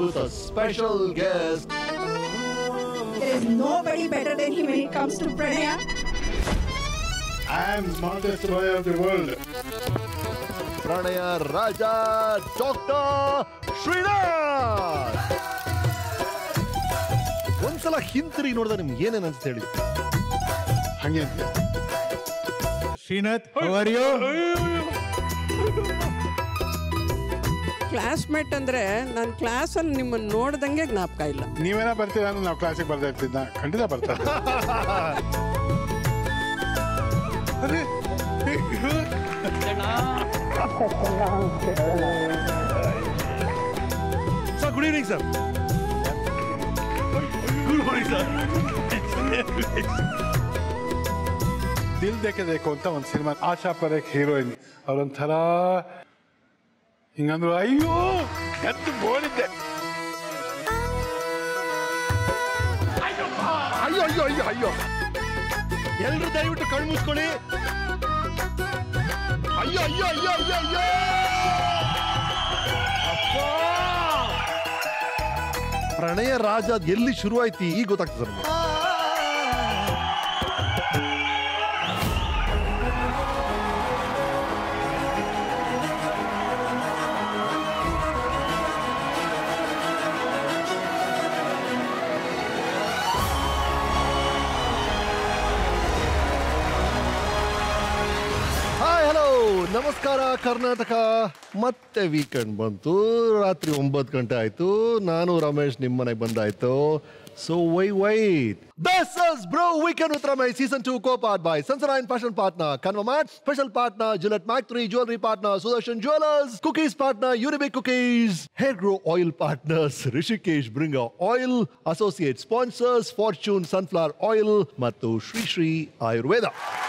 with a special guest. There is nobody better than him when it comes to pranaya. I am smartest boy of the world. ಪ್ರಣಯ Raja doctor Srinath ಒಂದ್ಸಲ ಹಿಂತಿರುಗಿ ನೋಡಿದ್ರೆ ನಿಮ್ಗೆ ಏನೇನು ಅನ್ಸುತ್ತೆ ಹೇಳಿ ಹಂಗೆ ಅಂತ Srinath how are you? Classmate ಅಂದ್ರೆ ನಾನು ಕ್ಲಾಸಲ್ಲಿ ನಿಮ್ಮನ್ನು ನೋಡ್ದಂಗೆ ಜ್ಞಾಪಕ ಇಲ್ಲ ನೀವೇನ ಬರ್ತೀರಾ ಅಂದ್ರೆ ನಾವು ಕ್ಲಾಸಿಗೆ ಬರ್ತಾ ಇರ್ತಿದ್ದ ಖಂಡಿತ ಬರ್ತಾ ಅರೆ sir good evening sir good morning sir Dil Deke Dekho ಅಂತ ಒಂದು ಸಿನಿಮಾ ಆಶಾ ಪರೇಖ್ ಹೀರೋಯಿನ್ ಅವ್ರೊಂಥರ ಹಿಂಗಂದ್ರು ಅಯ್ಯೋ ಎದ್ದು ಬೋಳಿದ್ದೆ ಅಯ್ಯೋ ಅಯ್ಯೋ ಅಯ್ಯೋ ಅಯ್ಯೋ ಎಲ್ರು ದಯವಿಟ್ಟು ಕಣ್ಣು ಮುಚ್ಕೊಳ್ಳಿ ಅಯ್ಯೋ ಅಯ್ಯೋ ಅಯ್ಯೋ ಅಯ್ಯೋ ಅಯ್ಯೋ ಅಪ್ಪಾ! ಪ್ರಣಯ ರಾಜ ಅದ್ ಎಲ್ಲಿ ಶುರು ಆಯ್ತು ಈಗ ಗೊತ್ತಾಗ್ತದೆ ನಮ್ಗೆ ಹಾಯ್ ಹಲೋ ನಮಸ್ಕಾರ ಕರ್ನಾಟಕ ಮತ್ತೆ ವೀಕೆಂಡ್ ಬಂತು ರಾತ್ರಿ ಒಂಬತ್ತು ಗಂಟೆ ಆಯ್ತು ನಾನು ರಮೇಶ್ ನಿಮ್ಮ ಮನೆಗೆ ಬಂದಾಯ್ತು so why wait this is bro weekend with Ramesh season two co part by ಸನ್ಸರೈನ್ ಫ್ಯಾಷನ್ ಪಾರ್ಟ್ನರ್ ಕನ್ವಮಾರ್ಟ್ ಸ್ಪೆಷಲ್ ಪಾರ್ಟ್ನರ್ ಜುಲೆಟ್ ಮ್ಯಾಕ್ಟ್ರಿ jewellery partner Sudarshan jewellers cookies partner Unibic cookies hair grow oil partners Rishikesh ಬ್ರಿಂಗ oil associate sponsors Fortune sunflower oil ಮತ್ತು ಶ್ರೀ ಶ್ರೀ ಆಯುರ್ವೇದ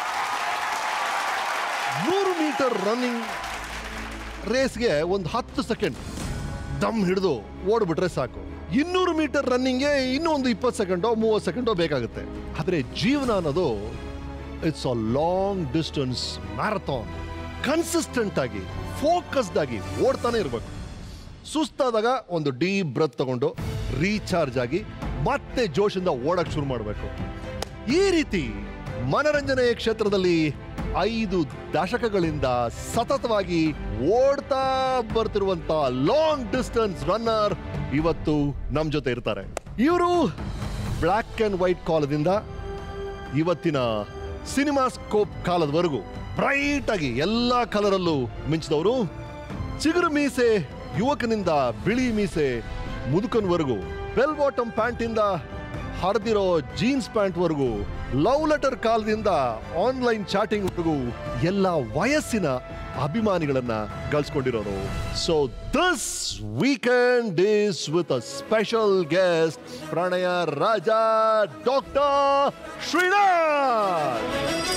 ನೂರು metre running ರೇಸ್ಗೆ ಒಂದು ಹತ್ತು second ದಮ್ ಹಿಡಿದು ಓಡ್ಬಿಟ್ರೆ ಸಾಕು ಇನ್ನೂರು ಮೀಟರ್ ರನ್ನಿಂಗ್ಗೆ ಇನ್ನೂ ಒಂದು ಇಪ್ಪತ್ತು ಸೆಕೆಂಡೋ ಮೂವತ್ತು ಸೆಕೆಂಡೋ ಬೇಕಾಗುತ್ತೆ ಆದರೆ ಜೀವನ ಅನ್ನೋದು it's a long distance marathon consistent ಆಗಿ ಫೋಕಸ್ಡ್ ಆಗಿ ಓಡ್ತಾನೆ ಇರಬೇಕು ಸುಸ್ತಾದಾಗ ಒಂದು ಡೀಪ್ ಬ್ರತ್ ತಗೊಂಡು ರೀಚಾರ್ಜ್ ಆಗಿ ಮತ್ತೆ ಜೋಶಿಂದ ಓಡಕ್ ಶುರು ಮಾಡಬೇಕು ಈ ರೀತಿ ಮನರಂಜನೆಯ ಕ್ಷೇತ್ರದಲ್ಲಿ ಐದು ದಶಕಗಳಿಂದ ಸತತವಾಗಿ ಓಡ್ತಾ ಬರ್ತಿರುವಂತ ಲಾಂಗ್ ಡಿಸ್ಟೆನ್ಸ್ ರನ್ನರ್ ಇವತ್ತು ನಮ್ ಜೊತೆ ಇರ್ತಾರೆ ಇವರು ಬ್ಲ್ಯಾಕ್ ಅಂಡ್ ವೈಟ್ ಕಾಲದಿಂದ ಇವತ್ತಿನ ಸಿನಿಮಾ ಸ್ಕೋಪ್ ಕಾಲದವರೆಗೂ ಬ್ರೈಟ್ ಆಗಿ ಎಲ್ಲಾ ಕಲರಲ್ಲೂ ಮಿಂಚಿದವರು ಚಿಗುರು ಮೀಸೆ ಯುವಕನಿಂದ ಬಿಳಿ ಮೀಸೆ ಮುದುಕನ್ವರೆಗೂ ಬೆಲ್ ಬಾಟಮ್ ಪ್ಯಾಂಟ್ ಇಂದ ಹರಿದಿರೋ ಜೀನ್ಸ್ ಪ್ಯಾಂಟ್ ವರೆಗೂ ಲವ್ ಲೆಟರ್ ಕಾಲದಿಂದ ಆನ್ಲೈನ್ ಚಾಟಿಂಗ್ ವರೆಗೂ ಎಲ್ಲ ವಯಸ್ಸಿನ ಅಭಿಮಾನಿಗಳನ್ನ ಗಳಿಸ್ಕೊಂಡಿರೋರು so this weekend is with a special guest Pranaya Raja doctor Srinath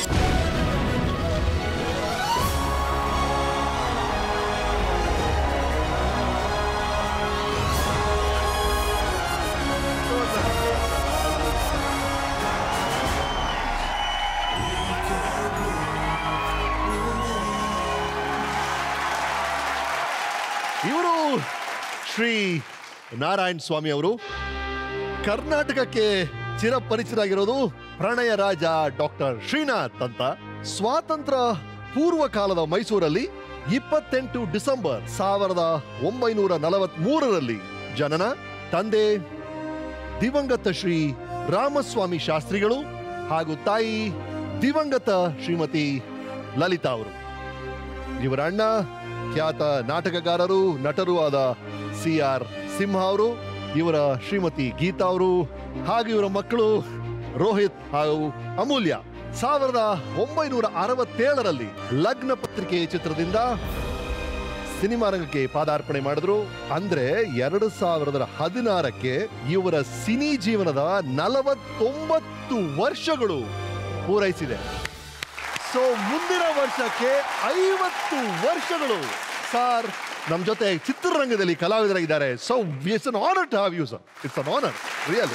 ಇವರು ಶ್ರೀ ನಾರಾಯಣ್ ಸ್ವಾಮಿ ಅವರು ಕರ್ನಾಟಕಕ್ಕೆ ಚಿರಪರಿಚಿತರಾಗಿರೋದು ಪ್ರಣಯ ರಾಜ ಡಾಕ್ಟರ್ ಶ್ರೀನಾಥ್ ಅಂತ ಸ್ವಾತಂತ್ರ್ಯ ಪೂರ್ವ ಕಾಲದ ಮೈಸೂರಲ್ಲಿ ಇಪ್ಪತ್ತೆಂಟು ಡಿಸೆಂಬರ್ ಸಾವಿರದ ಒಂಬೈನೂರ ನಲವತ್ತ್ ಮೂರರಲ್ಲಿ ಜನನ ತಂದೆ ದಿವಂಗತ ಶ್ರೀ ರಾಮಸ್ವಾಮಿ ಶಾಸ್ತ್ರಿಗಳು ಹಾಗೂ ತಾಯಿ ದಿವಂಗತ ಶ್ರೀಮತಿ ಲಲಿತಾ ಅವರು ಇವರ ಅಣ್ಣ ಖ್ಯಾತ ನಾಟಕಗಾರರು ನಟರು ಆದ ಸಿ ಆರ್ ಸಿಂಹ ಅವರು ಇವರ ಶ್ರೀಮತಿ ಗೀತಾ ಅವರು ಹಾಗೂ ಇವರ ಮಕ್ಕಳು ರೋಹಿತ್ ಹಾಗೂ ಅಮೂಲ್ಯ ಸಾವಿರದ ಒಂಬೈನೂರ ಅರವತ್ತೇಳರಲ್ಲಿ ಲಗ್ನ ಪತ್ರಿಕೆ ಚಿತ್ರದಿಂದ ಸಿನಿಮಾ ರಂಗಕ್ಕೆ ಪಾದಾರ್ಪಣೆ ಮಾಡಿದ್ರು ಅಂದ್ರೆ ಎರಡು ಸಾವಿರದ ಹದಿನಾರಕ್ಕೆ ಇವರ ಸಿನಿ ಜೀವನದ ನಲವತ್ತೊಂಬತ್ತು ವರ್ಷಗಳು ಪೂರೈಸಿದೆ ಸೊ ಮುಂದಿನ ವರ್ಷಕ್ಕೆ ಐವತ್ತು ವರ್ಷಗಳು ಸರ್ ನಮ್ ಜೊತೆ ಚಿತ್ರರಂಗದಲ್ಲಿ ಕಲಾವಿದರಾಗಿದ್ದಾರೆ so it's an honour to have you sir it's an honour real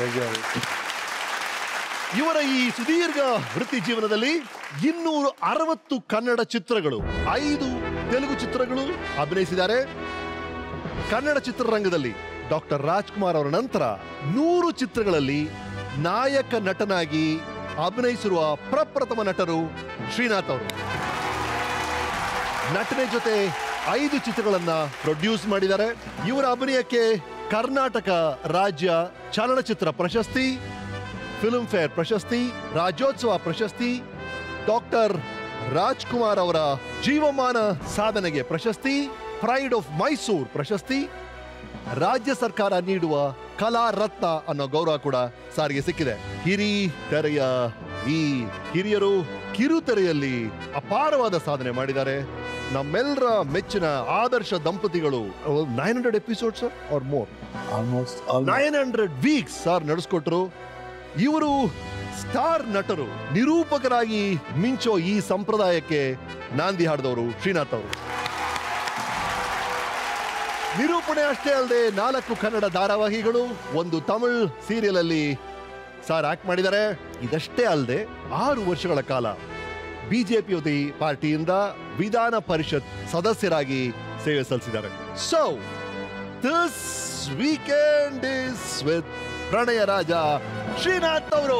ಇವರ ಈ ಸುದೀರ್ಘ ವೃತ್ತಿ ಜೀವನದಲ್ಲಿ ಇನ್ನೂರು ಅರವತ್ತು ಕನ್ನಡ ಚಿತ್ರಗಳು ಐದು ತೆಲುಗು ಚಿತ್ರಗಳು ಅಭಿನಯಿಸಿದ್ದಾರೆ ಕನ್ನಡ ಚಿತ್ರರಂಗದಲ್ಲಿ ಡಾಕ್ಟರ್ ರಾಜ್ಕುಮಾರ್ ಅವರ ನಂತರ ನೂರು ಚಿತ್ರಗಳಲ್ಲಿ ನಾಯಕ ನಟನಾಗಿ ಅಭಿನಯಿಸಿರುವ ಪ್ರಪ್ರಥಮ ನಟರು ಶ್ರೀನಾಥ್ ಅವರು ನಟನೆ ಜೊತೆ ಐದು ಚಿತ್ರಗಳನ್ನ ಪ್ರೊಡ್ಯೂಸ್ ಮಾಡಿದ್ದಾರೆ ಇವರ ಅಭಿನಯಕ್ಕೆ ಕರ್ನಾಟಕ ರಾಜ್ಯ ಚಲನಚಿತ್ರ ಪ್ರಶಸ್ತಿ ಫಿಲ್ಮ್ ಫೇರ್ ಪ್ರಶಸ್ತಿ ರಾಜ್ಯೋತ್ಸವ ಪ್ರಶಸ್ತಿ ಡಾಕ್ಟರ್ ರಾಜ್ಕುಮಾರ್ ಅವರ ಜೀವಮಾನ ಸಾಧನೆಗೆ ಪ್ರಶಸ್ತಿ ಪ್ರೈಡ್ ಆಫ್ ಮೈಸೂರ್ ಪ್ರಶಸ್ತಿ ರಾಜ್ಯ ಸರ್ಕಾರ ನೀಡುವ ಕಲಾ ರತ್ನ ಅನ್ನೋ ಗೌರವ ಕೂಡ ಸಾರಿಗೆ ಸಿಕ್ಕಿದೆ ಹಿರಿ ತೆರೆಯ ಈ ಹಿರಿಯರು ಕಿರುತೆರೆಯಲ್ಲಿ ಅಪಾರವಾದ ಸಾಧನೆ ಮಾಡಿದ್ದಾರೆ ನಮ್ಮೆಲ್ಲರ ಮೆಚ್ಚಿನ ಆದರ್ಶ ದಂಪತಿಗಳು nine hundred episodes or more almost nine hundred weeks sir ನಡೆಸ್ಕೊಟ್ರು ಇವರು ಸ್ಟಾರ್ ನಟರು ನಿರೂಪಕರಾಗಿ ಮಿಂಚೋ ಈ ಸಂಪ್ರದಾಯಕ್ಕೆ ನಾಂದಿ ಹಾಡಿದವರು ಶ್ರೀನಾಥ್ ಅವರು ನಿರೂಪಣೆ ಅಷ್ಟೇ ಅಲ್ಲದೆ ನಾಲ್ಕು ಕನ್ನಡ ಧಾರಾವಾಹಿಗಳು ಒಂದು ತಮಿಳ್ ಸೀರಿಯಲ್ ಅಲ್ಲಿ ಸಾರ್ ಆಕ್ಟ್ ಮಾಡಿದ್ದಾರೆ ಇದಷ್ಟೇ ಅಲ್ಲದೆ ಆರು ವರ್ಷಗಳ ಕಾಲ ಬಿಜೆಪಿ ಪಾರ್ಟಿಯಿಂದ ವಿಧಾನ ಪರಿಷತ್ ಸದಸ್ಯರಾಗಿ ಸೇವೆ ಸಲ್ಲಿಸಿದ್ದಾರೆ so this weekend is with Pranaya Raja Srinath ಅವರು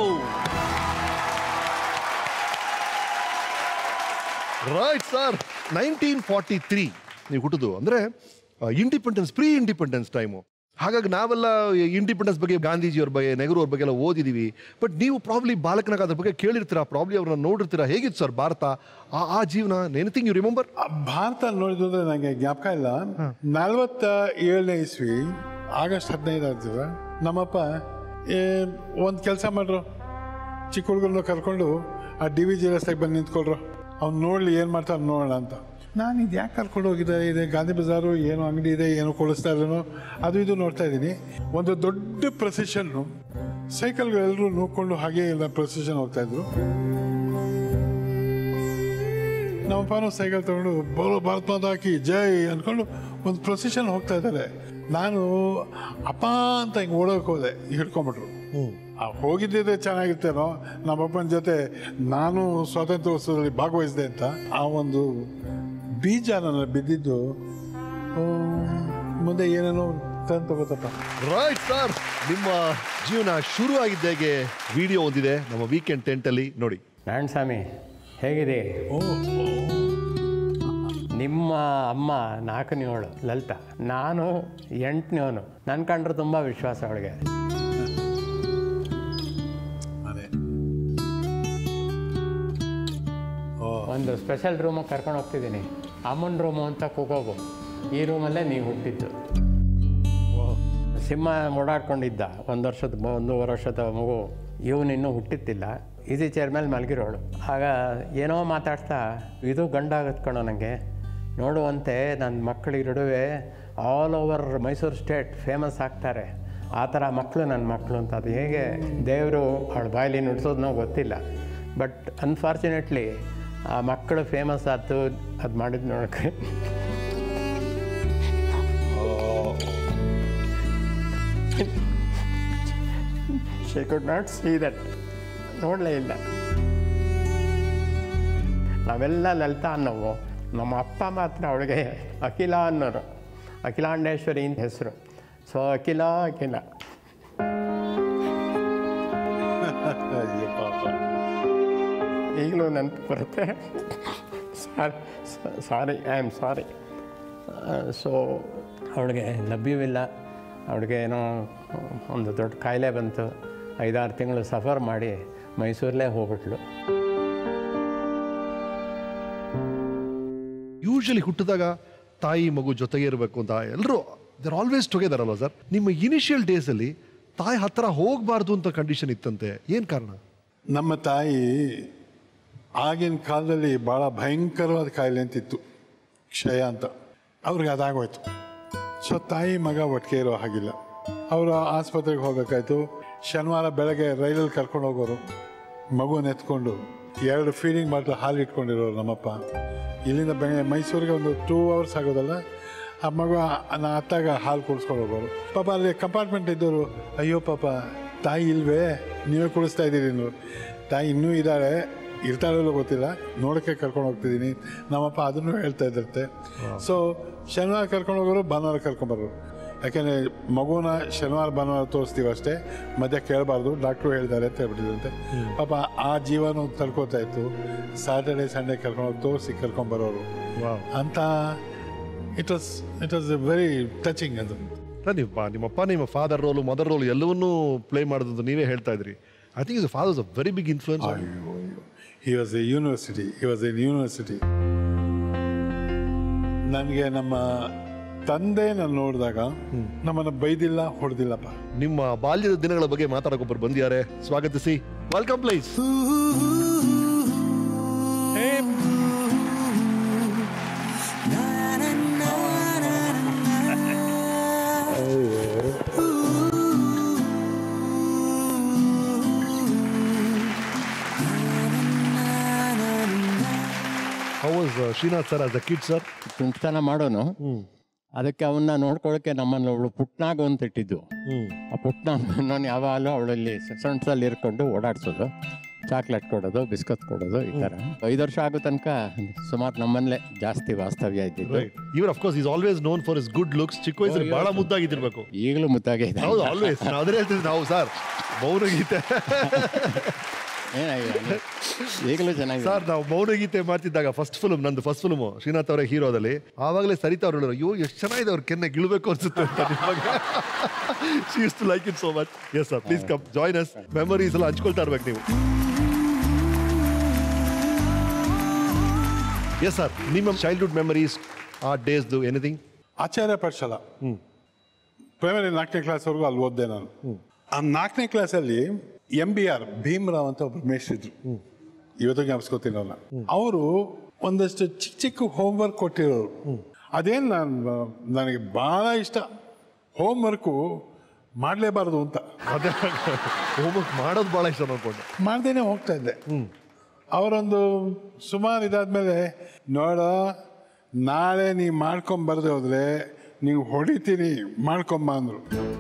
right sir nineteen forty three ನೀವು ಹುಟ್ಟಿದು ಅಂದ್ರೆ ಇಂಡಿಪೆಂಡೆನ್ಸ್ ಪ್ರೀ ಇಂಡಿಪೆಂಡೆನ್ಸ್ ಟೈಮು ಹಾಗಾಗಿ ನಾವೆಲ್ಲ ಇಂಡಿಪೆಂಡೆನ್ಸ್ ಬಗ್ಗೆ ಗಾಂಧೀಜಿಯವ್ರ ಬಗ್ಗೆ ನೆಹರು ಅವ್ರ ಬಗ್ಗೆ ಎಲ್ಲ ಓದಿದೀವಿ ಬಟ್ ನೀವು ಪ್ರಾಬ್ಲಿ ಬಾಲಕನಾಗ ಅದ್ರ ಬಗ್ಗೆ ಕೇಳಿರ್ತೀರಾ ಪ್ರಾಬ್ಲಿ ಅವ್ರನ್ನ ನೋಡಿರ್ತೀರಾ ಹೇಗಿತ್ತು ಸರ್ ಭಾರತ ಆ ಆ ಜೀವನ ಎನಿಥಿಂಗ್ ಯು ರಿಮೆಂಬರ್ ಆ ಭಾರತ ನೋಡಿದ್ರೆ ನನಗೆ ಜ್ಞಾಪಕ ಇಲ್ಲ ನಲವತ್ತ ಏಳನೇ ಇಸ್ವಿ ಆಗಸ್ಟ್ ಹದಿನೈದು ಆಗ್ತದೆ ನಮ್ಮಪ್ಪ ಒಂದು ಕೆಲಸ ಮಾಡ್ರು ಚಿಕ್ಕ ಹುಡುಗರನ್ನ ಕರ್ಕೊಂಡು ಆ ಡಿ ವಿ ಜಿ ರಸ್ತೆಗೆ ಬಂದು ನಿಂತ್ಕೊಳ್ರು ಅವ್ನು ನೋಡ್ಲಿ ಏನು ಮಾಡ್ತಾರೆ ನೋಡೋಣ ಅಂತ ನಾನು ಇದು ಯಾಕೆ ಕರ್ಕೊಂಡು ಹೋಗಿದ್ದೆ ಇದೆ ಗಾಂಧಿ ಬಜಾರು ಏನೋ ಅಂಗಡಿ ಇದೆ ಏನೋ ಕೊಡಿಸ್ತಾ ಇದ್ರು ಅದು ಇದು ನೋಡ್ತಾ ಇದ್ದೀನಿ ಒಂದು ದೊಡ್ಡ ಪ್ರೊಸೆಷನ್ನು ಸೈಕಲ್ಗಳೆಲ್ಲರೂ ನೋಡ್ಕೊಂಡು ಹಾಗೆ ಎಲ್ಲ ಪ್ರೊಸೆಷನ್ ಹೋಗ್ತಾ ಇದ್ರು ನಮ್ಮಪ್ಪನೂ ಸೈಕಲ್ ತಗೊಂಡು ಬೋಲೋ ಭಾರತ್ ಮಾತಾ ಹಾಕಿ ಜೈ ಅಂದ್ಕೊಂಡು ಒಂದು ಪ್ರೊಸೆಷನ್ ಹೋಗ್ತಾ ಇದ್ದಾರೆ ನಾನು ಅಪ್ಪ ಅಂತ ಹಿಂಗೆ ಓಡೋಕೆ ಹೋದೆ ಹಿಡ್ಕೊಂಬಿಟ್ರು ಆ ಹೋಗಿದ್ದಿದ್ರೆ ಚೆನ್ನಾಗಿರ್ತೇನೋ ನಮ್ಮಪ್ಪನ ಜೊತೆ ನಾನು ಸ್ವಾತಂತ್ರ್ಯೋತ್ಸವದಲ್ಲಿ ಭಾಗವಹಿಸಿದೆ ಅಂತ ಆ ಒಂದು ಬೀಜ ನನ್ನ ಬಿದ್ದಿದ್ದು ಆ, ಮುಂದೆ ಏನೇನೋ ತಂದು ತಗೋತಪ್ಪ ರೈಟ್ ಸರ್ ನಿಮ್ಮ ಜೀವನ ಶುರು ಆಗಿದ್ದೇಗೆ ವಿಡಿಯೋ ಒಂದಿದೆ ನಮ್ಮ ವೀಕೆಂಡ್ ಟೆಂಟ್ ಅಲ್ಲಿ ನೋಡಿ ನಾರಾಯಣ ಸ್ವಾಮಿ ಹೇಗಿದೆ ನಿಮ್ಮ ಅಮ್ಮ ನಾಲ್ಕನೇವಳು ಲಲಿತಾ ನಾನು ಎಂಟನೇವನು ನನ್ನ ಕಂಡ್ರೆ ತುಂಬ ವಿಶ್ವಾಸ ಅವಳಿಗೆ ಅದೇ ಒಂದು ಸ್ಪೆಷಲ್ ರೂಮಿಗೆ ಕರ್ಕೊಂಡು ಹೋಗ್ತಿದ್ದೀನಿ ಅಮ್ಮನ ರೂಮು ಅಂತ ಕೂಗೋಗು ಈ ರೂಮಲ್ಲೇ ನೀವು ಹುಟ್ಟಿದ್ದು ಸಿಂಹ ಓಡಾಡ್ಕೊಂಡಿದ್ದ ಒಂದು ವರ್ಷದ ಮ- ಒಂದೂವರೆ ವರ್ಷದ ಮಗು ಇವನು ಇನ್ನೂ ಹುಟ್ಟಿತ್ತಿಲ್ಲ ಈಸಿ ಚೇರ್ ಮೇಲೆ ಮಲಗಿರೋಳು ಆಗ ಏನೋ ಮಾತಾಡ್ತಾ ಇದು ಗಂಡಾಗತ್ತೆ ಕಣೋ ನನಗೆ ನೋಡುವಂತೆ ನನ್ನ ಮಕ್ಕಳಿಗಿರುವೆ all over Mysore state famous ಆಗ್ತಾರೆ ಆ ಥರ ಮಕ್ಕಳು ನನ್ನ ಮಕ್ಕಳು ಅಂತ ಅದು ಹೇಗೆ ದೇವರು ಅವಳ ಬಾಯಲ್ಲಿ ನುಡ್ಸೋದನ್ನೋ ಗೊತ್ತಿಲ್ಲ ಬಟ್ ಅನ್ಫಾರ್ಚುನೇಟ್ಲಿ ಆ ಮಕ್ಕಳು ಫೇಮಸ್ ಆಯ್ತು ಅದು ಮಾಡಿದ್ದು ನೋಡೋಕ್ಕೆ she could not see that ನೋಡಲೇ ಇಲ್ಲ ನಾವೆಲ್ಲ ಲಲಿತಾ ಅನ್ನೋವು ನಮ್ಮ ಅಪ್ಪ ಮಾತ್ರ ಅವಳಿಗೆ ಅಖಿಲ ಅನ್ನೋರು ಅಖಿಲಾಂಡೇಶ್ವರಿ ಅಂತ ಹೆಸರು ಸೊ ಅಖಿಲ ಅಖಿಲ ಅಯ್ಯೋ ಪಾಪ ಈಗಲೂ ನೆನಪು ಬರುತ್ತೆ sorry sorry I am sorry so ಅವಳಿಗೆ ಲಭ್ಯವಿಲ್ಲ ಅವಳಿಗೆ ಏನೋ ಒಂದು ದೊಡ್ಡ ಕಾಯಿಲೆ ಬಂತು ಐದಾರು ತಿಂಗಳು ಸಫರ್ ಮಾಡಿ ಮೈಸೂರಲ್ಲೇ ಹೋಗ್ಬಿಟ್ಲು ಯೂಶಲಿ ಹುಟ್ಟಿದಾಗ ತಾಯಿ ಮಗು ಜೊತೆಗೆ ಇರಬೇಕು ಅಂತ ಎಲ್ಲರೂ ದರ್ ಆಲ್ವೇಸ್ ಟುಗೆದರ್ ಅಲ್ವಾ ಸರ್ ನಿಮ್ಮ ಇನಿಷಿಯಲ್ ಡೇಸ್ ಅಲ್ಲಿ ತಾಯಿ ಹತ್ರ ಹೋಗಬಾರ್ದು ಅಂತ ಕಂಡೀಷನ್ ಇತ್ತಂತೆ ಏನ್ ಕಾರಣ ನಮ್ಮ ತಾಯಿ ಆಗಿನ ಕಾಲದಲ್ಲಿ ಭಾಳ ಭಯಂಕರವಾದ ಕಾಯಿಲೆ ಅಂತಿತ್ತು ಕ್ಷಯ ಅಂತ ಅವ್ರಿಗೆ ಅದಾಗೋಯ್ತು ಸೊ ತಾಯಿ ಮಗ ಒಟ್ಟಿಗೆ ಇರೋ ಹಾಗಿಲ್ಲ ಅವರು ಆಸ್ಪತ್ರೆಗೆ ಹೋಗ್ಬೇಕಾಯ್ತು ಶನಿವಾರ ಬೆಳಗ್ಗೆ ರೈಲಲ್ಲಿ ಕರ್ಕೊಂಡು ಹೋಗೋರು ಮಗುನ ಎತ್ಕೊಂಡು ಎರಡು ಫೀಡಿಂಗ್ ಬಾಟ್ಲ್ ಹಾಲು ಇಟ್ಕೊಂಡಿರೋರು ನಮ್ಮಪ್ಪ ಇಲ್ಲಿಂದ ಬೆಂಗ ಮೈಸೂರಿಗೆ ಒಂದು ಟೂ ಅವರ್ಸ್ ಆಗೋದಲ್ಲ ಆ ಮಗು ನಾ ಅತ್ತಾಗ ಹಾಲು ಕುಡಿಸ್ಕೊಂಡು ಹೋಗೋರು ಪಾಪ ಅಲ್ಲಿ ಕಂಪಾರ್ಟ್ಮೆಂಟ್ ಇದ್ದವರು ಅಯ್ಯೋ ಪಾಪ ತಾಯಿ ಇಲ್ವೇ ನೀವೇ ಕುಡಿಸ್ತಾ ಇದ್ದೀರಿ ನೀವು ತಾಯಿ ಇನ್ನೂ ಇದ್ದಾಳೆ ಇರ್ತಾಳೋ ಗೊತ್ತಿಲ್ಲ ನೋಡೋಕ್ಕೆ ಕರ್ಕೊಂಡು ಹೋಗ್ತಿದ್ದೀನಿ ನಮ್ಮಪ್ಪ ಅದನ್ನು ಹೇಳ್ತಾ ಇದ್ದಿರುತ್ತೆ ಸೊ ಶನಿವಾರ ಕರ್ಕೊಂಡು ಹೋಗೋರು ಭಾನುವಾರ ಕರ್ಕೊಂಬರೋರು ಯಾಕೆಂದರೆ ಮಗುನ ಶನಿವಾರ ಭಾನುವಾರ ತೋರಿಸ್ತೀವಿ ಅಷ್ಟೇ ಮಧ್ಯ ಕೇಳಬಾರ್ದು ಡಾಕ್ಟ್ರು ಹೇಳಿದ್ದಾರೆ ಅಂತ ಹೇಳ್ಬಿಟ್ಟಿದಂತೆ ಪಾಪ ಆ ಜೀವನ ತಡ್ಕೋತಾ ಇತ್ತು ಸ್ಯಾಟರ್ಡೆ ಸಂಡೇ ಕರ್ಕೊಂಡು ತೋರಿಸಿ ಕರ್ಕೊಂಬರೋರು ವಾವ್ ಅಂತ it was it was very touching ಅದು ನೀವು ಬಾ- ನಿಮ್ಮಪ್ಪ ನಿಮ್ಮ ಫಾದರ್ ರೋಲು ಮದರ್ ರೋಲ್ ಎಲ್ಲವನ್ನೂ ಪ್ಲೇ ಮಾಡೋದು ನೀವೇ ಹೇಳ್ತಾ ಇದ್ರಿ I think is father a very big influence he was a university he was an university ನನಗೆ ನಮ್ಮ ತಂದೆ ನಾನು ನೋಡಿದಾಗ ನಮ್ಮನ್ನು ಬೈದಿಲ್ಲ ಹೊಡೆದಿಲ್ಲಪ್ಪ ನಿಮ್ಮ ಬಾಲ್ಯದ ದಿನಗಳ ಬಗ್ಗೆ ಮಾತಾಡೋಕೊಬ್ಬರು ಬಂದಿದ್ದಾರೆ ಸ್ವಾಗತಿಸಿ welcome please how was Srinath sir as a kid sir ತುಂಟತನ ಮಾಡೋನು ಅದಕ್ಕೆ ಅವನ್ನ ನೋಡ್ಕೊಳ್ಳೋಕೆ ನಮ್ಮನ್ನು ಅವಳು ಪುಟ್ನಾಗ ಅಂತ ಇಟ್ಟಿದ್ದು ಹ್ಮ್ ಆ ಪುಟ್ನ ನಾನು ಯಾವಾಗಲೂ ಅವಳಲ್ಲಿ ಸೊಂಟದಲ್ಲಿ ಇರ್ಕೊಂಡು ಓಡಾಡ್ಸೋದು ಚಾಕ್ಲೇಟ್ ಕೊಡೋದು ಬಿಸ್ಕತ್ ಕೊಡೋದು ಈ ಥರ ಐದು ವರ್ಷ ಆಗೋ ತನಕ ಸುಮಾರು ನಮ್ಮಲ್ಲೇ ಜಾಸ್ತಿ ವಾಸ್ತವ್ಯ ಇದ್ದಿದ್ದು right even of course is always known for his good looks ಚಿಕ್ಕ ವಯಸ್ಸಲ್ಲಿ ಬಹಳ ಮುದ್ದಾಗಿದ್ದಿರ್ಬೇಕು ಈಗಲೂ ಮುದ್ದಾಗೆ ಇದೆ ಹೌದು ಆಲ್ವೇಸ್ ನಾವು ಅದೇ ಹೇಳ್ತಿದ್ವಿ ನಾವು ಸರ್ ಮೌನಗೀತೆ ಏನಾಗಿದೆ ಈಗಲೂ ಚೆನ್ನಾಗಿದೆ ಸರ್ ನಾವು ಮೌನಗೀತೆ ಮಾಡ್ತಿದ್ದಾಗ ಫಸ್ಟ್ ಫಿಲ್ಮ್ ನಂದು ಫಸ್ಟ್ ಫಿಲ್ಮ್ ಶ್ರೀನಾಥ್ ಅವರ ಹೀರೋದಲ್ಲಿ ಆವಾಗಲೇ ಸರಿತಾ ಅವ್ರು ಹೇಳಿದ್ರು ಅಯ್ಯೋ ಎಷ್ಟು ಚೆನ್ನಾಗಿದೆ ಅವ್ರ ಕೆನ್ನೆ ಗಿಳ್ಬೇಕು ಅನ್ಸುತ್ತೆ ಅಂತ ನಿಮಗೆ she used to like it so much yes sir please come join us memories ಎಲ್ಲ ಹಂಚ್ಕೊಳ್ತಾ ಇರ್ಬೇಕು ನೀವು ಎಸ್ ಸರ್ ನಿಮ್ಮ ಚೈಲ್ಡ್ಹುಡ್ ಮೆಮರೀಸ್ ಆ ಡೇಸ್ದು ಎನಿಥಿಂಗ್ ಆಚಾರ್ಯ ಪಾಠಶಾಲ ಪ್ರೈಮರಿ ನಾಲ್ಕನೇ ಕ್ಲಾಸ್ವರೆಗೂ ಅಲ್ಲಿ ಓದಿದೆ ನಾನು ಆ ನಾಲ್ಕನೇ ಕ್ಲಾಸಲ್ಲಿ ಎಂ ಬಿ ಆರ್ ಭೀಮರಾವ್ ಅಂತ ಒಬ್ರು ಮೇಷ್ಟ್ರಿದ್ರು ಇವತ್ತು ಜ್ಞಾಪಿಸ್ಕೋತೀನಿ ಅವ್ರನ್ನ ಅವರು ಒಂದಷ್ಟು ಚಿಕ್ಕ ಚಿಕ್ಕ ಹೋಮ್ವರ್ಕ್ ಕೊಟ್ಟಿರೋರು ಅದೇನು ನಾನು ನನಗೆ ಭಾಳ ಇಷ್ಟ ಹೋಮ್ವರ್ಕು ಮಾಡಲೇಬಾರ್ದು ಅಂತ ಅದೇ ಹೋಮ್ವರ್ಕ್ ಮಾಡೋದು ಭಾಳ ಇಷ್ಟ ನೋಡ್ಕೊಂಡು ಮಾಡ್ದೇನೆ ಹೋಗ್ತಾ ಇದ್ದೆ ಅವರೊಂದು ಸುಮಾರು ಇದಾದ್ಮೇಲೆ ನೋಡ ನಾಳೆ ನೀ ಮಾಡ್ಕೊಂಬರ್ದೆ ಹೋದ್ರೆ ನೀವು ಹೊಡಿತೀನಿ ಮಾಡ್ಕೊಂಬ ಅಂದ್ರು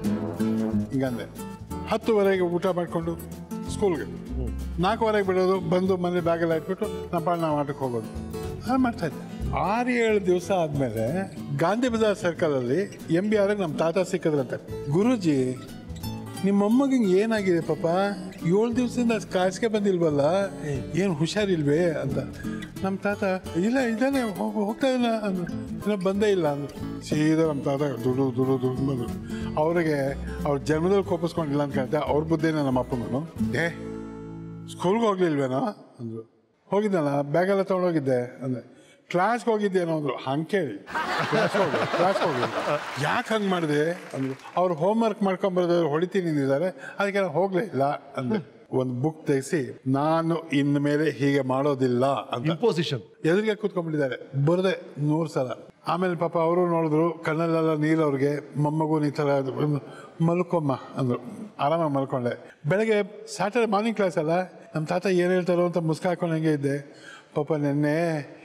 ಹಿಂಗಂದೆ ಹತ್ತುವರೆಗೆ ಊಟ ಮಾಡಿಕೊಂಡು ಸ್ಕೂಲ್ಗೆ ನಾಲ್ಕುವರೆಗೆ ಬಿಡೋದು ಬಂದು ಮನೆ ಬ್ಯಾಗೆಲ್ಲ ಇಟ್ಬಿಟ್ಟು ನಮ್ಮ ಪಾಡ್ ನಾವು ಆಟಕ್ಕೆ ಹೋಗೋದು ಅದು ಮಾಡ್ತಾ ಇದ್ದೆ ಆರು ಏಳು ದಿವಸ ಆದಮೇಲೆ ಗಾಂಧಿ ಬಜಾರ್ ಸರ್ಕಲಲ್ಲಿ ಎಂ ಬಿ ಆರ್ಗೆ ನಮ್ಮ ತಾತ ಸಿಕ್ಕಿದ್ರಂತೆ ಗುರೂಜಿ ನಿಮ್ಮ ಮೊಮ್ಮಗಿಗೆ ಏನಾಗಿದೆ ಪಾಪ ಏಳು ದಿವಸದಿಂದ ಕಾಯಿಸ್ಕೆ ಬಂದಿಲ್ವಲ್ಲ ಏನು ಹುಷಾರಿಲ್ವೇ ಅಂತ ನಮ್ಮ ತಾತ ಇಲ್ಲ ಇದ್ದಾನೆ ಹೋಗ್- ಹೋಗ್ತಾ ಇಲ್ಲ ಅಂದ್ರು ಇನ್ನೂ ಬಂದೇ ಇಲ್ಲ ಅಂದ್ರು ಸೀದಾ ನಮ್ಮ ತಾತ ದುಡು ದುಡು ದುಡು ಬಂದರು ಅವ್ರಿಗೆ ಅವ್ರ ಜನ್ಮದಲ್ಲಿ ಕೋಪಿಸ್ಕೊಂಡಿಲ್ಲ ಅಂತ ಕೇಳ್ತೆ ಅವ್ರ ಬುದ್ಧಿನ ನಮ್ಮ ಅಪ್ಪನೂ ಏ ಸ್ಕೂಲ್ಗೆ ಹೋಗ್ಲಿಲ್ವೇನೋ ಅಂದ್ರು ಹೋಗಿದ್ದಲ್ಲ ಬ್ಯಾಗೆಲ್ಲ ತೊಗೊಂಡೋಗಿದ್ದೆ ಅಂದೆ ಕ್ಲಾಸ್ಗೆ ಹೋಗಿದ್ದೇನೋ ಅಂದ್ರು ಹಂಗೆ ಕೇಳಿ ಕ್ಲಾಸ್ ಹೋಗಿ ಕ್ಲಾಸ್ ಹೋಗಿ ಯಾಕೆ ಹಂಗೆ ಮಾಡಿದೆ ಅಂದ್ರು ಅವ್ರು ಹೋಮ್ ವರ್ಕ್ ಮಾಡ್ಕೊಂಬರೋದು ಹೊಡಿತೀನಿ ಅಂದಿದ್ದಾರೆ ಅದಕ್ಕೆ ನಾನು ಹೋಗ್ಲೇ ಇಲ್ಲ ಅಂದೆ ಒಂದು ಬುಕ್ ತೆಗೆಸಿ ನಾನು ಇನ್ನು ಮೇಲೆ ಹೀಗೆ ಮಾಡೋದಿಲ್ಲ ಅಂತ ಇಂಪೋಸಿಷನ್ ಎದುರಿಗೆ ಕೂತ್ಕೊಂಡ್ಬಿಟ್ಟಿದ್ದಾರೆ ಬರದೆ ನೂರು ಸಲ ಆಮೇಲೆ ಪಾಪ ಅವರು ನೋಡಿದ್ರು ಕಣ್ಣಲ್ಲೆಲ್ಲ ನೀರು ಅವ್ರಿಗೆ ಮೊಮ್ಮಗು ಈ ಥರ ಅದು ಒಂದು ಮಲ್ಕೊಮ್ಮ ಅಂದರು ಆರಾಮಾಗಿ ಮಲ್ಕೊಂಡೆ ಬೆಳಗ್ಗೆ ಸ್ಯಾಟರ್ಡೆ ಮಾರ್ನಿಂಗ್ ಕ್ಲಾಸ್ ಅಲ್ಲ ನಮ್ಮ ತಾತ ಏನು ಹೇಳ್ತಾರೋ ಅಂತ ಮುಸ್ಕ ಹಾಕೊಂಡು ಹಂಗೆ ಇದ್ದೆ ಪಾಪ ನೆನ್ನೆ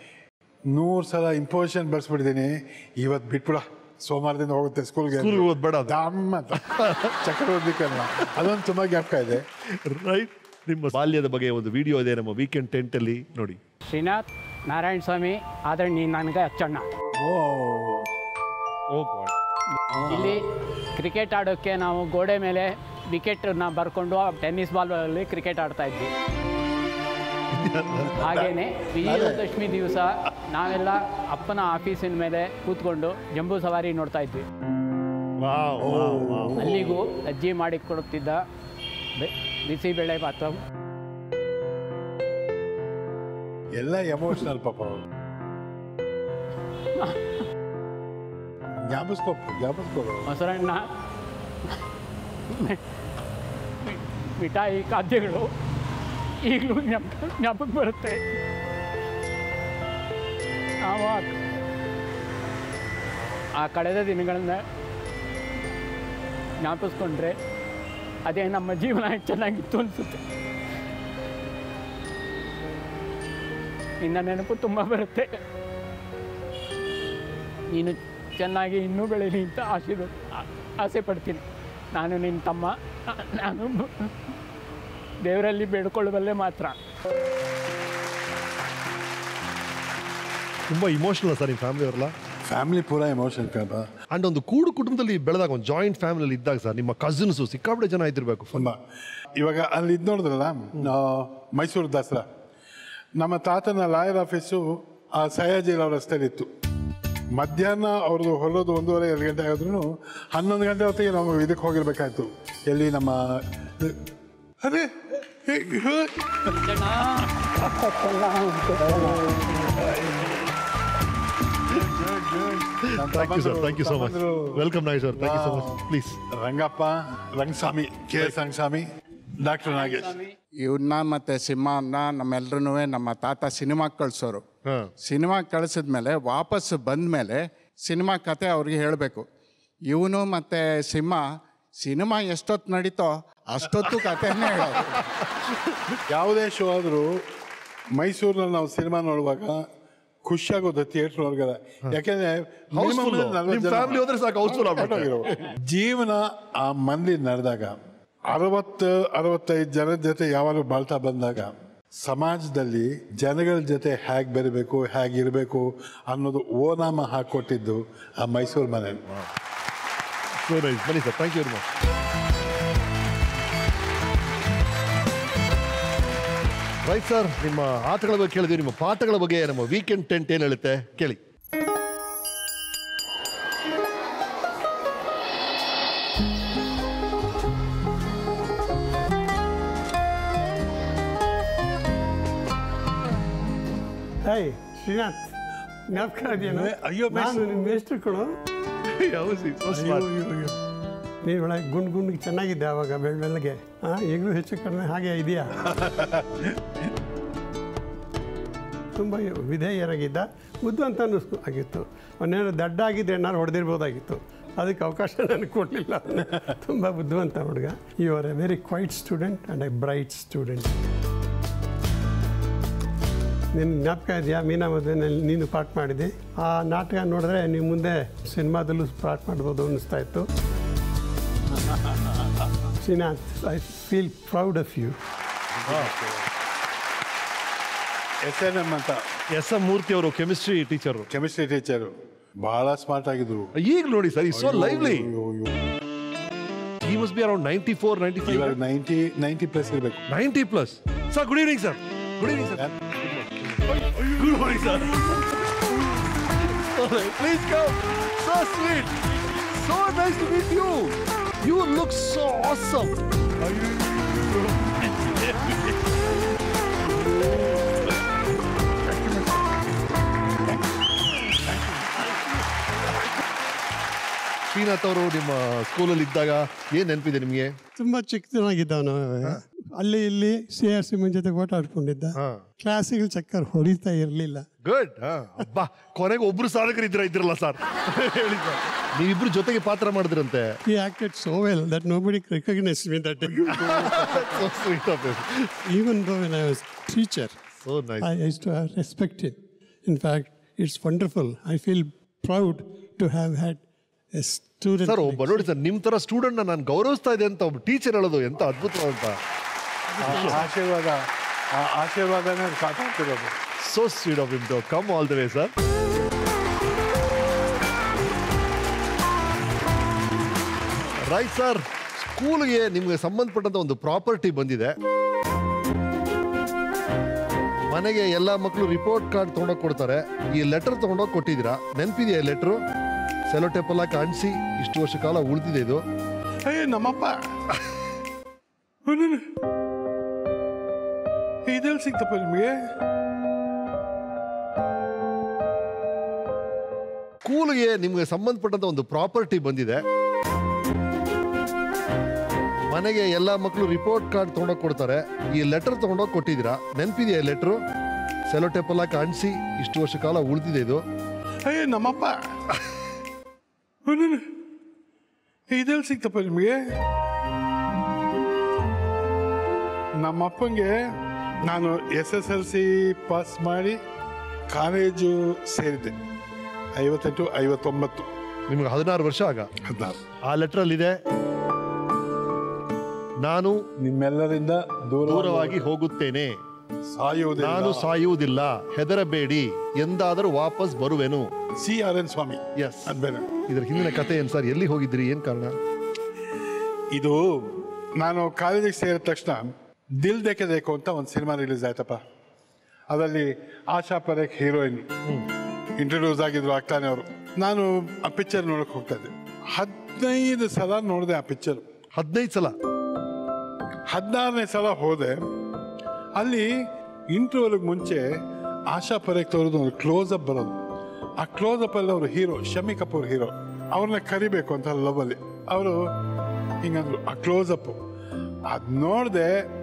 ನೂರು ಸಲ ಇಂಪೋಸಿಷನ್ ಬರ್ಸ್ಬಿಟ್ಟಿದ್ದೀನಿ ಇವತ್ತು ಬಿಟ್ಬಿಡ ಸೋಮವಾರದಿಂದ ಹೋಗುತ್ತೆ ಸ್ಕೂಲ್ಗೆ ಸ್ಕೂಲ್ಗೆ ಹೋಗೋದು ಬೇಡ ಅದು. ದಮ್ಮ ಅಂತ ಚಕ್ರವರ್ತಿಕಲ್ಲ ಅದೊಂದು ತುಂಬ ಜ್ಞಾಪಕ ಇದೆ ರೈಟ್ ನಿಮ್ಮ ಬಾಲ್ಯದ ಬಗ್ಗೆ ಒಂದು ವಿಡಿಯೋ ಇದೆ ನಮ್ಮ ವೀಕೆಂಡ್ ಟೆಂಟ್ ಅಲ್ಲಿ ನೋಡಿ ಶ್ರೀನಾಥ್ ನಾರಾಯಣ ಸ್ವಾಮಿ ಆದರೆ ನೀನು ನನಗೆ ಅಚ್ಚಣ್ಣ ಓ ಇಲ್ಲಿ ಕ್ರಿಕೆಟ್ ಆಡೋಕ್ಕೆ ನಾವು ಗೋಡೆ ಮೇಲೆ ವಿಕೆಟನ್ನ ಬರ್ಕೊಂಡು ಟೆನ್ನಿಸ್ ಬಾಲಲ್ಲಿ ಕ್ರಿಕೆಟ್ ಆಡ್ತಾ ಇದ್ವಿ ಹಾಗೇನೆ ವಿಜಯದಶಮಿ ದಿವಸ ನಾವೆಲ್ಲ ಅಪ್ಪನ ಆಫೀಸಿನ ಮೇಲೆ ಕೂತ್ಕೊಂಡು ಜಂಬೂ ಸವಾರಿ ನೋಡ್ತಾ ಇದ್ವಿ ಅಲ್ಲಿಗೂ ಅಜ್ಜಿ ಮಾಡಿ ಕೊಡುತ್ತಿದ್ದ ಬೆ- ಬಿಸಿಬೇಳೆ ಭಾತ ಎಲ್ಲ ಎಮೋಷನಲ್ ಪಾಪ ಅವರು ಜ್ಞಾಪಿಸ್ಕೋ ಜ್ಞಾಪಿಸ್ಕೋ ಮೊಸರನ್ನ ಮಿ- ಮಿಠಾಯಿ ಖಾದ್ಯಗಳು ಈಗಲೂ ಜ್ಞಾಪಕ ಜ್ಞಾಪಕ ಬರುತ್ತೆ ನಾವು ಆ- ಆ ಕಳೆದ ದಿನಗಳನ್ನ ಜ್ಞಾಪಿಸ್ಕೊಂಡ್ರೆ ಅದೇ ನಮ್ಮ ಜೀವನ ಚೆನ್ನಾಗಿತ್ತು ಅನಿಸುತ್ತೆ ನಿನ್ನ ನೆನಪು ತುಂಬ ಬರುತ್ತೆ ನೀನು ಚೆನ್ನಾಗಿ ಇನ್ನೂ ಬೆಳೀಲಿ ಅಂತ ಆಶೆ ಆಸೆ ಪಡ್ತೀನಿ ನಾನು ನಿನ್ನ ತಮ್ಮ ನಾನು ದೇವರಲ್ಲಿ ಬೇಡ್ಕೊಳ್ಳಬಲ್ಲೆ ಮಾತ್ರ ತುಂಬಾ ಇಮೋಷನಲ್ ಸರ್ ನಿಮ್ಮ ಫ್ಯಾಮಿಲಿ ಅವರಲ್ಲ ಫ್ಯಾಮಿಲಿ ಪೂರ ಎಮೋಷನ್ ಕಣ ಅಂಡ್ ಒಂದು ಕೂಡು ಕುಟುಂಬದಲ್ಲಿ ಬೆಳೆದಾಗ ಒಂದು ಜಾಯಿಂಟ್ ಫ್ಯಾಮಿಲಿ ಇದ್ದಾಗ ಸರ್ ನಿಮ್ಮ ಕಸಿನ್ಸು ಸಿಕ್ಕಾಪಟ್ಟೆ ಜನ ಇದ್ದಿರ್ಬೇಕು ತುಂಬ ಇವಾಗ ಅಲ್ಲಿ ಇದು ನೋಡಿದ್ರಲ್ಲ ಆ, ಮೈಸೂರು ದಸರಾ ನಮ್ಮ ತಾತನ ಲಾಯರ್ ಆಫೀಸು ಆ ಸಯಾಜಿರಾವ್ ರಸ್ತೆಯಲ್ಲಿತ್ತು ಮಧ್ಯಾಹ್ನ ಅವ್ರದ್ದು ಹೊರಡೋದು ಒಂದೂವರೆ ಎರಡು ಗಂಟೆ ಆದ್ರೂ ಹನ್ನೊಂದು ಗಂಟೆ ಹೊತ್ತಿಗೆ ನಾವು ಇದಕ್ಕೆ ಹೋಗಿರ್ಬೇಕಾಯ್ತು ಎಲ್ಲಿ ನಮ್ಮ ಅದೇ ಹೇ- ಹೇ- ನಮ್ಮ ಥ್ಯಾಂಕ್ ಯು ಸರ್ ತಮ್ಮಂದ್ರು- ಥ್ಯಾಂಕ್ ಯು ಸೊ ಮಚ್ ತಮ್ಮಂದ್ರು welcome Nagesh sir thank you so much please Rangappa Rangaswamy K S Rangaswamy doctor Nagesh ಇವನ್ನ ಮತ್ತೆ ಸಿಂಹನ ನಮ್ಮೆಲ್ರೂ ನಮ್ಮ ತಾತ ಸಿನಿಮಾ ಕಳ್ಸೋರು ಹಾಂ ಸಿನಿಮಾ ಕಳಿಸಿದ್ಮೇಲೆ ವಾಪಸ್ ಬಂದಮೇಲೆ ಸಿನಿಮಾ ಕತೆ ಅವ್ರಿಗೆ ಹೇಳಬೇಕು ಇವನು ಮತ್ತೆ ಸಿಂಹ ಸಿನಿಮಾ ಎಷ್ಟೊತ್ತು ನಡೀತೋ ಅಷ್ಟೊತ್ತು ಕತೆನೇ ಹೇಳೋದು ಯಾವುದೇ ಶೋ ಆದರೂ ಮೈಸೂರಿನಲ್ಲಿ ನಾವು ಸಿನಿಮಾ ನೋಡುವಾಗ ಖುಷಿಯಾಗೋದು ಥಿಯೇಟರ್ ಒಳಗಡೆ ಯಾಕೆಂದ್ರೆ minimum Houseful. ನಲ್ವತ್ತು ನಿಮ್ ಜನ family ಹೋದ್ರೆ ಸಾಕು, houseful ಆಗ್ಬಿಡುತ್ತೆ. ಹೊರ್ಟೋಗಿರೋರು. ಜೀವನ ಆ ಮಂದಿ ನಡೆದಾಗ ಅರವತ್ತು ಅರವತ್ತೈದು ಜನದ ಜೊತೆ ಯಾವಾಗಲೂ ಬಾಳ್ತಾ ಬಂದಾಗ ಸಮಾಜದಲ್ಲಿ ಜನಗಳ ಜೊತೆ ಹೇಗೆ ಬೆರಿಬೇಕು ಹೇಗಿರಬೇಕು ಅನ್ನೋದು ಓನಾಮ ಹಾಕೊಟ್ಟಿದ್ದು ಆ ಮೈಸೂರು ಮನೆ ಸೊ ನೈಸ್ ಬನ್ನಿ sir thank you very much right sir ನಿಮ್ಮ ಆಟಗಳ ಬಗ್ಗೆ ಕೇಳಿದ್ವಿ ನಿಮ್ಮ ಪಾಠಗಳ ಬಗ್ಗೆ ನಮ್ಮ ವೀಕೆಂಡ್ ಟೆಂಟ್ ಏನು ಹೇಳುತ್ತೆ ಕೇಳಿ ಹಾಯ್ ಶ್ರೀನಾಥ್ ಜ್ಞಾಪಕ ಇದೆಯೇನು ಅಯ್ಯೋ, ನಾನು ನಿಮ್ಮ ಮೇಸ್ಟ್ರು ಕಣೋ ನೀನು ಒಳಗೆ ಗುಂಡು ಗುಂಡಿಗೆ ಚೆನ್ನಾಗಿದ್ದೆ ಆವಾಗ ಬೆಳ ಬೆಳಗ್ಗೆ ಹಾಂ ಈಗಲೂ ಹೆಚ್ಚು ಕಡಿಮೆ ಹಾಗೆ ಇದೆಯಾ ತುಂಬ ವಿಧೇಯರಾಗಿದ್ದ ಮುದ್ದು ಅಂತ ಅನ್ನಿಸ್ತು ಆಗಿತ್ತು ಅವನೇನು ದಡ್ಡ ಆಗಿದ್ರೆ ಏನಾರು ಹೊಡೆದಿರ್ಬೋದಾಗಿತ್ತು ಅದಕ್ಕೆ ಅವಕಾಶ ನನಗೆ ಕೊಡಲಿಲ್ಲ ತುಂಬ ಬುದ್ಧಿವಂತ ಹುಡುಗ you are a very quiet student and a bright student ನಿನ್ನ ಜ್ಞಾಪಕ ಇದೆಯಾ ಮೀನಾ ಮದುವೆನಲ್ಲಿ ನೀನು ಪಾಠ ಮಾಡಿದೆ ಆ ನಾಟಕ ನೋಡಿದ್ರೆ ನೀವು ಮುಂದೆ ಸಿನಿಮಾದಲ್ಲೂ ಪಾಠ ಮಾಡ್ಬೋದು ಅನ್ನಿಸ್ತಾ ಇತ್ತು Srinath I feel proud of you S N M ಅಂತ ಎಸ್ ಎಂ ಮೂರ್ತಿ ಅವರು ಕೆಮಿಸ್ಟ್ರಿ ಟೀಚರು ಕೆಮಿಸ್ಟ್ರಿ ಟೀಚರು ಬಹಳ ಸ್ಮಾರ್ಟ್ ಆಗಿದ್ರು ಈಗ ನೋಡಿ ಸರ್ ಈ ಸೋ ಲೈವ್ಲಿ ಈ must be around ninety four ninety five ಇವಾಗ ನೈಂಟಿ ನೈಂಟಿ ಪ್ಲಸ್ ಇರಬೇಕು ninety plus sir good evening sir good evening sir good morning sir please come so sweet so nice to meet you you look so awesome Srinath ಅವರು ನಿಮ್ಮ ಸ್ಕೂಲಲ್ಲಿ ಇದ್ದಾಗ ಏನ್ ನೆನಪಿದೆ ನಿಮಗೆ ತುಂಬ ಚಿಕ್ಕದನಾಗಿದ್ದವನು ಅಲ್ಲಿ ಇಲ್ಲಿ ಸಿ ಆರ್ ಸಿಮನ್ ಜೊತೆ ಓಟ ಆಡ್ಕೊಂಡಿದ್ದ ಕ್ಲಾಸಿಗೆ ಚಕ್ಕರ್ ಹೊಡಿತಾ ಇರಲಿಲ್ಲ ಗುಡ್ ಅಬ್ಬಾ ಕೊನೆಗೆ ಒಬ್ರು ಸಾಧಕರು ಇದ್ರ ಇದ್ರಲ್ಲ ಸರ್ ಹೇಳಿ ಸರ್ ನೀವಿಬ್ರು ಜೊತೆಗೆ ಪಾತ್ರ ಮಾಡಿದ್ರಂತೆ He acted so well that nobody recognized me that day. So sweet of him. Even though when I was teacher, So nice. I used to respect him. In fact, it's wonderful. I feel proud to have had a student. Sir like ಒಬ್ಬ ನೋಡಿ sir ನಿಮ್ ತರ student ನಾನು ಗೌರವಿಸ್ತಾ ಇದೆ ಅಂತ ಒಬ್ಬ teacher ಹೇಳೋದು ಎಂತ ಅದ್ಭುತ ಅಂತ ಆಶೀರ್ವಾದ ಆ ಆಶೀರ್ವಾದನೇ ಕಾಪಾಡ್ತಿರೋದು so sweet of him to come all the way sir right sir ಸ್ಕೂಲ್ಗೆ ನಿಮ್ಗೆ ಸಂಬಂಧಪಟ್ಟಂತ ಒಂದು ಪ್ರಾಪರ್ಟಿ ಬಂದಿದೆ ಮನೆಗೆ ಎಲ್ಲ ಮಕ್ಕಳು ರಿಪೋರ್ಟ್ ಕಾರ್ಡ್ ತೊಗೊಂಡೋಗಿ ಕೊಡ್ತಾರೆ ಈ ಲೆಟರ್ ತೊಗೊಂಡೋಗಿ ಕೊಟ್ಟಿದ್ದೀರಾ ನೆನಪಿದೆಯಾ ಲೆಟ್ರು ಸೆಲೋ ಟೇಪೆಲ್ಲ ಕಾಣಿಸಿ ಇಷ್ಟು ವರ್ಷ ಕಾಲ ಉಳಿದಿದೆ ಇದು ಅಯ್ಯ ನಮ್ಮಪ್ಪ ಇದೆಲ್ಲಿ ಸಿಕ್ತಪ್ಪ ನಿಮಗೆ ಸ್ಕೂಲ್ಗೆ ನಿಮ್ಗೆ ಸಂಬಂಧಪಟ್ಟಂತ ಒಂದು ಪ್ರಾಪರ್ಟಿ ಬಂದಿದೆ ಮನೆಗೆ ಎಲ್ಲ ಮಕ್ಕಳು ರಿಪೋರ್ಟ್ ಕಾರ್ಡ್ ತೊಗೊಂಡೋಗಿ ಕೊಡ್ತಾರೆ ಈ ಲೆಟರ್ ತೊಗೊಂಡೋಗಿ ಕೊಟ್ಟಿದ್ದೀರಾ ನೆನಪಿದೆಯಾ ಲೆಟ್ರು ಸೆಲೋ ಟೇಪೆಲ್ಲ ಕಾಣಿಸಿ ಇಷ್ಟು ವರ್ಷ ಕಾಲ ಉಳಿದಿದೆ ಇದು ಅಯ್ಯ ನಮ್ಮಪ್ಪ ಇದೆಲ್ಲಿ ಸಿಕ್ತಪ್ಪ ನಿಮಗೆ ನಮ್ಮಪ್ಪಂಗೆ ನಾನು S S L C pass ಮಾಡಿ ಕಾಲೇಜು ಸೇರಿದ್ದೆ ಐವತ್ತೆಂಟು ಐವತ್ತೊಂಬತ್ತು ನಿಮ್ಗೆ ಹದಿನಾರು ವರ್ಷ ಆಗ ಹದಿನಾರು ಆ ಲೆಟ್ರಲ್ಲಿದೆ ನಾನು ನಿಮ್ಮೆಲ್ಲರಿಂದ ದೂರ ದೂರವಾಗಿ ಹೋಗುತ್ತೇನೆ ಸಾಯುವುದಿಲ್ಲ ನಾನು ಸಾಯುವುದಿಲ್ಲ ಹೆದರಬೇಡಿ ಎಂದಾದರೂ ವಾಪಸ್ ಬರುವೆನು C R N Swamy S ಅದ್ ಬೇರೆ ಇದ್ರ ಹಿಂದಿನ ಕತೆ ಏನ್ ಸರ್ ಎಲ್ಲಿ ಹೋಗಿದ್ರಿ ಏನ್ ಕಾರಣ ಇದು ನಾನು ಕಾಲೇಜಿಗೆ ಸೇರಿದ ತಕ್ಷಣ ದಿಲ್ ದೇಕೆ ದೇಕು ಅಂತ ಒಂದು ಸಿನಿಮಾ ರಿಲೀಸ್ ಆಯ್ತಪ್ಪ ಅದರಲ್ಲಿ ಆಶಾ ಪರೇಖ್ ಹೀರೋಯಿನ್ ಇಂಟ್ರೊಡ್ಯೂಸ್ ಆಗಿದ್ರು ಆಗ್ತಾನೆ ಅವರು ನಾನು ಆ ಪಿಕ್ಚರ್ ನೋಡಕ್ ಹೋಗ್ತಾ ಇದ್ದೆ ಹದಿನೈದು ಸಲ ನೋಡಿದೆ ಆ ಪಿಕ್ಚರ್ ಹದಿನೈದು ಸಲ ಹದಿನಾರನೇ ಸಲ ಹೋದೆ ಅಲ್ಲಿ ಇಂಟರ್ವಲ್ಗೆ ಮುಂಚೆ ಆಶಾ ಪರೇಖ್ ತೋರಿದ ಒಂದು ಕ್ಲೋಸ್ ಅಪ್ ಬರೋದು ಆ ಕ್ಲೋಸ್ ಅಪ್ ಅಲ್ಲಿ ಅವರು ಹೀರೋ ಶಮಿ ಕಪೂರ್ ಹೀರೋ ಅವ್ರನ್ನ ಕರಿಬೇಕು ಅಂತ ಲವ್ ಅಲ್ಲಿ ಅವರು ಹಿಂಗಂದ್ರು ಆ ಕ್ಲೋಸ್ ಅಪ್ ಅದ್ ನೋಡ್ದೆ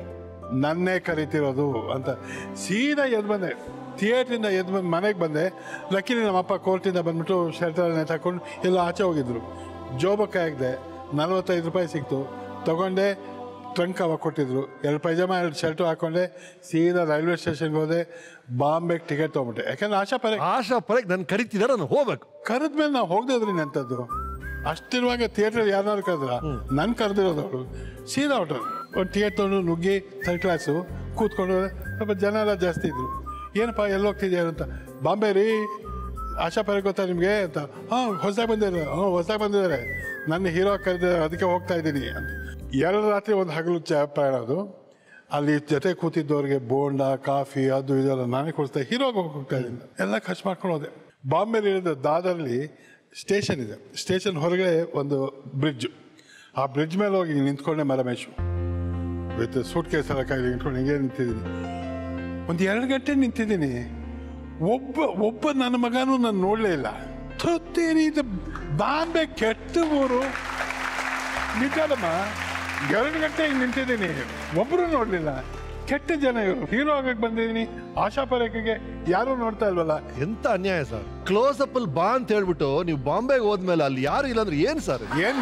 ನನ್ನೇ ಕರಿತಿರೋದು ಅಂತ ಸೀದಾ ಎದ್ ಬಂದೆ ಥಿಯೇಟ್ರಿಂದ ಎದ್ ಬಂದು ಮನೆಗೆ ಬಂದೆ ಲಕ್ಕಿಲಿ ನಮ್ಮಪ್ಪ ಕೋರ್ಟಿಂದ ಬಂದ್ಬಿಟ್ಟು ಶರ್ಟ್ ನೇತಾಕೊಂಡು ಎಲ್ಲ ಆಚೆ ಹೋಗಿದ್ರು ಜೋಬಕ್ಕೆ ಹಾಕಿದೆ ನಲ್ವತ್ತೈದು ರೂಪಾಯಿ ಸಿಕ್ತು ತಗೊಂಡೆ ಟ್ರಂಕ್ ಅವಾಗ ಕೊಟ್ಟಿದ್ರು ಎರಡು ಪೈಜಾಮ ಎರಡು ಶರ್ಟು ಹಾಕೊಂಡೆ ಸೀದಾ ರೈಲ್ವೆ ಸ್ಟೇಷನ್ಗೆ ಹೋದೆ ಬಾಂಬೆಗೆ ಟಿಕೆಟ್ ತೊಗೊಂಬಿಟ್ಟೆ ಯಾಕಂದ್ರೆ ಆಶಾ ಪರೇಖ್ ಆಶಾ ಪರೇಖ್ ನನ್ ಕರಿತಿದಾರೆ ನಾನು ಹೋಗ್ಬೇಕು ಕರೆದ್ಮೇಲೆ ನಾವು ಹೋಗದಿದ್ರಿ ಅಂತದ್ದು ಅಷ್ಟಿರುವಾಗ ಥಿಯೇಟರ್ ಯಾರು ಕರೆದ್ರ ನನ್ ಕರೆದಿರೋದು ಅವರು ಸೀದಾ ಹೊಟ್ಟರು ಒಂದು ಥಿಯೇಟರ್ ತೊಗೊಂಡು ನುಗ್ಗಿ ಥರ್ಡ್ ಕ್ಲಾಸು ಕೂತ್ಕೊಂಡು ಸ್ವಲ್ಪ ಜನ ಎಲ್ಲ ಜಾಸ್ತಿ ಇದ್ರು ಏನಪ್ಪ ಎಲ್ಲಿ ಹೋಗ್ತಿದ್ಯಾ ಅಂತ ಬಾಂಬೆ ರೀ ಆಶಾ ಪರೇಖ್ ಗೊತ್ತಾ ನಿಮಗೆ ಅಂತ ಹಾಂ ಹೊಸದಾಗಿ ಬಂದಿದ್ದಾರೆ ಹ್ಞೂ ಹೊಸದಾಗಿ ಬಂದಿದ್ದಾರೆ ನನ್ನ ಹೀರೋ ಕರೆದಿದ್ದಾರೆ ಅದಕ್ಕೆ ಹೋಗ್ತಾ ಇದ್ದೀನಿ ಅಂತ ಎರಡು ರಾತ್ರಿ ಒಂದು ಹಗಲು ಚ ಪ್ರಯಾಣ ಅದು ಅಲ್ಲಿ ಜೊತೆ ಕೂತಿದ್ದವ್ರಿಗೆ ಬೋಂಡ ಕಾಫಿ ಅದು ಇದೆಲ್ಲ ನಾನೇ ಕೊಡಿಸ್ತಾ ಹೀರೋಗೆ ಹೋಗ್ತಾ ಇದ್ದೀನಿ ಎಲ್ಲ ಖರ್ಚು ಮಾಡ್ಕೊಂಡು ಹೋದೆ ಬಾಂಬೆಲಿ ಇಳಿದ ದಾದರ್ಲಿ ಸ್ಟೇಷನ್ ಇದೆ ಸ್ಟೇಷನ್ ಹೊರಗಡೆ ಒಂದು ಬ್ರಿಡ್ಜ್ ಆ ಬ್ರಿಡ್ಜ್ ಮೇಲೆ ಹೋಗಿ ನಿಂತ್ಕೊಂಡೆ ಮರಮೇಶು ವಿತ್ ಸೂಟ್ ಕೇಸ್ ಎಲ್ಲ ಕೈಲಿ ನಿಂತ್ಕೊಂಡು ಹಿಂಗೆ ನಿಂತಿದ್ದೀನಿ ಒಂದು ಎರಡು ಗಂಟೆ ನಿಂತಿದ್ದೀನಿ ಒಬ್ಬ ಒಬ್ಬ ನನ್ನ ಮಗನೂ ನಾನು ನೋಡಲೇ ಇಲ್ಲ ತೊತ್ತೇರಿ ಇದು ಬಾಂಬೆ ಕೆಟ್ಟ ಊರು ನಿಜಾಲಮ್ಮ ಎರಡು ಗಂಟೆ ಹಿಂಗೆ ನಿಂತಿದ್ದೀನಿ ಒಬ್ಬರು ನೋಡಲಿಲ್ಲ ಕೆಟ್ಟ ಜನ ಇವರು ಹೀರೋ ಆಗಕ್ಕೆ ಬಂದಿದ್ದೀನಿ ಆಶಾ ಪರೇಖೆಗೆ ಯಾರೂ ನೋಡ್ತಾ ಇಲ್ವಲ್ಲ ಎಂತ ಅನ್ಯಾಯ ಸರ್ ಕ್ಲೋಸ್ ಅಪ್ ಅಲ್ಲಿ ಬಾ ಅಂತ ಹೇಳ್ಬಿಟ್ಟು ನೀವು ಬಾಂಬೆಗೆ ಹೋದ್ಮೇಲೆ ಅಲ್ಲಿ ಯಾರು ಇಲ್ಲ ಅಂದ್ರೆ ಏನ್ ಸರ್ ಏನು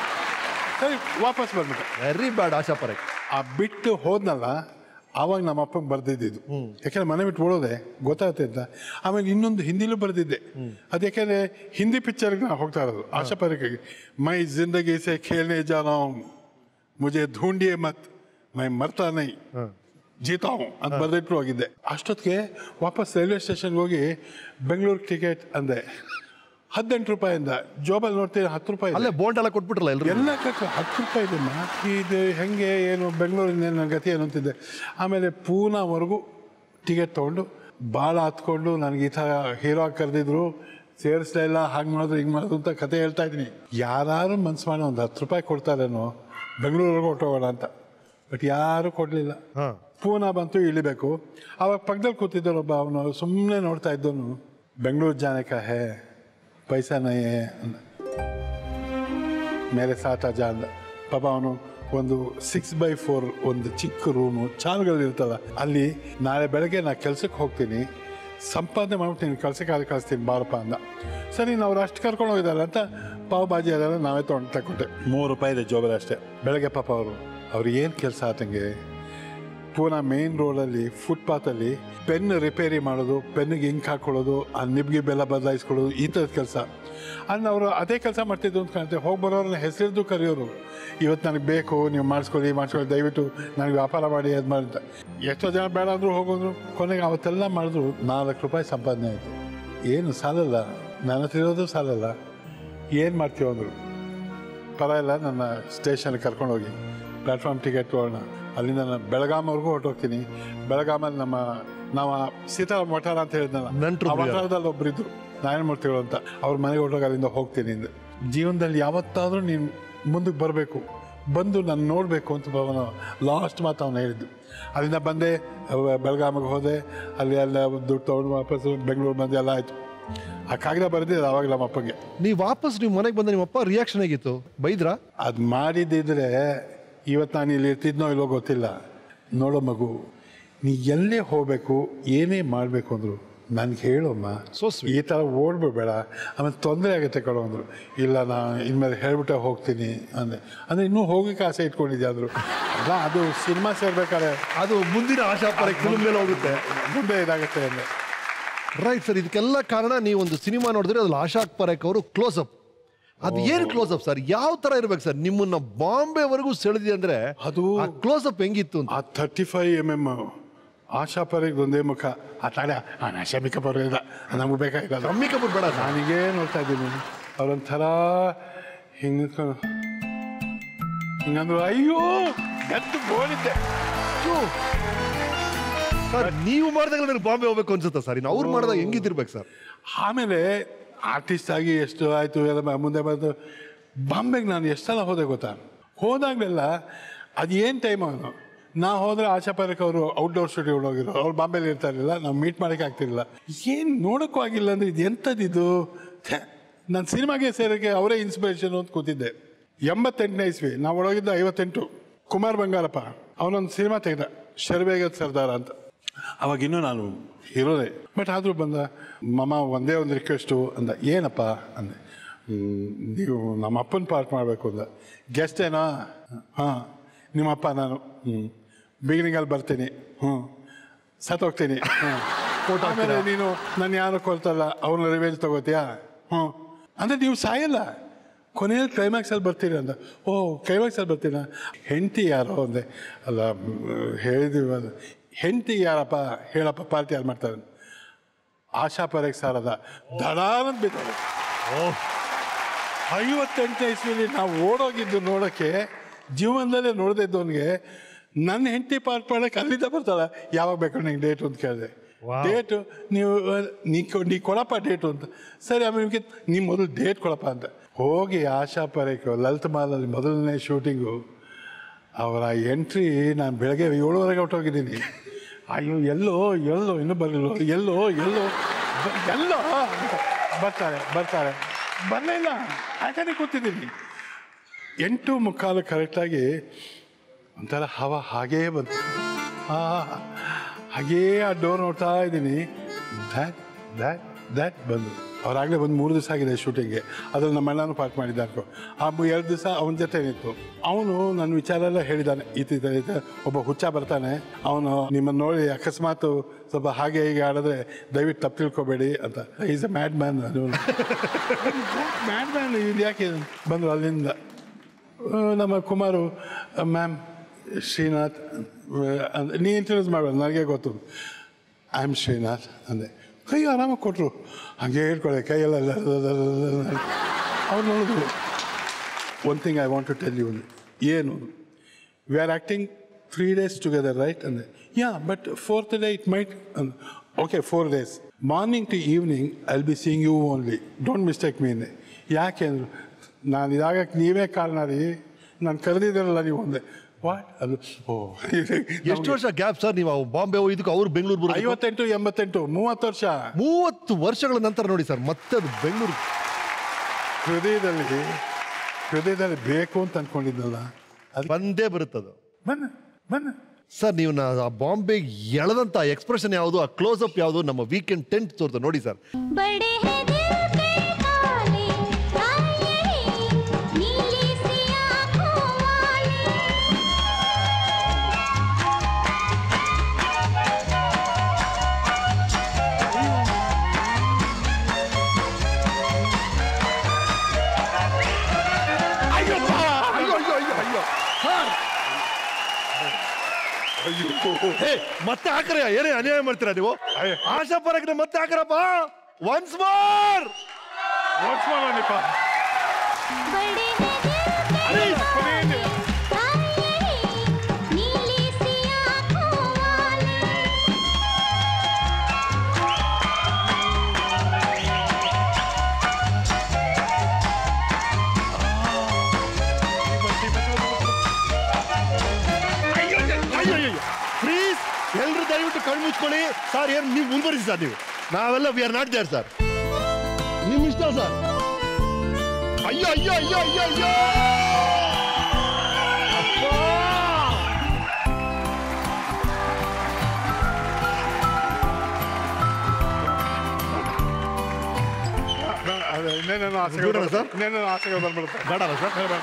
ಸರಿ ವಾಪಸ್ ಬಂದ್ಬಿಟ್ಟೆ ವೆರಿ ಬ್ಯಾಡ್ ಆಶಾ ಪರೇಖ್ ಆ ಬಿಟ್ಟು ಹೋದ್ನಲ್ಲ ಆವಾಗ ನಮ್ಮ ಅಪ್ಪಂಗೆ ಬರ್ದಿದ್ದು ಯಾಕೆಂದ್ರೆ ಮನೆ ಬಿಟ್ಟು ಓಡೋದೆ ಗೊತ್ತಾಗುತ್ತೆ ಅಂತ ಆಮೇಲೆ ಇನ್ನೊಂದು ಹಿಂದಿಲೂ ಬರ್ದಿದ್ದೆ ಅದು ಯಾಕೆಂದ್ರೆ ಹಿಂದಿ ಪಿಕ್ಚರ್ಗೆ ನಾ ಹೋಗ್ತಾ ಇರೋದು ಆಶಾ ಪರೇಖೆಗೆ ಮೈ ಜಿಂದಗಿ ಸೆ ಖೇಲ್ನೆ ಜಾನೋ ಮುಜೆ ಧೂಂಡಿಯೇ ಮತ್ ಮೈ ಮರ್ತಾ ನೈ ಜೀತಾ ಹೂಂ ಅಂತ ಬರ್ದಿಟ್ಟು ಹೋಗಿದ್ದೆ ಅಷ್ಟೊತ್ತಿಗೆ ವಾಪಸ್ ರೈಲ್ವೆ ಸ್ಟೇಷನ್ಗೆ ಹೋಗಿ ಬೆಂಗಳೂರು ಟಿಕೆಟ್ ಅಂದೆ ಹದಿನೆಂಟು ರೂಪಾಯಿಂದ ಜೋಬಲ್ಲಿ ನೋಡ್ತೀನಿ ಹತ್ತು ರೂಪಾಯಿ ಇದೆ. ಅಲ್ಲೇ ಬೋಂಡ್ ಎಲ್ಲ ಕೊಟ್ಬಿಟ್ರಲ್ಲ ಎಲ್ರು ಎಲ್ಲ ಕಟ್ಟು ಹತ್ತು ರೂಪಾಯಿ ಇದೆಮ್ಮ ಇದು ಹೆಂಗೆ ಏನು ಬೆಂಗಳೂರಿನ ನನ್ನ ಗತಿ ಏನು ಅಂತಿದ್ದೆ ಆಮೇಲೆ ಪೂನಾವರೆಗೂ ಟಿಕೆಟ್ ತೊಗೊಂಡು ಭಾಳ ಹತ್ಕೊಂಡು ನನಗೆ ಈ ಥರ ಹೀರೋ ಕರೆದಿದ್ರು ಸೇರಿಸ್ಲೇ ಇಲ್ಲ ಹಾಗೆ ಮಾಡಿದ್ರು ಹಿಂಗೆ ಮಾಡಿದ್ರು ಅಂತ ಕತೆ ಹೇಳ್ತಾ ಇದ್ದೀನಿ ಯಾರು ಮನ್ಸು ಮಾಡಿ ಒಂದು ಹತ್ತು ರೂಪಾಯಿ ಕೊಡ್ತಾರೇನೋ ಬೆಂಗಳೂರಿಗೆ ಹೊಟ್ಟೋಗೋಣ ಅಂತ ಬಟ್ ಯಾರೂ ಕೊಡಲಿಲ್ಲ ಹಾ ಪೂನಾ ಬಂತು ಇಳಿಬೇಕು ಅವಾಗ ಪಕ್ಕದಲ್ಲಿ ಕೂತಿದ್ದವನೊಬ್ಬ ಅವನು ಸುಮ್ಮನೆ ನೋಡ್ತಾ ಇದ್ದವನು ಬೆಂಗಳೂರು ಜಾನಕ ಹೇ ಪೈಸಾ ನೈ ಹೇ ಅಂದ ಮೇಲೆ ಸಾತ ಜಾನ್ ಪಾಪ ಅವನು ಒಂದು ಸಿಕ್ಸ್ ಬೈ ಫೋರ್ ಒಂದು ಚಿಕ್ಕ ರೂಮು ಚಾಲ್ಗಳಿರ್ತಲ್ಲ ಅಲ್ಲಿ ನಾಳೆ ಬೆಳಗ್ಗೆ ನಾ ಕೆಲ್ಸಕ್ಕೆ ಹೋಗ್ತೀನಿ ಸಂಪಾದನೆ ಮಾಡ್ಬಿಟ್ಟು ನೀನು ಕೆಲ್ಸಕ್ಕೆ ಅಲ್ಲಿ ಕಳಿಸ್ತೀನಿ ಬಾರಪ್ಪ ಅಂದ ಸರಿ ನಾವು ಅಷ್ಟು ಕರ್ಕೊಂಡು ಹೋಗಿದ್ದಾರೆ ಅಂತ ಪಾವ್ ಬಾಜಿ ಅದೆಲ್ಲ ನಾವೇ ತೊಗೊಂಡು ತಗೊಂಡೆ ಮೂರು ರೂಪಾಯಿ ಇದೆ ಜೋಬಲ್ಲಿ ಅಷ್ಟೇ ಬೆಳಗ್ಗೆ ಪಾಪ ಅವರು ಅವ್ರು ಏನು ಕೆಲಸ ಆತಂಗೆ ಪೂನಾ ಮೇನ್ ರೋಡಲ್ಲಿ ಫುಟ್ಪಾತಲ್ಲಿ ಪೆನ್ ರಿಪೇರಿ ಮಾಡೋದು ಪೆನ್ನಿಗೆ ಇಂಕ್ ಹಾಕೊಳ್ಳೋದು ಆ ನಿಬ್ಗೆ ಬೆಲ್ಲ ಬದಲಾಯಿಸ್ಕೊಳ್ಳೋದು ಈ ಥರದ ಕೆಲಸ ಅಲ್ಲಿ ಅವರು ಅದೇ ಕೆಲಸ ಮಾಡ್ತಿದ್ದು ಅಂತ ಕಾಣುತ್ತೆ ಹೋಗಿ ಬರೋರನ್ನ ಹೆಸರಿದ್ದು ಕರೆಯೋರು ಇವತ್ತು ನನಗೆ ಬೇಕು ನೀವು ಮಾಡಿಸ್ಕೊಳ್ಳಿ ಮಾಡಿಸ್ಕೊಳ್ಳಿ ದಯವಿಟ್ಟು ನನಗೆ ವ್ಯಾಪಾರ ಮಾಡಿ ಅದು ಮಾಡಿ ಅಂತ ಎಷ್ಟೋ ಜನ ಬೇಡ ಅಂದ್ರು ಹೋಗೋದ್ರು ಕೊನೆಗೆ ಅವತ್ತೆಲ್ಲ ಮಾಡಿದ್ರು ನಾಲ್ಕು ರೂಪಾಯಿ ಸಂಪಾದನೆ ಆಯಿತು ಏನು ಸಾಲಲ್ಲ ನನ್ನ ಹತ್ರ ಇರೋದು ಸಾಲಲ್ಲ ಏನು ಮಾಡ್ತೀವಿ ಅಂದರು ಪರವಾಗಿಲ್ಲ ನನ್ನ ಸ್ಟೇಷನ್ ಕರ್ಕೊಂಡೋಗಿ ಪ್ಲಾಟ್ಫಾರ್ಮ್ ಟಿಕೆಟ್ ತೊಗೊಳ್ಳೋಣ ಅಲ್ಲಿಂದ ನಾನು ಬೆಳಗಾಮವರೆಗೂ ಹೊರಟೋಗ್ತೀನಿ ಬೆಳಗಾಮಲ್ಲಿ ನಮ್ಮ ನಾವು ಸೀತಾರಾಮ್ ವಠಾರ ಅಂತ ಹೇಳಿದ್ನಲ್ಲ ನೆಂಟ್ರು ಆ ಇದ್ರು ಯಾರು? ವಠಾರದಲ್ಲಿ ಒಬ್ಬರಿದ್ರು ನಾರಾಯಣಮೂರ್ತಿಗಳು ಅಂತ ಅವ್ರ ಮನೆಗೆ ಹೊರಟೋಗಿ ಅಲ್ಲಿಂದ ಹೋಗ್ತೀನಿ ಅಂದೆ. ಜೀವನದಲ್ಲಿ ಯಾವತ್ತಾದರೂ ನೀನು ಮುಂದಕ್ಕೆ ಬರಬೇಕು ಬಂದು ನಾನು ನೋಡಬೇಕು ಅಂತ ಅವನು ಲಾಸ್ಟ್ ಮಾತು ಅವನು ಹೇಳಿದ್ದು ಅಲ್ಲಿಂದ ಬಂದೆ ಅವ ಬೆಳಗಾಮಿಗೆ ಹೋದೆ ಅಲ್ಲಿ ಎಲ್ಲ ದುಡ್ಡು ತೊಗೊಂಡು ವಾಪಸ್ ಬೆಂಗಳೂರು ಬಂದೆ ಎಲ್ಲ ಆಯಿತು ಆ ಕಾಗದ ಬರೆದಿದ್ದು ಅವಾಗ ನಮ್ಮ ಅಪ್ಪಗೆ ನೀವು ವಾಪಸ್ ನೀವು ಮನೆಗೆ ಬಂದ ನಿಮ್ಮಪ್ಪ ರಿಯಾಕ್ಷನ್ ಹೇಗಿತ್ತು ಬೈದ್ರಾ ಅದು ಮಾಡಿದ್ದಿದ್ರೆ ಇವತ್ತು ನಾನು ಇಲ್ಲಿ ಇರ್ತಿದ್ನೋ ಇಲ್ಲೋ ಗೊತ್ತಿಲ್ಲ ನೋಡೋ ಮಗು ನೀ ಎಲ್ಲೇ ಹೋಗಬೇಕು ಏನೇ ಮಾಡಬೇಕು ಅಂದರು ನನ್ಗೆ ಹೇಳಮ್ಮ So sweet. ಈ ಥರ ಓಡ್ಬಿಡ್ಬೇಡ ಆಮೇಲೆ ತೊಂದರೆ ಆಗುತ್ತೆ ಕಣೋ ಅಂದರು ಇಲ್ಲ ನಾ ಇನ್ಮೇಲೆ ಹೇಳ್ಬಿಟ್ಟೆ ಹೋಗ್ತೀನಿ ಅಂದೆ ಅಂದರೆ ಇನ್ನೂ ಹೋಗೋಕ್ಕೆ ಆಸೆ ಇಟ್ಕೊಂಡಿದ್ದೆ ಅಂದರು ಅಲ್ಲ ಅದು ಸಿನಿಮಾ ಸೇರ್ಬೇಕಾದ್ರೆ ಅದು ಮುಂದಿನ ಆಶಾ ಪರೇಖ್ ಫಿಲ್ಮ್ ಮೇಲೆ ಹೋಗುತ್ತೆ ಮುಂದೆ ಇದಾಗುತ್ತೆ ಅಂದೆ ರೈಟ್ ಸರ್ ಇದಕ್ಕೆಲ್ಲ ಕಾರಣ ನೀವು ಒಂದು ಸಿನಿಮಾ ನೋಡಿದ್ರೆ ಅದ್ರಲ್ಲಿ ಆಶಾ ಪರೇಖ್ ಅವರು ಕ್ಲೋಸ್ ಅಪ್ ಅದು ಏನು ಕ್ಲೋಸ್ ಅಪ್ ಸರ್ ಯಾವ ತರ ಇರ್ಬೇಕು ಸರ್ ನಿಮ್ಮನ್ನ ಬಾಂಬೆವರೆಗೂ ಸೆಳೆದಿ ಅಂದ್ರೆ ಅದು ಕ್ಲೋಸ್ ಅಪ್ ಹೆಂಗಿತ್ತು ಅಂತ ಆ thirty five M M Asha ಪರಿಗೆ ಒಂದೇ ಮುಖ ಆ ತಾಳೆ ಆ ನಶಮಿಕ ಪರವಾಗಿಲ್ಲ ನಮಗೆ ಬೇಕಾಗಿಲ್ಲ ರಮ್ಮಿ ಕಪೂರ್ ಬೇಡ ಸರ್ ನಾನೀಗೇ ನೋಡ್ತಾ ಇದ್ದೀನಿ ಅವ್ರೊಂಥರ ಹಿಂಗೆ ನಿಂತ್ಕೊಂಡು ಹಿಂಗಂದ್ರು ಅಯ್ಯೋ ಎದ್ದು ಬೋಳಿದ್ದೆ ಸರ್ ನೀವು ಮಾಡಿದಾಗ ನನಗೆ ಬಾಂಬೆ ಹೋಗ್ಬೇಕು ಅನ್ಸುತ್ತೆ ಸರ್ ಇನ್ನು ಅವ್ರು ಮಾಡಿದಾಗ ಹೆಂಗಿದ್ದಿರ್ಬೇಕು ಸರ್ ಆಮೇಲೆ ಆರ್ಟಿಸ್ಟ್ ಆಗಿ ಎಷ್ಟು ಆಯಿತು ಎಲ್ಲ ಮ- ಮುಂದೆ ಬಂದು ಬಾಂಬೆಗೆ ನಾನು ಎಷ್ಟು ಸಲ ಹೋದೆ ಗೊತ್ತಾ ಹೋದಾಗಲೆಲ್ಲ ಅದು ಏನು ಟೈಮ್ ಅವನು ನಾ ಹೋದ್ರೆ ಆಶಾ ಪರೇಖ್ ಅವರು ಔಟ್ಡೋರ್ ಸ್ಟುಡಿಯೋ ಹೋಗಿರೋ ಅವ್ರು ಬಾಂಬೆಲಿ ಇರ್ತಾ ಇರಲಿಲ್ಲ ನಾವು ಮೀಟ್ ಮಾಡೋಕ್ಕೆ ಆಗ್ತಿರಲಿಲ್ಲ ಏನು ನೋಡೋಕ್ಕೂ ಆಗಿಲ್ಲ ಅಂದರೆ ಇದು ಎಂಥದ್ದಿದು ನಾನು ಸಿನಿಮಾಗೆ ಸೇರೋಕ್ಕೆ ಅವರೇ ಇನ್ಸ್ಪಿರೇಷನ್ ಅಂತ ಕೂತಿದ್ದೆ ಎಂಬತ್ತೆಂಟನೇ ಇಸ್ವಿ ನಾವು ಒಳಗಿದ್ದ ಐವತ್ತೆಂಟು ಕುಮಾರ್ ಬಂಗಾರಪ್ಪ ಅವನೊಂದು ಸಿನಿಮಾ ತೆಗೆದ ಶರ್ಬೇಗದ ಸರ್ದಾರ ಅಂತ ಅವಾಗಿನ್ನೂ ನಾನು ಹೀರೋನೇ ಬಟ್ ಆದರೂ ಬಂದ ಮಮ್ಮ ಒಂದೇ ಒಂದು ರಿಕ್ವೆಸ್ಟು ಅಂದ ಏನಪ್ಪ ಅಂದೆ "ಹ್ಮ್, ನೀವು ನಮ್ಮ ಅಪ್ಪನ ಪಾರ್ಟ್ ಮಾಡಬೇಕು ಅಂದ ಗೆಸ್ಟ್ ಏನೋ ಹಾಂ ನಿಮ್ಮಪ್ಪ ನಾನು ಹ್ಞೂ ಬಿಗಿನಿಂಗಲ್ಲಿ ಬರ್ತೀನಿ ಹ್ಞೂ ಸತ್ತೋಗ್ತೀನಿ ಹ್ಞೂ ಆಮೇಲೆ ನೀನು ನಾನು ಯಾರು ಕೊಲ್ತಲ್ಲ ಅವ್ರನ್ನ ರಿವೇಜ್ ತಗೋತೀಯಾ ಹ್ಞೂ ಅಂದರೆ ನೀವು ಸಾಯಲ್ಲ ಕೊನೆಯಲ್ಲಿ ಕ್ಲೈಮ್ಯಾಕ್ಸಲ್ಲಿ ಬರ್ತೀರಿ ಅಂದ ಓ ಕ್ಲೈಮ್ಯಾಕ್ಸಲ್ಲಿ ಬರ್ತೀನ ಹೆಂಡತಿ ಯಾರೋ ಅಂದೆ ಅಲ್ಲ ಮ್, ಹೇಳಿದೀವಿ ಅದು ಹೆಂಡತಿ ಯಾರಪ್ಪ ಹೇಳಪ್ಪ ಪಾರ್ಟಿ ಯಾರು ಮಾಡ್ತಾರೆ ಆಶಾ ಪರೇಖ್ ಸಾರದ ದಡಾನಂದ್ ಬಿದ್ದಾರೆ ಐವತ್ತೆಂಟನೇ ಇಸ್ವಿಲಿ ನಾವು ಓಡೋಗಿದ್ದು ನೋಡೋಕ್ಕೆ ಜೀವನದಲ್ಲೇ ನೋಡದೇ ಇದ್ದವನಿಗೆ ನನ್ನ ಹೆಂಡತಿ ಪಾರ್ಟ್ ಮಾಡಕ್ಕೆ ಅಲ್ಲಿಂದ ಬರ್ತಾಳ ಯಾವಾಗ ಬೇಕು ನಿಂಗೆ ಡೇಟ್ ಅಂತ ಕೇಳಿದೆ ಡೇಟು ನೀವು ಅಹ್, ನೀ ಕೊ- ನೀ ಕೊಡಪ್ಪ ಡೇಟು ಅಂತ ಸರಿ ಆಮೇಲೆ ನಿಮಗೆ ನೀವು ಮೊದಲು ಡೇಟ್ ಕೊಡಪ್ಪ ಅಂತ ಹೋಗಿ ಆಶಾ ಪರೇಖ್ ಲಲಿತ್ ಮಾಲಲ್ಲಿ ಮೊದಲನೇ ಶೂಟಿಂಗು ಅವರ ಎಂಟ್ರಿ ನಾನು ಬೆಳಗ್ಗೆ ಏಳುವರೆಗೆ ಹೊಟ್ಟೋಗಿದ್ದೀನಿ ಅಯ್ಯೋ ಎಲ್ಲೋ ಎಲ್ಲೋ ಇನ್ನೂ ಬರಲಿಲ್ಲ ಎಲ್ಲೋ ಎಲ್ಲೋ ಬ- ಎಲ್ಲೋ ಅಂತ. ಬರ್ತಾರೆ ಬರ್ತಾರೆ ಬರಲೇ ಇಲ್ಲ ಆಚೆನೆ ಕೂತಿದ್ದೀನಿ ಎಂಟು ಮುಕ್ಕಾಲು ಕರೆಕ್ಟಾಗಿ ಒಂಥರ ಹವ ಹಾಗೇ ಬಂತು ಆ ಹಾಗೇ ಆ ಡೋರ್ ನೋಡ್ತಾ ಇದ್ದೀನಿ ದ್ಯಾಟ್ ದ್ಯಾಟ್ ದ್ಯಾಟ್ ಬಂದು ಅವ್ರಾಗಲೇ ಒಂದು ಮೂರು ದಿವಸ ಆಗಿದೆ ಶೂಟಿಂಗ್ಗೆ ಅದ್ರಲ್ಲಿ ನಮ್ಮ ಅಣ್ಣನೂ ಪಾರ್ಟ್ ಮಾಡಿದ್ದ ಅನ್ಕೋ ಆ ಮು- ಎರಡು ದಿವಸ ಅವನ ಜೊತೆ ನಿಂತು ಅವನು ನನ್ನ ವಿಚಾರ ಎಲ್ಲ ಹೇಳಿದ್ದಾನೆ ಈ ತಿ- ಈ ತಿ- ಒಬ್ಬ ಹುಚ್ಚ ಬರ್ತಾನೆ ಅವನು ನಿಮ್ಮನ್ನು ನೋಡಿ ಅಕಸ್ಮಾತ್ ಸ್ವಲ್ಪ ಹಾಗೆ ಹೀಗೆ ಆಡಿದ್ರೆ ದಯವಿಟ್ಟು ತಪ್ಪು ತಿಳ್ಕೊಬೇಡಿ ಅಂತ ಈಸ್ ಎ ಮ್ಯಾಡ್ ಮ್ಯಾನ್ ಅದು ಮ್ಯಾಡ್ ಮ್ಯಾನ್ ಇದು ಯಾಕೆ ಬಂದರು ಅಲ್ಲಿಂದ ಆ, ನಮ್ಮ ಕುಮಾರು ಮ್ಯಾಮ್ ಶ್ರೀನಾಥ್ ಆ, ಅಂದ್- ನೀ ಇಂಟ್ರೊಡ್ಯೂಸ್ ಮಾಡಬೇಡ ನನಗೆ ಗೊತ್ತು ಐ ಆಮ್ ಶ್ರೀನಾಥ್ ಅಂದೆ ಕೈ ಆರಾಮಾಗಿ ಕೊಟ್ಟರು ಹಾಗೆ ಹೇಳ್ಕೊಳ್ಳೆ ಕೈಯೆಲ್ಲ ಅವ್ರು ನೋಡಿದ್ರು one thing I want to tell you ಏನು we are acting three days together right ಅಂದೆ yeah but fourth day it might okay four days morning to evening I be seeing you only don't mistake mean ಯಾಕೆ ಅಂದರು ನಾನು ಇದಾಗಕ್ಕೆ ನೀವೇ ಕಾರಣ ರೀ ನಾನು ಕರೆದಿದ್ದೀರಲ್ಲ ನೀವು ಒಂದೇ ವಾಟ್ ಅದು ಓ ಎಷ್ಟು ವರ್ಷ ಗ್ಯಾಪ್ ಸರ್ ನೀವು ಅವ್ ಬಾಂಬೆ ಹೋಗಿದ್ದಕ್ಕೆ ಅವ್ರು ಬೆಂಗಳೂರು ಬರೋದು ಐವತ್ತೆಂಟು ಎಂಬತ್ತೆಂಟು ಮೂವತ್ತು ವರ್ಷ ಮೂವತ್ತು ವರ್ಷಗಳ ನಂತರ ನೋಡಿ ಸರ್ ಮತ್ತೆ ಅದು ಬೆಂಗಳೂರು ಹೃದಯದಲ್ಲಿ ಹೃದಯದಲ್ಲಿ ಬೇಕು ಅಂತ ಅಂದ್ಕೊಂಡಿದ್ದಲ್ಲ ಅದು ಬಂದೇ ಬರುತ್ತದು ಬನ್ನ ಬನ್ನ ಸರ್ ನೀವು ನಾ ಆ ಬಾಂಬೆ ಎಳೆದಂತ ಎಕ್ಸ್ಪ್ರೆಷನ್ ಯಾವುದು ಆ ಕ್ಲೋಸ್ ಅಪ್ ಯಾವುದು ನಮ್ಮ ವೀಕೆಂಡ್ ಟೆಂಟ್ ತೋರ್ತು ನೋಡಿ ಸರ್ बड़े हैं दिल के काले काले नीली सी आँखों वाले ಅಯ್ಯೋ ಅಯ್ಯೋ ಅಯ್ಯೋ ಅಯ್ಯೋ ಸರ್ ಹೇ ಮತ್ತೆ ಹಾಕ್ರೆ ಏನೇ ಅನ್ಯಾಯ ಮಾಡ್ತೀರಾ ನೀವು ಆಶಾ ಪರಕ್ನ ಮತ್ತೆ ಹಾಕ್ರಪ್ಪ ಒನ್ಸ್ ಮೋರ್ बड़े हैं दिल के काले काले नीली सी आँखों वाले ಅಯ್ಯೋ ಪ್ಲೀಸ್ ಎಲ್ರು ದಯವಿಟ್ಟು ಕಣ್ಣು ಮುಚ್ಕೊಳ್ಳಿ ಸರ್ ಏನು ನೀವು ಮುಂದುವರಿಸಿ ಸರ್ ನೀವು ನಾವೆಲ್ಲ we are not there sir ನಿಮ್ ಇಷ್ಟ ಸರ್ ಅಯ್ಯೋ ಅಯ್ಯೋ ಅಯ್ಯೋ ಅಯ್ಯೋ ಅಯ್ಯೋ ಅಪ್ಪಾ! ಇನ್ನೇನೇನೋ ಆಸೆಗಳು ಬಿಡೋಣ ಸರ್? ಇನ್ನೇನೇನೋ ಆಸೆಗಳು ಬಂದ್ಬಿಡುತ್ತೆ ಬೇಡಲ್ಲ ಸರ್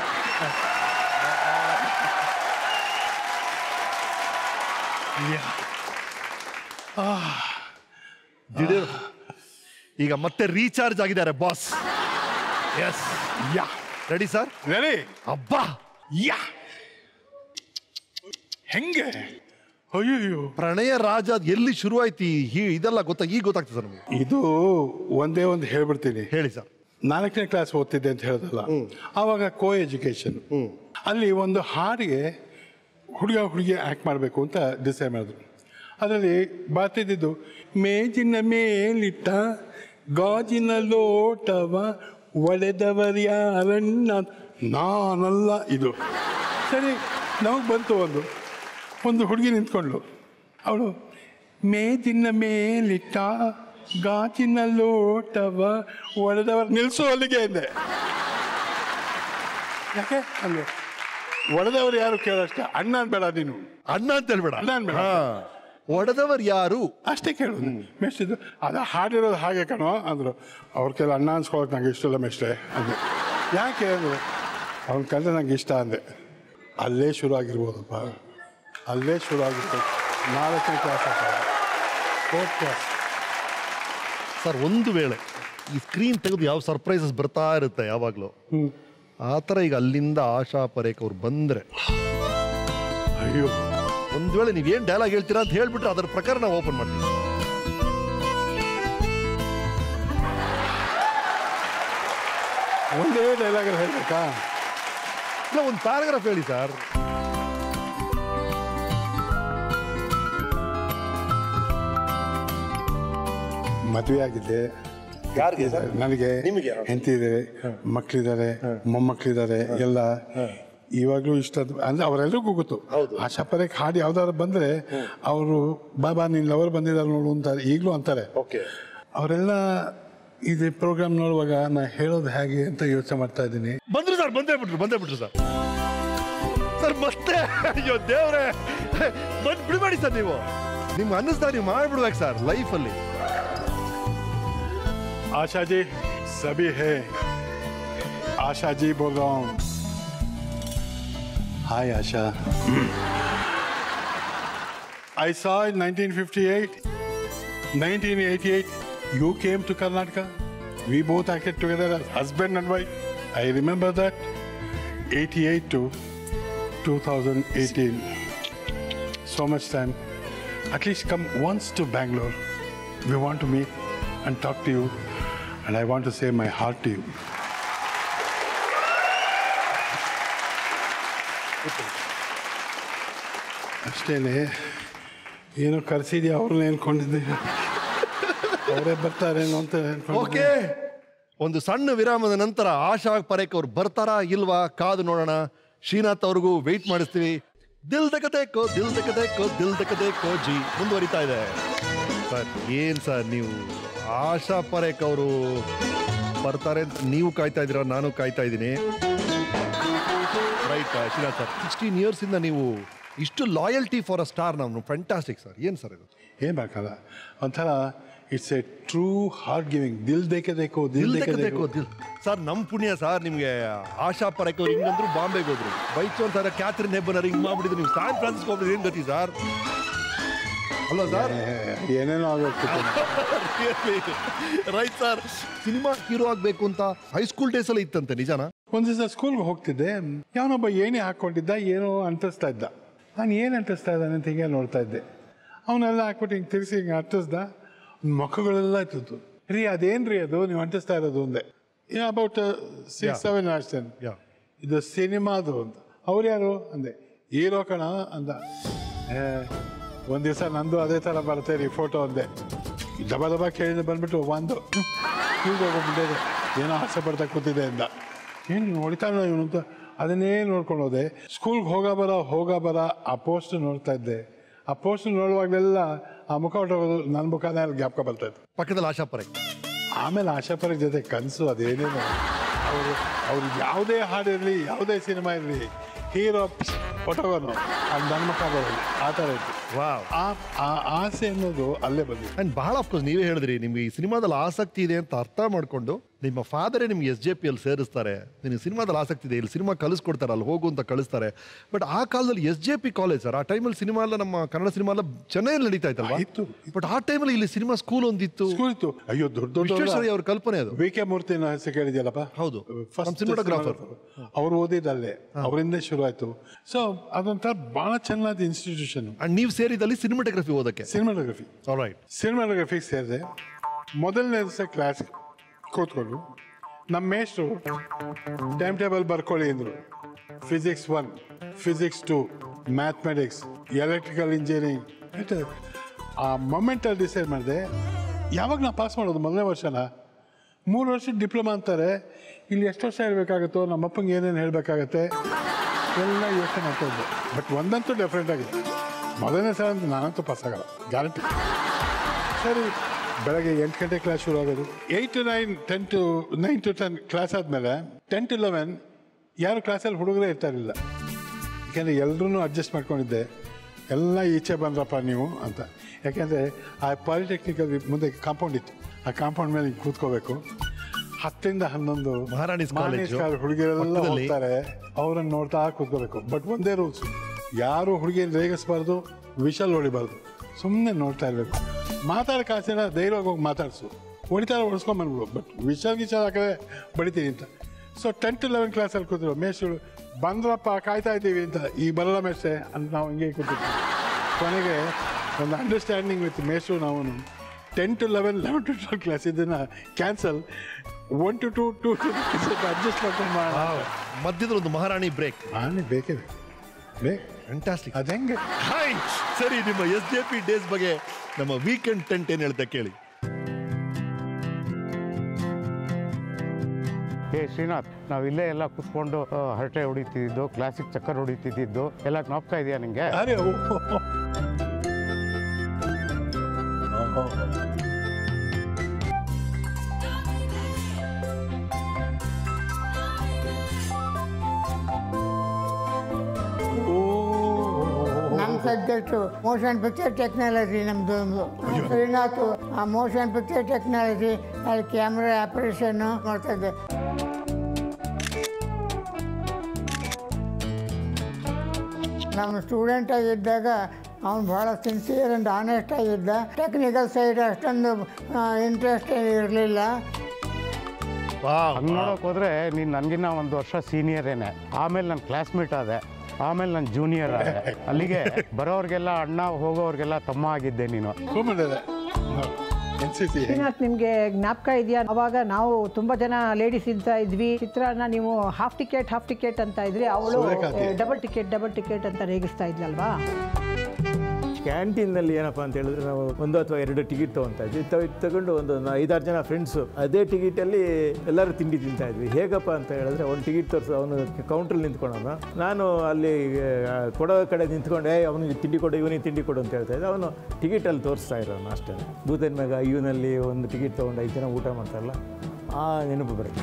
ದಿಢೀರ್ ಈಗ ಮತ್ತೆ ರೀಚಾರ್ಜ್ ಆಗಿದ್ದಾರೆ boss yes yeah ready sir ready ಅಬ್ಬಾ ಯಾ ಹೆಂಗೆ ಅಯ್ಯೋ ಪ್ರಣಯ ರಾಜ ಅದ್ ಎಲ್ಲಿ ಶುರುವಾಯ್ತು ಈ ಹಿ- ಇದೆಲ್ಲ ಗೊತ್ತಾ ಈಗ ಗೊತ್ತಾಗ್ತದೆ ಸರ್ ನಮಗೆ ಇದು ಒಂದೇ ಒಂದು ಹೇಳ್ಬಿಡ್ತೀನಿ ಹೇಳಿ ಸರ್ ನಾಲ್ಕನೇ ಕ್ಲಾಸ್ ಓದ್ತಿದ್ದೆ ಅಂತ ಹೇಳೋದಲ್ಲ ಆವಾಗ ಕೋ ಎಜುಕೇಶನ್ ಅಲ್ಲಿ ಒಂದು ಹಾಡಿಗೆ ಹುಡುಗ ಹುಡುಗಿ ಆ್ಯಕ್ಟ್ ಮಾಡಬೇಕು ಅಂತ ಡಿಸೈಡ್ ಮಾಡಿದ್ರು ಅದರಲ್ಲಿ ಬರ್ತಿದ್ದು ಮೇಜಿನ ಮೇಲಿಟ್ಟ ಗಾಜಿನ ಲೋಟವ ಒಡೆದವರ್ಯಾರಣ್ಣ ನಾನಲ್ಲ ಇದು ಸರಿ ನಮಗೆ ಬಂತು ಒಂದು ಒಂದು ಹುಡುಗಿ ನಿಂತ್ಕೊಂಡ್ಳು ಅವಳು ಮೇಜಿನ ಮೇಲಿಟ್ಟ ಗಾಜಿನ ಲೋಟವ ಒಡೆದವ ನಿಲ್ಸು ಅಲ್ಲಿಗೆ ಅಂದೆ ಯಾಕೆ ಅಂದ್ರೆ ಒಡೆದವರು ಯಾರು ಕೇಳೋಷ್ಟೇ ಅಣ್ಣ ಅನ್ಬೇಡ ನೀನು ಅಣ್ಣ ಅಂತ ಹೇಳ್ಬೇಡ ಅಣ್ಣ ಅನ್ಬೇಡ. ಹಾ. ಒಡೆದವರು ಯಾರು ಅಷ್ಟೇ ಕೇಳೋದು ಮೆಷ್ಟಿದ್ದು ಅದು ಹಾಡಿರೋದು ಹಾಗೆ ಕಣೋ ಅಂದರು ಅವ್ರ ಕೆಲ ಅಣ್ಣ ಅನ್ಸ್ಕೊಳಕ್ ನಂಗೆ ಇಷ್ಟ ಇಲ್ಲ ಮೆಷ್ಟೆ ಅಂದೆ ಯಾಕೆ ಅಂದರು ಅವ್ನ ಕಂಡ್ರೆ ನಂಗೆ ಇಷ್ಟ ಅಂದೆ ಅಲ್ಲೇ ಶುರು ಆಗಿರ್ಬೋದಪ್ಪ ಅಲ್ಲೇ ಶುರು ಆಗಿರ್ಬೋದು ನಾಲ್ಕನೇ ಕ್ಲಾಸ್ ಅಪ್ಪ ಫೋರ್ತ್ ಕ್ಲಾಸ್ ಸರ್ ಒಂದು ವೇಳೆ ಈ ಸ್ಕ್ರೀನ್ ತೆಗೆದು ಯಾವ ಸರ್ಪ್ರೈಸಸ್ ಬರ್ತಾ ಇರುತ್ತೆ ಯಾವಾಗಲೂ ಆ ಥರ ಈಗ ಅಲ್ಲಿಂದ ಆಶಾ ಪರೇಖ್ ಅವ್ರು ಬಂದ್ರೆ ಅಯ್ಯೋ ಒಂದ್ ವೇಳೆ ನೀವೇನ್ ಡೈಲಾಗ್ ಹೇಳ್ತೀರಾ ಅಂತ ಹೇಳ್ಬಿಟ್ರೆ ಅದರ ಪ್ರಕಾರ ನಾವು ಓಪನ್ ಮಾಡ್ತೀವಿ ಒಂದೇ ಡೈಲಾಗಲ್ಲಿ ಹೇಳ್ಬೇಕಾ ಇಲ್ಲ ಒಂದು ಪ್ಯಾರಾಗ್ರಾಫ್ ಹೇಳಿ ಸರ್ ಮದುವೆ ಆಗಿದ್ದೆ ಯಾರಿಗೆ ನನಗೆ ನಿಮಗೆ? ಹೆಂಡತಿದೆ ಮಕ್ಕಳಿದ್ದಾರೆ ಮೊಮ್ಮಕ್ಕಳಿದ್ದಾರೆ ಎಲ್ಲ ಇವಾಗಲೂ ಇಷ್ಟ ಅಂದ್ರೆ ಅವರೆಲ್ಲರಿಗೂ ಗೊತ್ತು ಆಶಾ ಪರೇಖ್ ಹಾಡು ಯಾವ್ದಾದ್ರು ಬಂದ್ರೆ ಅವರು ಬಾಬಾ ನಿನ್ ಲವರ್ ಬಂದಿದ್ದಾರೆ ನೋಡು ಅಂತಾರೆ ಈಗಲೂ ಅಂತಾರೆ ಓಕೆ ಅವರೆಲ್ಲ ಇದು ಪ್ರೋಗ್ರಾಮ್ ನೋಡುವಾಗ ನಾ ಹೇಳೋದು ಹೇಗೆ ಅಂತ ಯೋಚನೆ ಮಾಡ್ತಾ ಇದ್ದೀನಿ ಬಂದ್ರು ಸರ್ ಬಂದೇ ಬಿಟ್ರು ಬಂದೇ ಬಿಟ್ರು ಸರ್ ಸರ್ ಮತ್ತೆ ಅಯ್ಯೋ ದೇವ್ರೆ ಬಂದ್ ಬಿಡಬೇಡಿ ಸರ್ ನೀವು ನಿಮ್ಗೆ ಅನ್ನಿಸ್ತಾ ನೀವು ಮಾಡ್ಬಿಡ್ಬೇಕು ಸರ್ ಲೈಫಲ್ಲಿ आशा जी सभी है आशा जी बोल रहा हूँ हाय आशा I saw in 1958, 1988, you came to Karnataka. We both acted together as husband and wife. I remember that. 88 to 2018. So much time. At least come once to Bangalore. We want to meet and talk to you. And I want to say my heart to you. ಅಷ್ಟೇನೆ ಏನೋ ಕರೆಸಿದ್ಯಾ ಅವ್ರನ್ನ ಅನ್ಕೊಂಡಿದ್ದೆ ಅವರೇ ಬರ್ತಾರೇನೋ ಅಂತ ಅನ್ಕೊಂಡಿದ್ದೆ. Okay ಒಂದು ಸಣ್ಣ ವಿರಾಮದ ನಂತರ ಆಶಾ ಪರೇಖ್ ಅವ್ರು ಬರ್ತಾರಾ ಇಲ್ವಾ ಕಾದು ನೋಡೋಣ ಶ್ರೀನಾಥ್ ಅವ್ರಿಗೂ ವೆಯ್ಟ್ ಮಾಡಿಸ್ತೀವಿ ದಿಲ್ ಕೋ ದಿಲ್ ಕೋ ದಿಲ್ ಕೋ ಜಿ ಮುಂದುವರಿತಾ ಇದೆ ಸರ್ ಏನ್ ಸರ್ ನೀವು ಆಶಾ ಪರೇಖ್ ಅವರು ಬರ್ತಾರೆ ಅಂತ ನೀವು ಕಾಯ್ತಾ ಇದ್ದೀರಾ ನಾನು ಕಾಯ್ತಾ ಇದ್ದೀನಿ right Srinath sir sixteen years ಇಂದ ನೀವು ಇಷ್ಟು ಲಾಯಲ್ಟಿ ಫಾರ್ ಅ ಸ್ಟಾರ್ ನಾವು ಫ್ಯಾಂಟಾಸ್ಟಿಕ್ ಸರ್ ಏನ್ ಸರ್ ಇದು ಏನ್ ಬೇಕಲ್ಲ ಒಂಥರ it's a true heart giving Dil Deke Dekho Dil Dil Deke ತೆಗೆದೇಕೋ ದೇಕೋ ದಿಲ್ ಸರ್ ನಮ್ ಪುಣ್ಯ ಸರ್ ನಿಮ್ಗೆ ಆಶಾ ಪರೇಖ್ ಅವ್ರು ಹಿಂಗಂದ್ರು ಬಾಂಬೆಗೆ ಹೋದ್ರು ಬೈಚೋನ್ ಸರ್ ಕ್ಯಾಥರಿನ್ ಹೆಬ್ಬನರ್ ಹಿಂಗ್ ಮಾಡ್ಬಿಟ್ಟಿದ್ರು ನೀವು ಸ್ಯಾನ್ ಫ್ರಾನ್ಸಿಸ್ಕೋ ಹೋಗ್ಬಿಟ್ಟು ಏನ್ ಗತಿ ಸರ್ ಅಲ್ವಾ ಸರ್ ಏನೇನೋ ಆಗೋಗ್ತಿತ್ತು ರೈಟ್ ಸರ್ ಸಿನಿಮಾ ಹೀರೋ ಆಗ್ಬೇಕು ಅಂತ ಹೈಸ್ಕೂಲ್ ಡೇಸ್ ಅಲ್ಲಿ ಇತ್ತಂತೆ ನಿಜಾನ ಒಂದ್ ದಿವಸ ಸ್ಕೂಲ್ಗೆ ಹೋಗ್ತಿದ್ದೆ ಯಾವನೊಬ್ಬ ಏನೇ ಹಾಕೊಂಡಿದ್ದ ಏನೋ ಅಂಟಿಸ್ತಾ ಇದ್ದ ನಾನು ಏನು ಅಂಟಿಸ್ತಾ ಇದ್ದಾನೆ ಅಂತ ಹಿಂಗೆ ನೋಡ್ತಾ ಇದ್ದೆ ಅವನೆಲ್ಲ ಹಾಕ್ಬಿಟ್ಟು ಹಿಂಗೆ ತಿರ್ಸಿ ಹಿಂಗೆ ಅಂಟಿಸ್ದ ಮುಖಗಳೆಲ್ಲ ಇತ್ತು ರೀ ಅದೇನ್ರಿ ಅದು ನೀವು ಅಂಟಿಸ್ತಾ ಇರೋದು ಒಂದೇ ಅಬೌಟ್ ಸಿಕ್ಸ್ ಸೆವೆನ್ ಅಷ್ಟೇನು Yeah. ಇದು ಸಿನಿಮಾದು ಅಂತ ಅವ್ರು ಯಾರು ಅಂದೆ ಹೀರೋ ಕಣ ಅಂದ ಏ, ಒಂದ್ ದಿವಸ ನಂದು ಅದೇ ಥರ ಬರುತ್ತೆ ರೀ ಫೋಟೋ ಅಂದೆ ದಬ ದಬ ಕೇಳಿದ ಬಂದ್ಬಿಟ್ಟು ಒಂದು ಹೀಗೆ ಹೋಗ್ಬಿಟ್ಟಿದೆ ಏನೋ ಆಸೆ ಪಡ್ತಾ ಕೂತಿದೆ ಅಂದ ಏನು ನೋಡ್ತಾನೆ ಇವನು ಅಂತ ಅದನ್ನೇ ನೋಡ್ಕೊಂಡು ಹೋದೆ ಸ್ಕೂಲ್ಗೆ ಹೋಗ ಬರ ಹೋಗ ಬರ ಆ ಪೋಸ್ಟ್ ನೋಡ್ತಾ ಇದ್ದೆ ಆ ಪೋಸ್ಟ್ ನೋಡುವಾಗಲೆಲ್ಲ ಆ ಮುಖ ಹೊಟ್ಟೋಗೋದು ನನ್ನ ಮುಖನೇ ಅಲ್ಲಿ ಜ್ಞಾಪಕ ಬರ್ತಾ ಇತ್ತು ಪಕ್ಕದಲ್ಲಿ ಆಶಾ ಪರೇಖ್ ಆಮೇಲೆ ಆಶಾಪರ ಜೊತೆ ಕನಸು ಅದೇನೇನು ಅವರು ಅವ್ರು ಯಾವುದೇ ಹಾಡಿರಲಿ ಯಾವುದೇ ಸಿನಿಮಾ ಇರಲಿ ಹೀರೋ ಫೋಟೋಗನು ಅದು ನನ್ನ ಮುಖ ಬರೋದು ಆ ಥರ ಇತ್ತು ವಾವ್ ಆ ಆ ಆಸೆ ಅನ್ನೋದು ಅಲ್ಲೇ ಬಂದಿದೆ ಅಂಡ್ ಬಹಳ ಅಫ್ಕೋರ್ಸ್ ನೀವೇ ಹೇಳಿದ್ರಿ ನಿಮ್ಗೆ ಈ ಸಿನಿಮಾದಲ್ಲಿ ಆಸಕ್ತಿ ಇದೆ ಅಂತ ಅರ್ಥ ಮಾಡ್ಕೊಂಡು ನಿಮ್ಮ ಫಾದರೇ ನಿಮ್ಗೆ ಎಸ್ ಜೆ ಪಿ ಅಲ್ಲಿ ಸೇರಿಸ್ತಾರೆ ನಿನಗೆ ಸಿನಿಮಾದಲ್ಲಿ ಆಸಕ್ತಿ ಇದೆ ಇಲ್ಲಿ ಸಿನಿಮಾ ಕಲಿಸ್ಕೊಡ್ತಾರೆ ಅಲ್ಲಿ ಹೋಗು ಅಂತ ಕಳಿಸ್ತಾರೆ ಬಟ್ ಆ ಕಾಲದಲ್ಲಿ S J P college sir ಆ ಟೈಮಲ್ಲಿ ಸಿನಿಮಾ ಎಲ್ಲ ನಮ್ಮ ಕನ್ನಡ ಸಿನಿಮಾ ಎಲ್ಲ ಚೆನ್ನೈಯಲ್ಲಿ ನಡೀತಾ ಇತ್ತಲ್ವಾ ಇತ್ತು. ಬಟ್ ಆ ಟೈಮಲ್ಲಿ ಇಲ್ಲಿ ಸಿನಿಮಾ ಸ್ಕೂಲ್ ಒಂದಿತ್ತು ಸ್ಕೂಲ್ ಇತ್ತು ಅಯ್ಯೋ ದೊಡ್ಡ ದೊಡ್ಡ ವಿಶ್ವೇಶ್ವರಯ್ಯ ಅವ್ರ ಕಲ್ಪನೆ ಅದು ವಿ ಕೆ ಮೂರ್ತಿ ಹೆಸರು ಕೇಳಿದ್ಯಲ್ಲಪ್ಪ ಹೌದು. ಫಸ್ಟ್ ನಮ್ಮ cinematographer. ಅವ್ರು ಓದಿದ್ದಲ್ಲೇ ಅವರಿಂದ ಶುರು ಆಯ್ತು ಸೊ ಅದೊಂಥರ ಬಹಳ ಚೆನ್ನಾದ ಇನ್ಸ್ಟಿಟ್ಯೂಷನ್ ಅಂಡ್ ನೀವು ಸೇರಿದಲ್ಲಿ ಸಿನಿಮಾಟೋಗ್ರಫಿ ಓದಕ್ಕೆ ಸಿನಿಮಾಟೋಗ್ರಫಿ ರೈಟ್ ಸಿನಿಮಾಟೋಗ್ರಫಿಗೆ ಸೇರಿದೆ ಮೊದಲನೇ ದಿವಸ ಕ್ಲಾಸ್ ಕೂತ್ಕೊಂಡು ನಮ್ಮ ಮೇಷ್ಟ್ರು ಟೈಮ್ ಟೇಬಲ್ ಬರ್ಕೊಳ್ಳಿ ಅಂದರು physics one physics two mathematics electrical engineering ಆ ಮೊಮೆಂಟಲ್ಲಿ ಡಿಸೈಡ್ ಮಾಡಿದೆ ಯಾವಾಗ ನಾ ಪಾಸ್ ಮಾಡೋದು ಮೊದಲನೇ ವರ್ಷನ ಮೂರು ವರ್ಷದ ಡಿಪ್ಲೊಮಾ ಅಂತಾರೆ ಇಲ್ಲಿ ಎಷ್ಟು ವರ್ಷ ಇರಬೇಕಾಗುತ್ತೋ ನಮ್ಮ ಅಪ್ಪಂಗೆ ಏನೇನು ಹೇಳಬೇಕಾಗತ್ತೆ ಎಲ್ಲ ಯೋಚನೆ ಮಾಡ್ತಾ ಇದ್ದೆ ಬಟ್ ಒಂದಂತೂ ಡೆಫ್ರೆಂಟ್ ಆಗಿದೆ ಮೊದಲನೇ ಸಲ ಅಂತೂ ನಾನಂತೂ ಪಾಸ್ ಆಗಲ್ಲ ಗ್ಯಾರಂಟಿ ಸರಿ ಬೆಳಗ್ಗೆ ಎಂಟು ಗಂಟೆ ಕ್ಲಾಸ್ ಶುರು ಆಗೋದು eight to nine ten to nine to ten class ಆದಮೇಲೆ ಟೆನ್ ಟು ಲೆವೆನ್ ಯಾರು ಕ್ಲಾಸಲ್ಲಿ ಹುಡುಗರೇ ಇರ್ತಾ ಇರಲಿಲ್ಲ ಯಾಕೆಂದರೆ ಎಲ್ಲರೂ ಅಡ್ಜಸ್ಟ್ ಮಾಡ್ಕೊಂಡಿದ್ದೆ ಎಲ್ಲ ಈಚೆ ಬಂದ್ರಪ್ಪ ನೀವು ಅಂತ ಯಾಕೆಂದರೆ ಆ ಪಾಲಿಟೆಕ್ನಿಕಲ್ ಮುಂದೆ ಕಾಂಪೌಂಡ್ ಇತ್ತು ಆ ಕಾಂಪೌಂಡ್ ಮೇಲೆ ಹಿಂಗ್ ಕೂತ್ಕೋಬೇಕು ಹತ್ತರಿಂದ ಹನ್ನೊಂದು ಮಹಾರಾಣೀಸ್ ಕಾಲೇಜು. ಹುಡುಗಿರೆಲ್ಲ ಪಕ್ಕದಲ್ಲಿ. ಹೋಗ್ತಾರೆ ಅವ್ರನ್ನ ನೋಡ್ತಾ ಕೂತ್ಕೋಬೇಕು ಬಟ್ ಒಂದೇ ರೂಲ್ಸ್ ಯಾರು ಹುಡುಗಿನ ರೇಗಿಸ್ಬಾರ್ದು ವಿಷಲ್ ಹೊಡಿಬಾರ್ದು ಸುಮ್ಮನೆ ನೋಡ್ತಾ ಇರಬೇಕು ಮಾತಾಡೋ ಕಾಸಿನ ಧೈರ್ಯವಾಗಿ ಹೋಗಿ ಮಾತಾಡ್ಸು ಹೊಡಿತಾರೆ ಹೊಡ್ಸ್ಕೊಂಬಂದ್ಬಿಡು ಬಟ್ ವಿಷಲ್ ಗಿಷಲ್ ಹಾಕಿದ್ರೆ ಬಡಿತೀನಿ ಅಂತ ಸೊ ಟೆನ್ ಟು ಲೆವೆನ್ ಕ್ಲಾಸಲ್ಲಿ ಕೂತಿರು ಮೇಷ್ರು ಬಂದ್ರಪ್ಪ ಕಾಯ್ತಾ ಇದ್ದೀವಿ ಅಂತ ಈಗ ಬರಲ್ಲ ಮೇಷ್ರೆ ಅಂತ ನಾವು ಹಿಂಗೆ ಕೂತಿದ್ವಿ ಕೊನೆಗೆ ಒಂದು ಅಂಡರ್ಸ್ಟ್ಯಾಂಡಿಂಗ್ ವಿತ್ ಮೇಷ್ರು ನಾವು ten to eleven eleven to twelve class ಇದನ್ನು cancel one to two to adjust ಮಾಡ್ಕೊಂಡು ಮಾಡೋಣ ಮಧ್ಯದಲ್ಲಿ ಒಂದು ಮಹಾರಾಣಿ ಬ್ರೇಕ್ ನಾನೇ ಬೇಕೇ ಬೇಕು ಬೇಕು ಫ್ಯಾಂಟಾಸ್ಟಿಕ್ ಅದು ಹೆಂಗೆ ಹಾಯ್ ಸರಿ ನಿಮ್ಮ ಎಸ್ ಜೆ ಪಿ ಡೇಸ್ ಬಗ್ಗೆ ನಮ್ಮ ವೀಕೆಂಡ್ ಟೆಂಟ್ ಏನ್ ಹೇಳ್ತಾ ಕೇಳಿ ಏ ಶ್ರೀನಾಥ್ ನಾವು ಇಲ್ಲೇ ಎಲ್ಲ ಕೂತ್ಕೊಂಡು ಆ, ಹರಟೆ ಹೊಡಿತಿದ್ದು ಕ್ಲಾಸಿಕ್ ಚಕ್ಕರ್ ಹೊಡಿತಿದ್ದು ಎಲ್ಲ ಜ್ಞಾಪಕ ಇದೆಯಾ ನಿಂಗೆ ಅರೆ ಓ, ಓ, ಓ. ನಮ್ಮ ಸಬ್ಜೆಕ್ಟು ಮೋಷನ್ ಪಿಕ್ಚರ್ ಟೆಕ್ನಾಲಜಿ ನಮ್ಮದು ಒಂದು ಶ್ರೀನಾಥ್ ಆ ಮೋಷನ್ ಪಿಕ್ಚರ್ ಟೆಕ್ನಾಲಜಿ ಅಲ್ಲಿ ಕ್ಯಾಮ್ರಾ ಆಪರೇಷನ್ನು ಮಾಡ್ತಾ ಇದ್ದೆ ನಮ್ಮ ಸ್ಟೂಡೆಂಟ್ ಆಗಿದ್ದಾಗ ಅವನು ಭಾಳ ಸಿನ್ಸಿಯರ್ ಆ್ಯಂಡ್ ಆನೆಸ್ಟ್ ಆಗಿದ್ದ ಟೆಕ್ನಿಕಲ್ ಸೈಡ್ ಅಷ್ಟೊಂದು ಇಂಟ್ರೆಸ್ಟ್ ಇರಲಿಲ್ಲ ಹಂಗೆ ನೋಡೋಕೆ ಹೋದ್ರೆ ನೀನು ನನಗಿನ್ನ ಒಂದು ವರ್ಷ ಸೀನಿಯರೇನೆ ಆಮೇಲೆ ನನ್ನ ಕ್ಲಾಸ್ಮೇಟ್ ಆದೆ ಆಮೇಲೆ ನನ್ನ ಜೂನಿಯರ್ ಆದೆ ಅಲ್ಲಿಗೆ ಬರೋರಿಗೆಲ್ಲ ಅಣ್ಣ ಹೋಗೋರಿಗೆಲ್ಲ ತಮ್ಮ ಆಗಿದ್ದೆ ನೀನು ಕೂತ್ಕೊಂಡಿದೆ. ಎನ್ ಸಿ ಸಿ ಶ್ರೀನಾಥ್ ನಿಮಗೆ ಜ್ಞಾಪಕ ಇದೆಯಾ ಅವಾಗ ನಾವು ತುಂಬಾ ಜನ ಲೇಡೀಸ್ ಇದ್ದ ಇದ್ವಿ ಚಿತ್ರಾನ್ನ ನೀವು ಹಾಫ್ ಟಿಕೆಟ್ ಹಾಫ್ ಟಿಕೆಟ್ ಅಂತ ಇದ್ರಿ ಅವಳು ಸೂರ್ಯಕಾಂತಿ. ಡಬಲ್ ಟಿಕೆಟ್ ಡಬಲ್ ಟಿಕೆಟ್ ಅಂತ ರೇಗಿಸ್ತಾ ಇದ್ಲಲ್ವಾ ಕ್ಯಾಂಟೀನ್ನಲ್ಲಿ ಏನಪ್ಪ ಅಂತ ಹೇಳಿದ್ರೆ ನಾವು ಒಂದು ಅಥವಾ ಎರಡು ಟಿಕೆಟ್ ತೊಗೊತಾ ಇದ್ವಿ ತ- ತಗೊಂಡು ಒಂದು ನ- ಐದಾರು ಜನ ಫ್ರೆಂಡ್ಸು ಅದೇ ಟಿಕೆಟಲ್ಲಿ ಎಲ್ಲರೂ ತಿಂಡಿ ತಿಂತಾ ಇದ್ವಿ ಹೇಗಪ್ಪ ಅಂತ ಹೇಳಿದ್ರೆ ಒಂದು ಟಿಕೆಟ್ ತೋರಿಸು ಅವನು ಕೌಂಟ್ರಲ್ಲಿ ನಿಂತ್ಕೊಂಡವನು ನಾನು ಅಲ್ಲಿ ಆ, ಕೊಡೋ ಕಡೆ ನಿಂತ್ಕೊಂಡು ಏ ಅವನಿಗೆ ತಿಂಡಿ ಕೊಡು ಇವನಿಗೆ ತಿಂಡಿ ಕೊಡು ಅಂತ ಹೇಳ್ತಾ ಇದ್ದೆ ಅವನು ಟಿಕೆಟಲ್ಲಿ ತೋರಿಸ್ತಾ ಇರೋನು ಅಷ್ಟೇ ಬೂತನ ಮ್ಯಾಗ ಇವನಲ್ಲಿ ಒಂದು ಟಿಕೆಟ್ ತೊಗೊಂಡು ಐದು ಜನ ಊಟ ಮಾಡ್ತಾರಲ್ಲ ಆ ನೆನಪು ಬರುತ್ತೆ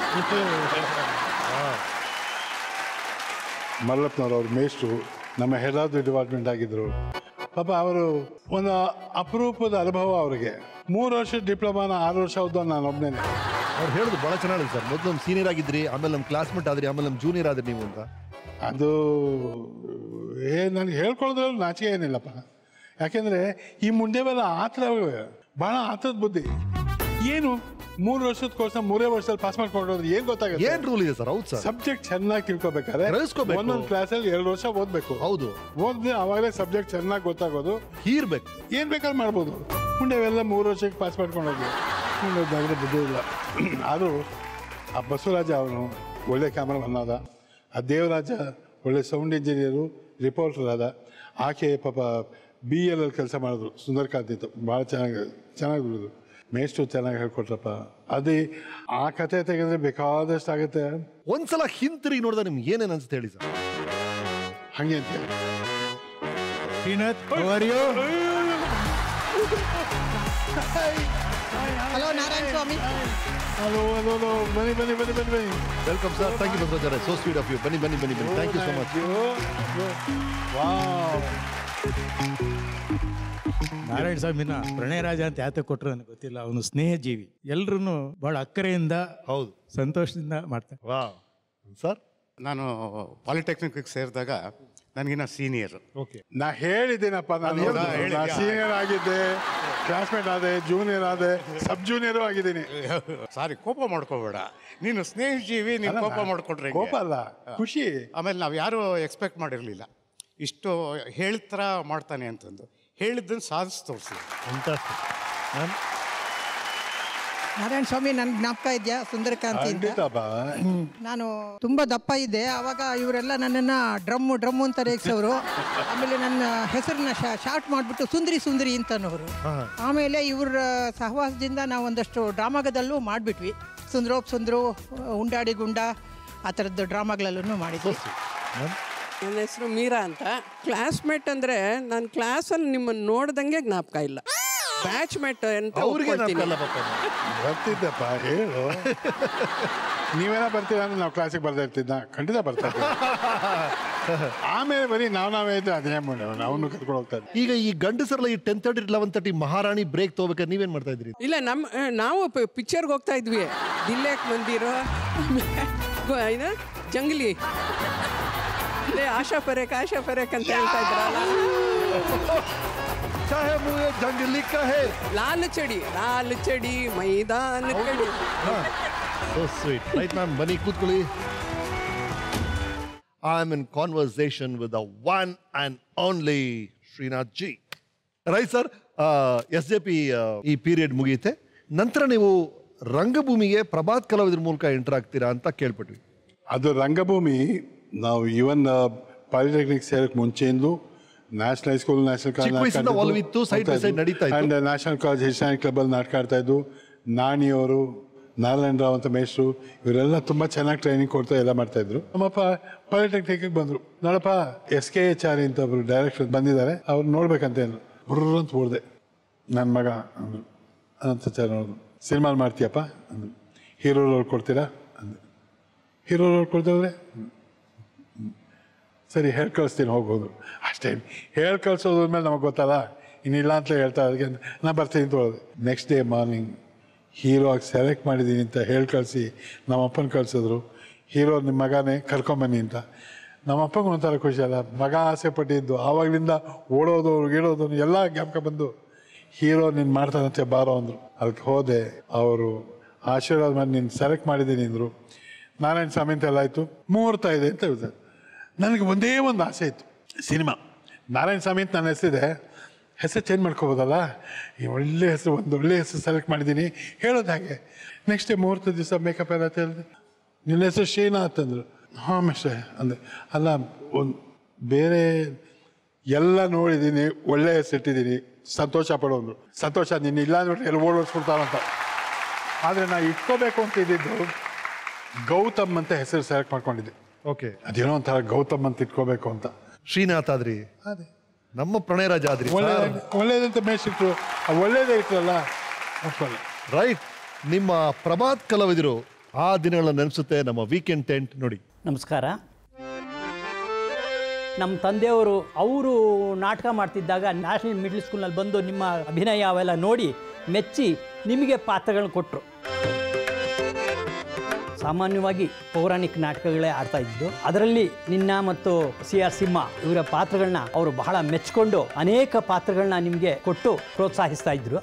ಮಲ್ಲಪ್ಪನವ್ರು ಅವ್ರ ಮೇಷ್ಟ್ರು ನಮ್ಮ ಹೆಡ್ ಆಫ್ ದಿ ಡಿಪಾರ್ಟ್ಮೆಂಟ್ ಆಗಿದ್ರು ಪಾಪ ಅವರು ಒಂದು ಅಪರೂಪದ ಅನುಭವ ಅವರಿಗೆ ಮೂರು ವರ್ಷ ಡಿಪ್ಲೊಮಾನ ಆರು ವರ್ಷ ಓದೋ ನಾನು ಒಬ್ಬನೇ ಅವ್ರು ಹೇಳುದು ಬಹಳ ಚೆನ್ನಾಗಿದೆ ಸರ್ ಮೊದಲು ನಮ್ಮ ಸೀನಿಯರ್ ಆಗಿದ್ರಿ ಆಮೇಲೆ ನಮ್ಮ ಕ್ಲಾಸ್ಮೇಟ್ ಆದ್ರಿ ಆಮೇಲೆ ನಮ್ಮ ಜೂನಿಯರ್ ಆದ್ರಿ ನೀವು ಅಂತ ಅದು ಏ ನನಗೆ ಹೇಳ್ಕೊಳ್ಳೋದ್ರಲ್ಲಿ ನಾಚಿಕೆ ಏನಿಲ್ಲಪ್ಪ ಯಾಕೆಂದರೆ ಈ ಮುಂದೆವೆಲ್ಲ ಆತರ ಭಾಳ ಆತರದ ಬುದ್ಧಿ ಏನು ಮೂರು ವರ್ಷದ ಕೋರ್ಸ್ನ ಮೂರೇ ವರ್ಷದಲ್ಲಿ ಪಾಸ್ ಮಾಡ್ಕೊಂಡು ಹೋದ್ರೆ ಏನು ಗೊತ್ತಾಗುತ್ತೆ ಏನ್ ರೂಲ್ ಇದೆ ಸರ್ ಹೌದು ಸರ್ ಸಬ್ಜೆಕ್ಟ್ ಚೆನ್ನಾಗಿ ತಿಳ್ಕೊಬೇಕಾದ್ರೆ ಗ್ರಹಿಸ್ಕೋಬೇಕು. ಒಂದೊಂದು ಕ್ಲಾಸಲ್ಲಿ ಎರಡು ವರ್ಷ ಓದಬೇಕು ಹೌದು ಓದಿದ್ರೆ ಅವಾಗಲೇ ಸಬ್ಜೆಕ್ಟ್ ಚೆನ್ನಾಗಿ ಗೊತ್ತಾಗೋದು ಹೀರ್ಬೇಕು ಏನು ಬೇಕಾದ್ರೂ ಮಾಡ್ಬೋದು ಮುಂದೆ ಅವೆಲ್ಲ ಮೂರು ವರ್ಷಕ್ಕೆ ಪಾಸ್ ಮಾಡ್ಕೊಂಡು ಹೋಗಿ ಮುಂದೆ ಹೋದಾಗಲೇ ಬುದ್ಧಿ ಇಲ್ಲ ಆದರೂ ಆ ಬಸವರಾಜ ಅವನು ಒಳ್ಳೆ ಕ್ಯಾಮ್ರಾಮನ್ ಆದ ಆ ದೇವರಾಜ ಒಳ್ಳೆ ಸೌಂಡ್ ಇಂಜಿನಿಯರು ರಿಪೋರ್ಟರ್ ಆದ ಆಕೆ ಪಾಪ ಬಿ ಎಲ್ ಅಲ್ಲಿ ಕೆಲಸ ಮಾಡಿದ್ರು ಸುಂದರಕಾಂತ್ ಇತ್ತು ಭಾಳ ಚೆನ್ನಾಗಿ ಚೆನ್ನಾಗಿ ಬಿಡೋದು ಮೇಷ್ಟು ಚೆನ್ನಾಗಿ ಹೇಳ್ಕೊಟ್ರಪ್ಪ ಅದೇ ಆ ಕತೆ ತೆಗೆದ್ರೆ ಬೇಕಾದಷ್ಟು ಆಗುತ್ತೆ ಒಂದ್ಸಲ ಹಿಂತಿರುಗಿ ನೋಡಿದಾಗ ನಿಮ್ಗೆ ಏನೇನ್ ಅನ್ಸುತ್ತೆ ಹೇಳಿ ಸರ್ ಹಂಗೆ ಅಂತ hello Narayana Swamy hello hello hello ಬನ್ನಿ ಬನ್ನಿ ಬನ್ನಿ ಬನ್ನಿ ಬನ್ನಿ welcome sir thank you Basavaraj so sweet of you ಬನ್ನಿ ಬನ್ನಿ ಬನ್ನಿ ಬನ್ನಿ thank you so much wow Narayana ಸ್ವಾಮಿನ ಪ್ರಣಯರಾಜ ಅಂತ ಯಾತಕ್ಕೆ ಕೊಟ್ಟರು ನನಗೆ ಗೊತ್ತಿಲ್ಲ ಅವನು ಸ್ನೇಹಜೀವಿ ಎಲ್ರೂ ಬಹಳ ಅಕ್ಕರೆಯಿಂದ ಹೌದು ಸಂತೋಷದಿಂದ ಮಾಡ್ತಾರೆ ವಾ ಸರ್ ನಾನು ಪಾಲಿಟೆಕ್ನಿಕ್ಗೆ ಸೇರಿದಾಗ ನನಗಿನ್ನ ಸೀನಿಯರ್ ಓಕೆ ನಾ ಹೇಳಿದ್ದೀನಪ್ಪ ನಾನು ಹೌದಾ? ಹೇಳಿದ್ಯಾ? ಸೀನಿಯರ್ ಆಗಿದ್ದೆ ಕ್ಲಾಸ್ಮೇಟ್ ಆದೆ ಜೂನಿಯರ್ ಆದೆ ಸಬ್ ಜೂನಿಯರು ಆಗಿದ್ದೀನಿ ಸಾರಿ ಕೋಪ ಮಾಡ್ಕೋಬೇಡ ನೀನು ಸ್ನೇಹಜೀವಿ ನೀನು ಕೋಪ ಮಾಡ್ಕೊಂಡ್ರೆ ಹೆಂಗೆ? ಕೋಪ ಅಲ್ಲ ಖುಷಿ ಆಮೇಲೆ ನಾವು ಯಾರು ಎಕ್ಸ್ಪೆಕ್ಟ್ ಮಾಡಿರಲಿಲ್ಲ ಇಷ್ಟು ಹೇಳಿದ ಥರ ಮಾಡ್ತಾನೆ ಅಂತಂದು ಹೇಳಿದ್ದನ್ನು ಸಾಧಿಸಿ ತೋರಿಸಿ ನಾರಾಯಣ ಸ್ವಾಮಿ ನನ್ನ ಜ್ಞಾಪಕ ಇದೆಯಾ ಸುಂದರಕಾಂತಿಯಿಂದ ಖಂಡಿತ ಬಾ ನಾನು ತುಂಬ ದಪ್ಪ ಇದ್ದೆ ಆವಾಗ ಇವರೆಲ್ಲ ನನ್ನನ್ನು ಡ್ರಮ್ಮು ಡ್ರಮ್ಮು ಅಂತ ರೇಗಿಸೋರು ಆಮೇಲೆ ನನ್ನ ಹೆಸರನ್ನ ಶಾರ್ಟ್ ಮಾಡಿಬಿಟ್ಟು ಸುಂದರಿ ಸುಂದರಿ ಅಂತನೋರು ಆಮೇಲೆ ಇವರ ಸಹವಾಸದಿಂದ ನಾವು ಒಂದಷ್ಟು ಡ್ರಾಮಾಗದಲ್ಲೂ ಮಾಡಿಬಿಟ್ವಿ ಸುಂದ್ರೋಪ್ ಸುಂದ್ರು ಉಂಡಾಡಿ ಗುಂಡ ಆ ಥರದ್ದು ಡ್ರಾಮಾಗಳಲ್ಲೂ ಮಾಡಿದ್ವಿ ನನ್ನ ಹೆಸರು ಮೀರಾ ಅಂತ ಕ್ಲಾಸ್ಮೇಟ್ ಅಂದರೆ ನಾನು ಕ್ಲಾಸಲ್ಲಿ ನಿಮ್ಮನ್ನು ನೋಡ್ದಂಗೆ ಜ್ಞಾಪಕ ಇಲ್ಲ ಬ್ಯಾಚ್ಮೇಟ್ ಅಂತ ಅವ್ರಿಗೆ ಒಪ್ಕೊಳ್ತೀನಿ. ನಾಲ್ಕಲ್ಲ ಪಾಪ. ಬರ್ತಿದ್ದಪ್ಪ ಹೇಳು ನೀವೇನ ಬರ್ತೀರಾ ಅಂದ್ರೆ ನಾವು ಕ್ಲಾಸಿಗೆ ಬರ್ತಾ ಇರ್ತಿದ್ದ ಖಂಡಿತ ಬರ್ತಾ ಇದ್ದೆ ಆಮೇಲೆ ಬರೀ ನಾವು ನಾವೇ ಇದ್ದು ಅದೇ ಮಾಡೋಣ ಅವನು ಕರ್ಕೊಂಡು ಹೋಗ್ತಾ ಇದ್ದೆ ಈಗ ಈ ಗಂಡಸರೆಲ್ಲ ಈ ten thirty eleven thirty Maharani break ತಗೋಬೇಕಾದ್ರೆ ನೀವೇನ್ ಮಾಡ್ತಾ ಇದ್ರಿ ಇಲ್ಲ ನಮ್ಮ ಆ, ನಾವು ಪಿಕ್ಚರ್ಗೆ ಹೋಗ್ತಾ ಇದ್ವಿ ದಿಲ್ಲೇಕ್ ಮಂದಿರೋ ಏನು ಜಂಗ್ಲಿ ಅದೇ ಆಶಾ ಪರೇಕ್ ಆಶಾ ಪರೇಕ್ ಅಂತ ಹೇಳ್ತಾ ಇದ್ರಲ್ಲ ಚಾಹೆ ಮುಯೆ ಜಂಗಲಿ ಕಹೆ ಲಾಲ್ ಚಡಿ ಲಾಲ್ ಚಡಿ ಮೈದಾನ ಕಡಿ ಸೊ ಸ್ವೀಟ್ ರೈಟ್ ಮ್ಯಾಮ್ ಬನ್ನಿ ಕೂತ್ಕೊಳ್ಳಿ I am in conversation with the one and only Srinath ji right sir S J P ಈ ಪೀರಿಯಡ್ ಮುಗಿಯುತ್ತೆ ನಂತರ ನೀವು ರಂಗಭೂಮಿಗೆ ಪ್ರಭಾತ್ ಕಲಾವಿದ್ರ ಮೂಲಕ ಎಂಟರ್ ಆಗ್ತೀರಾ ಅಂತ ಕೇಳ್ಪಟ್ವಿ ಅದು ರಂಗಭೂಮಿ ನಾವು ಇವನ್ ಪಾಲಿಟೆಕ್ನಿಕ್ ಸೇರಕ್ಕೆ ಮುಂಚೆಯಿಂದಲೂ ನ್ಯಾಷನಲ್ ಹೈಸ್ಕೂಲ್ ನ್ಯಾಷನಲ್ ಚಿಕ್ಕ ವಯಸ್ಸಿಂದ ಒಲವಿತ್ತು, side by side ನಡೀತಾ ಇತ್ತು. ಅಂಡ್ ನ್ಯಾಷನಲ್ ಕಾಲೇಜ್ ಹಿಸ್ಟಾನಿಕ್ ಕ್ಲಬ್ಬಲ್ಲಿ ನಾಟಕ ಆಡ್ತಾ ಇದ್ದು ನಾಣಿಯವರು ನಾರಾಯಣ ರಾವ್ ಅಂತ ಮೇಷ್ಟ್ರು ಇವರೆಲ್ಲ ತುಂಬ ಚೆನ್ನಾಗಿ ಟ್ರೈನಿಂಗ್ ಕೊಡ್ತಾ ಎಲ್ಲ ಮಾಡ್ತಾ ಇದ್ರು ನಮ್ಮಪ್ಪ ಪಾಲಿಟೆಕ್ನಿಕ್ಗೆ ಬಂದರು ನೋಡಪ್ಪ ಎಸ್ ಕೆ ಎಚ್ ಆರ್ ಅಂತ ಒಬ್ರು ಡೈರೆಕ್ಟರ್ ಬಂದಿದ್ದಾರೆ ಅವ್ರು ನೋಡ್ಬೇಕಂತೇನು ಬ್ರರ್ ಅಂತ ಓಡಿದೆ ನನ್ನ ಮಗ ಅಂದರು ಅನಂತ ಚಾರ್ ನೋಡಿದ್ರು ಸಿನಿಮಾ ಮಾಡ್ತೀಯಪ್ಪ ಅಂದರು ಹೀರೋ ರೋಲ್ ಕೊಡ್ತೀರಾ ಅಂದರು ಹೀರೋ ರೋಲ್ ಕೊಡ್ದವ್ರೆ ಸರಿ ಹೇಳಿ ಕಳಿಸ್ತೀನಿ ಹೋಗೋದು ಅಷ್ಟೇ ಹೇಳಿ ಕಳ್ಸೋದ್ರ ಮೇಲೆ ನಮಗೆ ಗೊತ್ತಲ್ಲ ಇನ್ನಿಲ್ಲ ಅಂತ ಹೇಳ್ತಾ ಅದಕ್ಕೆ ನಾ ಬರ್ತೀನಿ ಅಂತ ಹೇಳಿದೆ ನೆಕ್ಸ್ಟ್ ಡೇ ಮಾರ್ನಿಂಗ್ ಹೀರೋ ಆಗಿ ಸೆಲೆಕ್ಟ್ ಮಾಡಿದ್ದೀನಿ ಅಂತ ಹೇಳಿ ಕಳಿಸಿ ನಮ್ಮ ಅಪ್ಪನ ಕಳಿಸಿದ್ರು ಹೀರೋ ನಿಮ್ಮ ಮಗನೇ ಕರ್ಕೊಂಬನ್ನಿ ಅಂತ ನಮ್ಮ ಅಪ್ಪಂಗೆ ಒಂಥರ ಖುಷಿ ಅಲ್ಲ ಮಗ ಆಸೆ ಪಟ್ಟಿದ್ದು ಆವಾಗಲಿಂದ ಓಡೋದು ಗೀಡೋದು ಎಲ್ಲ ಜ್ಞಾಪಕ ಬಂದು ಹೀರೋ ನೀನು ಮಾಡ್ತಾನಂತೆ ಬಾರೋ ಅಂದರು ಅದಕ್ಕೆ ಹೋದೆ ಅವರು ಆಶೀರ್ವಾದ ಮಾಡಿ ನೀನು ಸೆಲೆಕ್ಟ್ ಮಾಡಿದ್ದೀನಿ ಅಂದರು ನಾರಾಯಣ ಸ್ವಾಮಿ ಅಂತ ಎಲ್ಲ ಆಯಿತು ಮುಹೂರ್ತ ಇದೆ ಅಂತ ಹೇಳಿದೆ ನನಗೆ ಒಂದೇ ಒಂದು ಆಸೆ ಇತ್ತು ಸಿನಿಮಾ ನಾರಾಯಣ ಸ್ವಾಮಿ ಅಂತ ನನ್ನ ಹೆಸರಿದೆ ಹೆಸರು ಚೇಂಜ್ ಮಾಡ್ಕೋಬೋದಲ್ಲ ಈ ಒಳ್ಳೆ ಹೆಸರು ಒಂದು ಒಳ್ಳೆ ಹೆಸರು ಸೆಲೆಕ್ಟ್ ಮಾಡಿದ್ದೀನಿ ಹೇಳೋದು ಹಾಗೆ ನೆಕ್ಸ್ಟ್ ಡೇ ಮುಹೂರ್ತ ದಿವಸ ಮೇಕಪ್ ಎಲ್ಲ ಅಂತ ಹೇಳಿದೆ ನಿನ್ನ ಹೆಸರು ಶ್ರೀನಾಥ್ ಅಂದರು ಹಾಂ ಮಿಸ್ಟರ್ ಅಂದೆ ಅಲ್ಲ ಒಂದು ಬೇರೆ ಎಲ್ಲ ನೋಡಿದ್ದೀನಿ ಒಳ್ಳೆ ಹೆಸರು ಇಟ್ಟಿದ್ದೀನಿ ಸಂತೋಷ ಪಡೋದು ಸಂತೋಷ ನೀನು ಇಲ್ಲ ಅಂದ್ಬಿಟ್ಟು ಎಲ್ಲ ಓಡೋಡ್ಸ್ಬಿಡ್ತಾರಂತ ಆದರೆ ನಾ ಇಟ್ಕೋಬೇಕು ಅಂತ ಇದ್ದಿದ್ದು ಗೌತಮ್ ಅಂತ ಹೆಸರು ಸೆಲೆಕ್ಟ್ ಮಾಡ್ಕೊಂಡಿದ್ದೆ ಓಕೆ ಅದೇನೋ ಒಂಥರ ಗೌತಮ್ ಅಂತ ಇಟ್ಕೋಬೇಕು ಅಂತ ಶ್ರೀನಾಥ್ ಆದ್ರಿ ಅದೇ ನಮ್ಮ ಪ್ರಣಯ ರಾಜ ಆದ್ರಿ ಒಳ್ಳೆ ಒಳ್ಳೇದಂತ ಮೇಸಿಟ್ರು ಒಳ್ಳೇದೇ ಇಟ್ಟರಲ್ಲ ಒಪ್ಪಲ್ಲ ರೈಟ್ ನಿಮ್ಮ ಪ್ರಭಾತ್ ಕಲಾವಿದರು ಆ ದಿನಗಳನ್ನ ನೆನೆಸುತ್ತೆ ನಮ್ಮ ವೀಕೆಂಡ್ ಟೆಂಟ್ ನೋಡಿ ನಮಸ್ಕಾರ ನಮ್ಮ ತಂದೆಯವರು ಅವರು ನಾಟಕ ಮಾಡ್ತಿದ್ದಾಗ ನ್ಯಾಷನಲ್ ಮಿಡ್ಲ್ ಸ್ಕೂಲ್ನಲ್ಲಿ ಬಂದು ನಿಮ್ಮ ಅಭಿನಯ ಅವೆಲ್ಲ ನೋಡಿ ಮೆಚ್ಚಿ ನಿಮಗೆ ಪಾತ್ರಗಳನ್ನ ಕೊಟ್ಟರು ಸಾಮಾನ್ಯವಾಗಿ ಪೌರಾಣಿಕ ನಾಟಕಗಳೇ ಆಡ್ತಾ ಇದ್ದು ಅದರಲ್ಲಿ ನಿನ್ನ ಮತ್ತು ಸಿ ಆರ್ ಸಿಂಹ ಇವರ ಪಾತ್ರಗಳನ್ನ ಅವರು ಬಹಳ ಮೆಚ್ಕೊಂಡು ಅನೇಕ ಪಾತ್ರಗಳನ್ನ ನಿಮಗೆ ಕೊಟ್ಟು ಪ್ರೋತ್ಸಾಹಿಸ್ತಾ ಇದ್ರು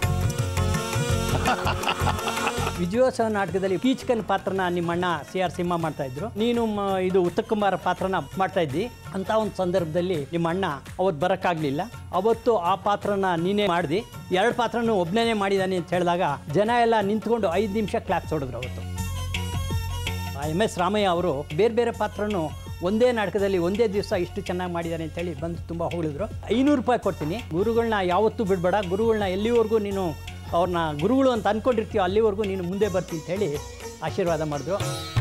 ವಿಜಯೋತ್ಸವ ನಾಟಕದಲ್ಲಿ ಕೀಚಕನ್ ಪಾತ್ರನ ನಿಮ್ಮಣ್ಣ ಸಿ ಆರ್ ಸಿಂಹ ಮಾಡ್ತಾ ಇದ್ರು ನೀನು ಮ- ಇದು ಉತ್ತಮಕುಮಾರ ಪಾತ್ರನ ಮಾಡ್ತಾ ಇದ್ದಿ ಅಂತ ಒಂದು ಸಂದರ್ಭದಲ್ಲಿ ನಿಮ್ಮ ಅಣ್ಣ ಅವತ್ತು ಬರೋಕ್ಕಾಗಲಿಲ್ಲ ಅವತ್ತು ಆ ಪಾತ್ರನ ನೀನೇ ಮಾಡಿದಿ ಎರಡು ಪಾತ್ರನೂ ಒಬ್ಬನೇ ಮಾಡಿದಾನೆ ಅಂತ ಹೇಳಿದಾಗ ಜನ ಎಲ್ಲ ನಿಂತ್ಕೊಂಡು ಐದು ನಿಮಿಷ ಕ್ಲಾಪ್ಸ್ ಹೊಡೆದ್ರು ಅವತ್ತು ಎಮ್ ಎಸ್ ರಾಮಯ್ಯ ಅವರು ಬೇರೆ ಬೇರೆ ಪಾತ್ರನೂ ಒಂದೇ ನಾಟಕದಲ್ಲಿ ಒಂದೇ ದಿವಸ ಇಷ್ಟು ಚೆನ್ನಾಗಿ ಮಾಡಿದ್ದಾರೆ ಅಂತೇಳಿ ಬಂದು ತುಂಬ ಹೊಗಳಿದ್ರು ಐನೂರು ರೂಪಾಯಿ ಕೊಡ್ತೀನಿ ಗುರುಗಳನ್ನ ಯಾವತ್ತೂ ಬಿಡಬೇಡ ಗುರುಗಳನ್ನ ಎಲ್ಲಿವರೆಗೂ ನೀನು ಅವ್ರನ್ನ ಗುರುಗಳು ಅಂತ ಅಂದ್ಕೊಂಡಿರ್ತೀಯೋ ಅಲ್ಲಿವರೆಗೂ ನೀನು ಮುಂದೆ ಬರ್ತೀನಿ ಅಂತ ಹೇಳಿ ಆಶೀರ್ವಾದ ಮಾಡಿದ್ರು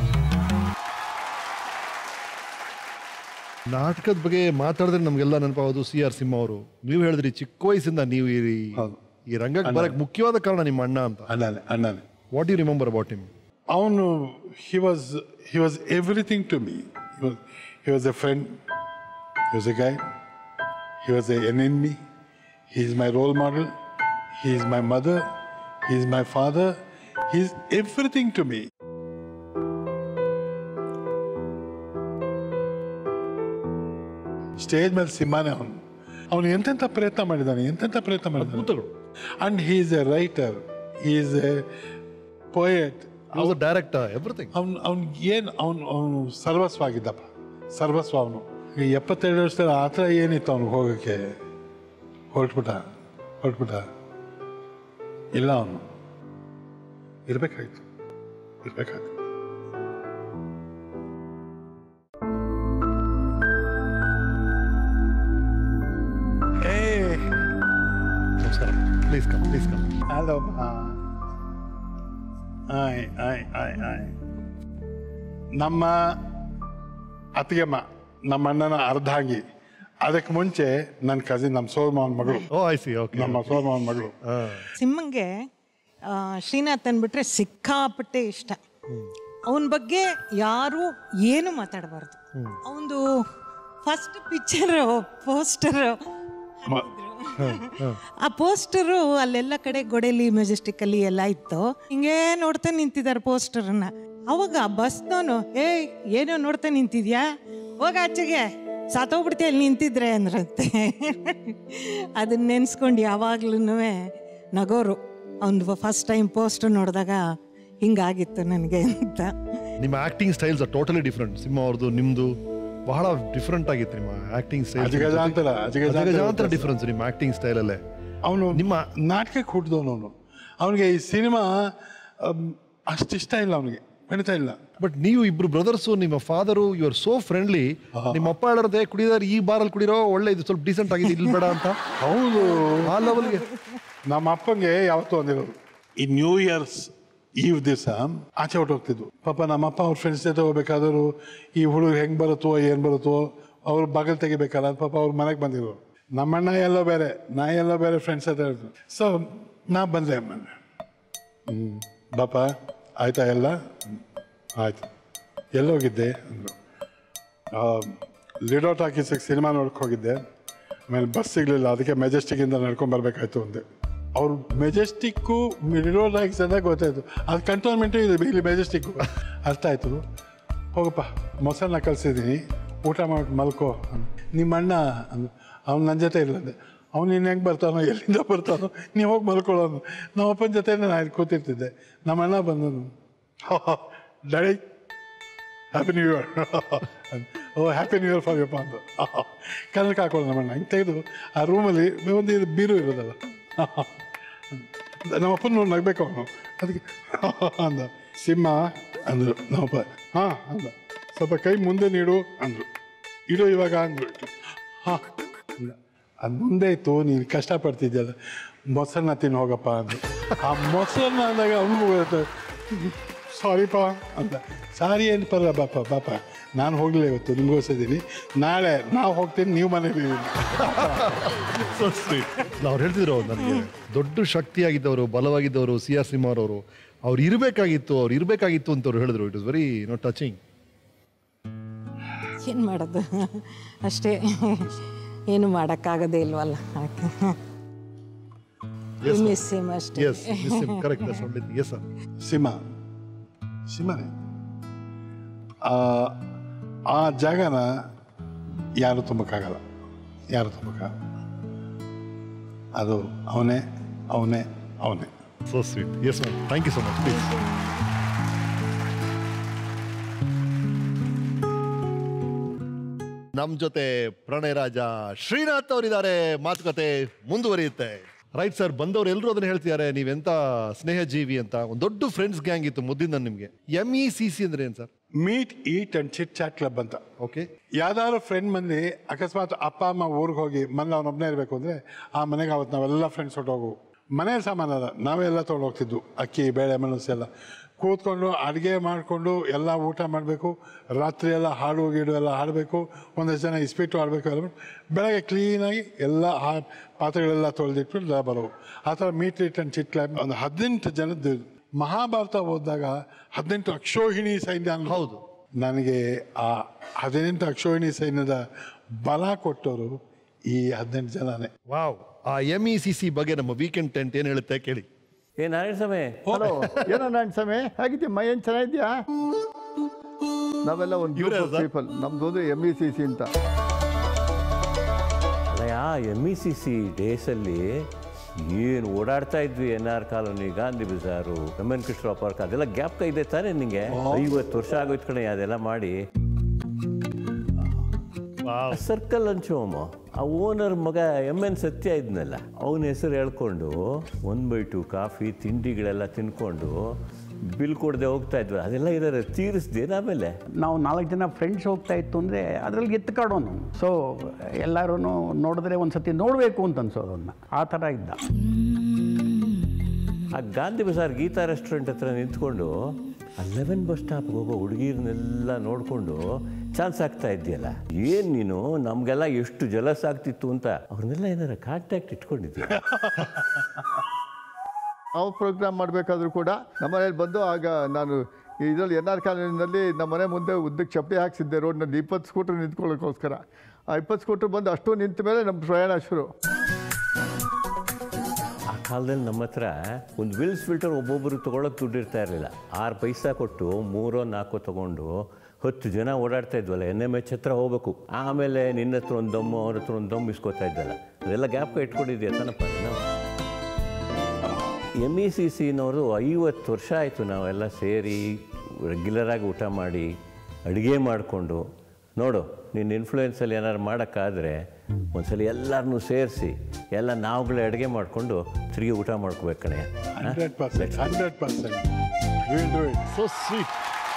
ನಾಟಕದ ಬಗ್ಗೆ ಮಾತಾಡಿದ್ರೆ ನಮಗೆಲ್ಲ ನೆನಪಾಗೋದು ಸಿ ಆರ್ ಸಿಂಹ ಅವರು ನೀವು ಹೇಳಿದ್ರಿ ಚಿಕ್ಕ ವಯಸ್ಸಿಂದ ನೀವು ಈ ಈ ರಂಗಕ್ಕೆ ಬರಕ್ ಮುಖ್ಯವಾದ ಕಾರಣ ನಿಮ್ಮ ಅಣ್ಣ ಅಂತ ಅಣ್ಣನೇ ಅಣ್ಣನೇ what you remember about him ಅವನು he was he was everything to me he was a friend he was a guy he was a an enemy he is my role model he is my mother he is my father he is everything to me stage ಮೇಲೆ ಸಿಂಹಾನೆ ಅವನು ಅವನು ಎಂತೆಂಥ ಪ್ರಯತ್ನ ಮಾಡಿದ್ದಾನೆ ಎಂತೆಂಥ ಪ್ರಯತ್ನ ಮಾಡಿದ್ದಾನೆ and he is a writer he is a poet director everything ಅವ್ನು ಅವ್ನು ಏನು ಅವನು ಅವನು ಸರ್ವಸ್ವ ಆಗಿದ್ದಪ್ಪ ಸರ್ವಸ್ವ ಅವನು ಈ ಎಪ್ಪತ್ತೆರಡು ವರ್ಷದಲ್ಲಿ ಆ ಥರ ಏನಿತ್ತು ಅವ್ನಿಗೆ ಹೋಗೋಕ್ಕೆ ಹೊರಟ್ಬಿಟ್ಟ ಹೊರಟ್ಬಿಟ್ಟ ಇಲ್ಲ ಅವನು ಇರಬೇಕಾಯ್ತು ಇರಬೇಕಾಯ್ತು ನಮಸ್ಕಾರ please come please come hello ಆಯ್ ಆಯ್ ಆಯ್ ಆಯ್ ನಮ್ಮ ಅತ್ತಿಗೆಮ್ಮ ನಮ್ಮ ಅಣ್ಣನ ಅರ್ಧಾಂಗಿ ಅದಕ್ಕೆ ಮುಂಚೆ ನನ್ನ ಕಸಿನ್ ನಮ್ಮ ಸೋಲ್ಮಾವನ್ ಮಗಳು ಓ ಐ ಸಿ ಓಕೆ ನಮ್ಮ ಸೋಲ್ಮಾವನ್ ಮಗಳು ಸಿಂಹಂಗೆ ಆ, ಶ್ರೀನಾಥ್ ಅಂದ್ಬಿಟ್ರೆ ಸಿಕ್ಕಾಪಟ್ಟೆ ಇಷ್ಟ ಅವನ ಬಗ್ಗೆ ಯಾರು ಏನು ಮಾತಾಡಬಾರ್ದು ಅವನದು ಫಸ್ಟ್ ಪಿಕ್ಚರ್ ಪೋಸ್ಟರ್ ಆ ಪೋಸ್ಟರು ಅಲ್ಲೆಲ್ಲ ಕಡೆ ಗೊಡೆಲಿ ಮೆಜೆಸ್ಟಿಕ್ ಅಲ್ಲಿ ಎಲ್ಲ ಇತ್ತು ಹಿಂಗೆ ನೋಡ್ತಾ ನಿಂತಿದ್ದಾರೆ ಪೋಸ್ಟರ್ನ ಅವಾಗ ಬಸ್ನವನು ಏಯ್ ಏನೋ ನೋಡ್ತಾ ನಿಂತಿದ್ಯಾ ಹೋಗ ಆಚೆಗೆ ಸಾತೋಗ್ಬಿಡ್ತೀಯ ಅಲ್ಲಿ ನಿಂತಿದ್ರೆ ಅಂದ್ರಂತೆ ಅದನ್ನ ನೆನ್ಸ್ಕೊಂಡು ಯಾವಾಗ್ಲೂ ನಗೋರು ಅವ್ನು ಫಸ್ಟ್ ಟೈಮ್ ಪೋಸ್ಟರ್ ನೋಡಿದಾಗ ಹಿಂಗಾಗಿತ್ತು ನನಗೆ ಅಂತ ನಿಮ್ಮ acting styles totally different Simha ಅವ್ರದ್ದು ನಿಮ್ದು ಬಹಳ ಡಿಫ್ರೆಂಟ್ ಆಗಿತ್ತು ನಿಮ್ಮ ಆಕ್ಟಿಂಗ್ ಸ್ಟೈಲ್ ಅಜಗಜಾಂತರ, ಅಜಗಜಾಂತರ ಅಜಗಜಾಂತರ ಡಿಫ್ರೆನ್ಸ್ ನಿಮ್ಮ ಆಕ್ಟಿಂಗ್ ಸ್ಟೈಲ್ ಅಲ್ಲೇ ಅವನು ನಿಮ್ಮ ನಾಟಕಕ್ಕೆ ಹುಟ್ಟಿದವನು ಅವನು ಅವನಿಗೆ ಈ ಸಿನಿಮಾ ಅಷ್ಟಿಷ್ಟ ಇಲ್ಲ ಅವನಿಗೆ ಖಂಡಿತ ಇಲ್ಲ ಬಟ್ ನೀವು ಇಬ್ರು ಬ್ರದರ್ಸು ನಿಮ್ಮ father you are so friendly ನಿಮ್ಮ ಅಪ್ಪ ಹೇಳೋದೇ ಕುಡಿದಾರೆ ಈ ಬಾರಲ್ಲಿ ಕುಡಿರೋ ಒಳ್ಳೆ ಇದು ಸ್ವಲ್ಪ ಡೀಸೆಂಟ್ ಆಗಿದೆ ಇಲ್ಲಿ ಬೇಡ ಅಂತ ಹೌದು ಆ ಲೆವೆಲ್ಗೆ ನಮ್ಮ ಅಪ್ಪಂಗೆ ಯಾವತ್ತೂ ಅಂದಿರೋದು ಈ ನ್ಯೂ ಇಯರ್ಸ್ ಈವ್ ದಿವಸ ಆಚೆ ಹೊಟ್ಟೋಗ್ತಿದ್ವು ಪಾಪ ನಮ್ಮಪ್ಪ ಅವ್ರ ಫ್ರೆಂಡ್ಸ್ ಜೊತೆ ಹೋಗ್ಬೇಕಾದ್ರು ಈ ಹುಡುಗರು ಹೆಂಗೆ ಬರುತ್ತೋ ಏನು ಬರುತ್ತೋ ಅವ್ರು ಬಾಗಿಲು ತೆಗಿಬೇಕಲ್ಲ ಅದು ಪಾಪ ಅವ್ರ ಮನೆಗೆ ಬಂದಿರೋರು ನಮ್ಮಣ್ಣ ಎಲ್ಲೋ ಬೇರೆ ನಾ ಎಲ್ಲೋ ಬೇರೆ ಫ್ರೆಂಡ್ಸ್ ಹತ್ರ ಸೊ ನಾ ಬಂದೆ ಅಮ್ಮನೆ ಹ್ಞೂ ಬಾಪ ಆಯ್ತಾ ಎಲ್ಲ ಹ್ಮ್. ಆಯ್ತು ಎಲ್ಲೋಗಿದ್ದೆ ಅಂದರು ಲಿಡೋ ಟಾಕೀಸಿಗೆ ಸಿನಿಮಾ ನೋಡಕ್ಕೆ ಹೋಗಿದ್ದೆ ಆಮೇಲೆ ಬಸ್ ಸಿಗಲಿಲ್ಲ ಅದಕ್ಕೆ ಮೆಜೆಸ್ಟಿಕ್ಕಿಂದ ನಡ್ಕೊಂಡು ಬರಬೇಕಾಯ್ತು ಅಂದೆ ಅವ್ರು ಮೆಜೆಸ್ಟಿಕ್ಕು ಲಿಡೋ ಟಾಕೀಸ್ ಅಂತ ಗೊತ್ತಾಯ್ತು ಅದು ಕಂಟೋನ್ಮೆಂಟು ಇದೆ ಇಲ್ಲಿ ಮೆಜೆಸ್ಟಿಕ್ಕು ಅರ್ಥ ಆಯಿತು ಹೋಗಪ್ಪ ಮೊಸರನ್ನ ಕಲಿಸಿದ್ದೀನಿ ಊಟ ಮಾಡಿ ಮಲ್ಕೋ ಅಂದ. ನಿಮ್ಮ ಅಣ್ಣ ಅಂದ ಅವ್ನು ನನ್ನ ಜೊತೆ ಇಲ್ಲ ಅಂದೆ ಅವ್ನು ಇನ್ನು ಹೆಂಗೆ ಬರ್ತಾನೋ ಎಲ್ಲಿಂದ ಬರ್ತಾನೋ ನೀವು ಹೋಗಿ ಮಲ್ಕೊಳ್ಳೋನು ನಮ್ಮ ಅಪ್ಪನ ಜೊತೆ ನಾನು ಅಲ್ಲಿ ಕೂತಿರ್ತಿದ್ದೆ ನಮ್ಮ ಅಣ್ಣ ಬಂದನು daddy happy new year oh happy new year for ಯಪ್ಪ ಅಂದು ಕನ್ನಡಕ ಹಾಕೊಳ್ಳೋ ನಮ್ಮಣ್ಣ ಹಿಂಗೆ ತೆಗೆದು ಆ ರೂಮಲ್ಲಿ ಒಂದು ಇದು ಬೀರು ಇರೋದಲ್ಲ ನಮ್ಮ ಅಪ್ಪನ ನೋಡಿ ನಗ್ಬೇಕು ಅವನು ಅದಕ್ಕೆ ಅಂದ ಸಿಂಹ ಅಂದರು ನಮ್ಮಪ್ಪ ಹಾಂ ಅಂದ ಸ್ವಲ್ಪ ಕೈ ಮುಂದೆ ನೀಡು ಅಂದರು ಇಡು ಇವಾಗ ಅಂದ್ರು ಹಾಂ ಅಂದ ಅದು ಮುಂದೆ ಇತ್ತು ನೀನು ಕಷ್ಟಪಡ್ತಿದ್ಯಲ್ಲ ಮೊಸರನ್ನ ತಿನ್ನು ಹೋಗಪ್ಪ ಅಂದ್ರು ಆ ಮೊಸರನ್ನ ಅಂದಾಗ ಅವನು ಸಾರಿಪ್ಪ ಅಂತ ಸಾರಿ ಏನು ಪರ ಬಾಪ ಬಾಪ ನಾನು ಹೋಗಲಿಲ್ಲ ಇವತ್ತು ನಿಮ್ಗೋಸಿದ್ದೀನಿ ನಾಳೆ ನಾವು ಹೋಗ್ತೀನಿ ನೀವು ಮನೇಲಿ ಅವ್ರು ಹೇಳ್ತಿದ್ರು ನನಗೆ ದೊಡ್ಡ ಶಕ್ತಿಯಾಗಿದ್ದವರು ಬಲವಾಗಿದ್ದವರು ಸಿ ಆರ್ ಸಿಂಹರ್ ಅವರು ಅವ್ರು ಇರಬೇಕಾಗಿತ್ತು ಅವ್ರು ಇರಬೇಕಾಗಿತ್ತು ಅಂತ ಅವ್ರು ಹೇಳಿದ್ರು it is very no touching ಏನು ಮಾಡೋದು ಅಷ್ಟೇ ಏನು ಮಾಡೋಕ್ಕಾಗೋದೇ ಇಲ್ವಲ್ಲ ಮಿಸ್ ಹಿಮ್ ಅಷ್ಟೇ yes correct yes sir Simha ಸಿಂಹನೇ ಆ ಆ ಜಾಗನ ಯಾರು ತುಂಬಕ್ಕಾಗಲ್ಲ ಯಾರು ತುಂಬಕ್ಕಾಗಲ್ಲ ಅದು ಅವನೇ ಅವನೇ ಅವನೇ so sweet yes ma'am thank you so much please ನಮ್ಮ ಜೊತೆ ಪ್ರಣಯ ರಾಜ ಶ್ರೀನಾಥ್ ಅವರಿದ್ದಾರೆ ಮಾತುಕತೆ ಮುಂದುವರಿಯುತ್ತೆ ರೈಟ್ ಸರ್ ಬಂದವರು ಎಲ್ಲರೂ ಅದನ್ನ ಹೇಳ್ತಿದ್ದಾರೆ ನೀವೆಂತ ಸ್ನೇಹ ಜೀವಿ ಅಂತ ಒಂದು ದೊಡ್ಡ ಫ್ರೆಂಡ್ಸ್ ಗ್ಯಾಂಗ್ ಇತ್ತು ಮುದ್ದಿಂದ ನಿಮಗೆ ಎಂ ಇ ಸಿ ಸಿ ಅಂದ್ರೆ ಏನು sir meet eat and chit chat club ಅಂತ ಓಕೆ ಯಾವ್ದಾದ್ರು ಫ್ರೆಂಡ್ ಮಂದಿ ಅಕಸ್ಮಾತ್ ಅಪ್ಪ ಅಮ್ಮ ಊರಿಗೆ ಹೋಗಿ ಮನೇಲಿ ಅವನೊಬ್ಬನೇ ಇರಬೇಕು ಅಂದರೆ ಆ ಮನೆಗೆ ಅವತ್ತು ನಾವೆಲ್ಲ ಫ್ರೆಂಡ್ಸ್ ಹೊಟ್ಟೋಗು ಮನೆ ಸಾಮಾನು ಅಲ್ಲ ನಾವೆಲ್ಲ ತೊಗೊಂಡು ಹೋಗ್ತಿದ್ವು ಅಕ್ಕಿ ಬೇಳೆ ಮೆಣಸು ಎಲ್ಲ ಕೂತ್ಕೊಂಡು ಅಡುಗೆ ಮಾಡಿಕೊಂಡು ಎಲ್ಲ ಊಟ ಮಾಡಬೇಕು ರಾತ್ರಿ ಎಲ್ಲ ಹಾಡು ಗೀಡು ಎಲ್ಲ ಹಾಡಬೇಕು ಒಂದಷ್ಟು ಜನ ಇಸ್ಪಿಟ್ಟು ಆಡಬೇಕು ಎಲ್ಲ ಮಾಡಿ ಬೆಳಗ್ಗೆ ಕ್ಲೀನಾಗಿ ಎಲ್ಲ ಹಾ ಪಾತ್ರೆಗಳೆಲ್ಲ ತೊಳೆದಿಟ್ಟು ಎಲ್ಲ ಬರೋವು ಆ ಥರ meet it and chit club ಒಂದು ಹದಿನೆಂಟು ಜನದ್ದು ಮಹಾಭಾರತ ಓದಿದಾಗ ಹದಿನೆಂಟು ಅಕ್ಷೋಹಿಣಿ ಸೈನ್ಯ ಅನ್ನೋ- ಹೌದು ನನಗೆ ಆ ಹದಿನೆಂಟು ಅಕ್ಷೋಹಿಣಿ ಸೈನ್ಯದ ಬಲ ಕೊಟ್ಟವರು ಈ ಹದಿನೆಂಟು ಜನನೇ ವಾವ್ ಆ ಎಂ ಇ ಸಿ ಸಿ ಬಗ್ಗೆ ನಮ್ಮ ವೀಕೆಂಡ್ ಟೆಂಟ್ ಏನು ಹೇಳುತ್ತೆ ಕೇಳಿ ಏ ನಾರಾಯಣ ಸ್ವಾಮಿ ಹಲೋ ಏನೋ ನಾರಾಯಣ ಸ್ವಾಮಿ ಹೇಗಿದ್ಯಾ ಮೈ ಏನು ಚೆನ್ನಾಗಿದ್ಯಾ ನಾವೆಲ್ಲ ಒಂದು ಇವ್ರೇ ಗ್ರೂಪ್ ಆಫ್ ಅಲ್ವಾ? ಪೀಪಲ್ ನಮ್ದೊಂದು ಎಮ್ ಇ ಸಿ ಸಿ ಅಂತ ಅಲ್ಲ ಎಮ್ ಇ ಸಿ ಸಿ ಡೇಸಲ್ಲಿ ಏನು ಓಡಾಡ್ತಾ ಇದ್ವಿ N R colony Gandhi Bazaar M N Krishna park ಅದೆಲ್ಲ ಗ್ಯಾಪ್ಕ ಇದೆ ತಾನೇ ನಿಂಗೆ ಐವತ್ತು ವರ್ಷ ಆಗೋಯ್ತು ಕಣೆ ಅದೆಲ್ಲ ಮಾಡಿ ಸರ್ಕಲ್ ಹಂಚೋಮ ಆ ಓನರ್ ಮಗ ಎಮ್ ಎನ್ ಸತ್ಯ ಇದ್ನಲ್ಲ ಅವನ ಹೆಸರು ಹೇಳ್ಕೊಂಡು ಒನ್ ಬೈ ಟು ಕಾಫಿ ತಿಂಡಿಗಳೆಲ್ಲ ತಿನ್ಕೊಂಡು ಬಿಲ್ ಕೊಡದೆ ಹೋಗ್ತಾ ಇದ್ವಿ ಅದೆಲ್ಲ ಇದಾರೆ ತೀರಿಸ್ದೇನು ಆಮೇಲೆ ನಾವು ನಾಲ್ಕು ಜನ ಫ್ರೆಂಡ್ಸ್ ಹೋಗ್ತಾ ಇತ್ತು ಅಂದರೆ ಅದರಲ್ಲಿ ಎತ್ಕಾಡೋನು ಸೊ ಎಲ್ಲರೂ ನೋಡಿದ್ರೆ ಒಂದು ಸತಿ ನೋಡಬೇಕು ಅಂತ ಅನ್ಸೋದು ಅವನ್ನ ಆ ಥರ ಇದ್ದ ಆ ಗಾಂಧಿ ಬಜಾರ್ ಗೀತಾ ರೆಸ್ಟೋರೆಂಟ್ ಹತ್ರ ನಿಂತ್ಕೊಂಡು ಆ ಲೆವೆನ್ ಬಸ್ ಸ್ಟಾಪ್ಗೆ ಹೋಗೋ ಹುಡುಗಿರನ್ನೆಲ್ಲ ನೋಡಿಕೊಂಡು ಚಾನ್ಸ್ ಆಗ್ತಾ ಇದೆಯಲ್ಲ ಏನು ನೀನು ನಮಗೆಲ್ಲ ಎಷ್ಟು ಜಲಸ್ ಆಗ್ತಿತ್ತು ಅಂತ ಅವ್ರನ್ನೆಲ್ಲ ಏನಾರ ಕಾಂಟ್ಯಾಕ್ಟ್ ಇಟ್ಕೊಂಡಿದ್ಯಾ ನಾವು ಪ್ರೋಗ್ರಾಮ್ ಮಾಡಬೇಕಾದ್ರೂ ಕೂಡ ನಮ್ಮ ಮನೇಲಿ ಬಂದು ಆಗ ನಾನು ಇದರಲ್ಲಿ ಎನ್ ಆರ್ ಕಾಲೋನಿನಲ್ಲಿ ನಮ್ಮ ಮನೆ ಮುಂದೆ ಉದ್ದಕ್ಕೆ ಚಪ್ಪಲಿ ಹಾಕ್ಸಿದ್ದೆ ರೋಡ್ನಲ್ಲಿ ಇಪ್ಪತ್ತು ಸ್ಕೂಟ್ರ್ ನಿಂತ್ಕೊಳ್ಳೋಕ್ಕೋಸ್ಕರ ಆ ಇಪ್ಪತ್ತು ಸ್ಕೂಟ್ರ್ ಬಂದು ಅಷ್ಟು ನಿಂತ ಮೇಲೆ ನಮ್ಮ ಪ್ರಯಾಣ ಶುರು ಆ ಕಾಲದಲ್ಲಿ ನಮ್ಮ ಹತ್ರ ಒಂದು ವಿಲ್ಸ್ ಫಿಲ್ಟರ್ ಒಬ್ಬೊಬ್ಬರು ತೊಗೊಳಕ್ಕೆ ದುಡ್ಡಿರ್ತಾ ಇರಲಿಲ್ಲ ಆರು ಪೈಸಾ ಕೊಟ್ಟು ಮೂರೋ ನಾಲ್ಕೋ ತೊಗೊಂಡು ಹತ್ತು ಜನ ಓಡಾಡ್ತಾ ಇದ್ವಲ್ಲ ಎನ್ ಎಮ್ ಎಚ್ ಹತ್ರ ಹೋಗ್ಬೇಕು ಆಮೇಲೆ ನಿನ್ನ ಹತ್ರ ಒಂದು ದಮ್ಮು ಅವ್ರ ಹತ್ರ ಒಂದು ದಮ್ಮು ಇಸ್ಕೊತಾ ಇದ್ದಲ್ಲ ಅದೆಲ್ಲ ಗ್ಯಾಪ್ ಇಟ್ಕೊಂಡಿದ್ಯಾ ತಾನಪ್ಪ ನಾವು ಎಮ್ ಇ ಸಿ ಸಿನವರು ಐವತ್ತು ವರ್ಷ ಆಯಿತು ನಾವೆಲ್ಲ ಸೇರಿ ರೆಗ್ಯುಲರಾಗಿ ಊಟ ಮಾಡಿ ಅಡುಗೆ ಮಾಡಿಕೊಂಡು ನೋಡು ನಿನ್ನ ಇನ್ಫ್ಲೂಯೆನ್ಸಲ್ಲಿ ಏನಾದ್ರು ಮಾಡೋಕ್ಕಾದರೆ ಒಂದ್ಸಲ ಎಲ್ಲರನ್ನೂ ಸೇರಿಸಿ ಎಲ್ಲ ನಾವುಗಳೇ ಅಡುಗೆ ಮಾಡಿಕೊಂಡು ತಿರುಗಿ ಊಟ ಮಾಡ್ಕೋಬೇಕು ಕಣೆ hundred percent hundred percent will do it so sweet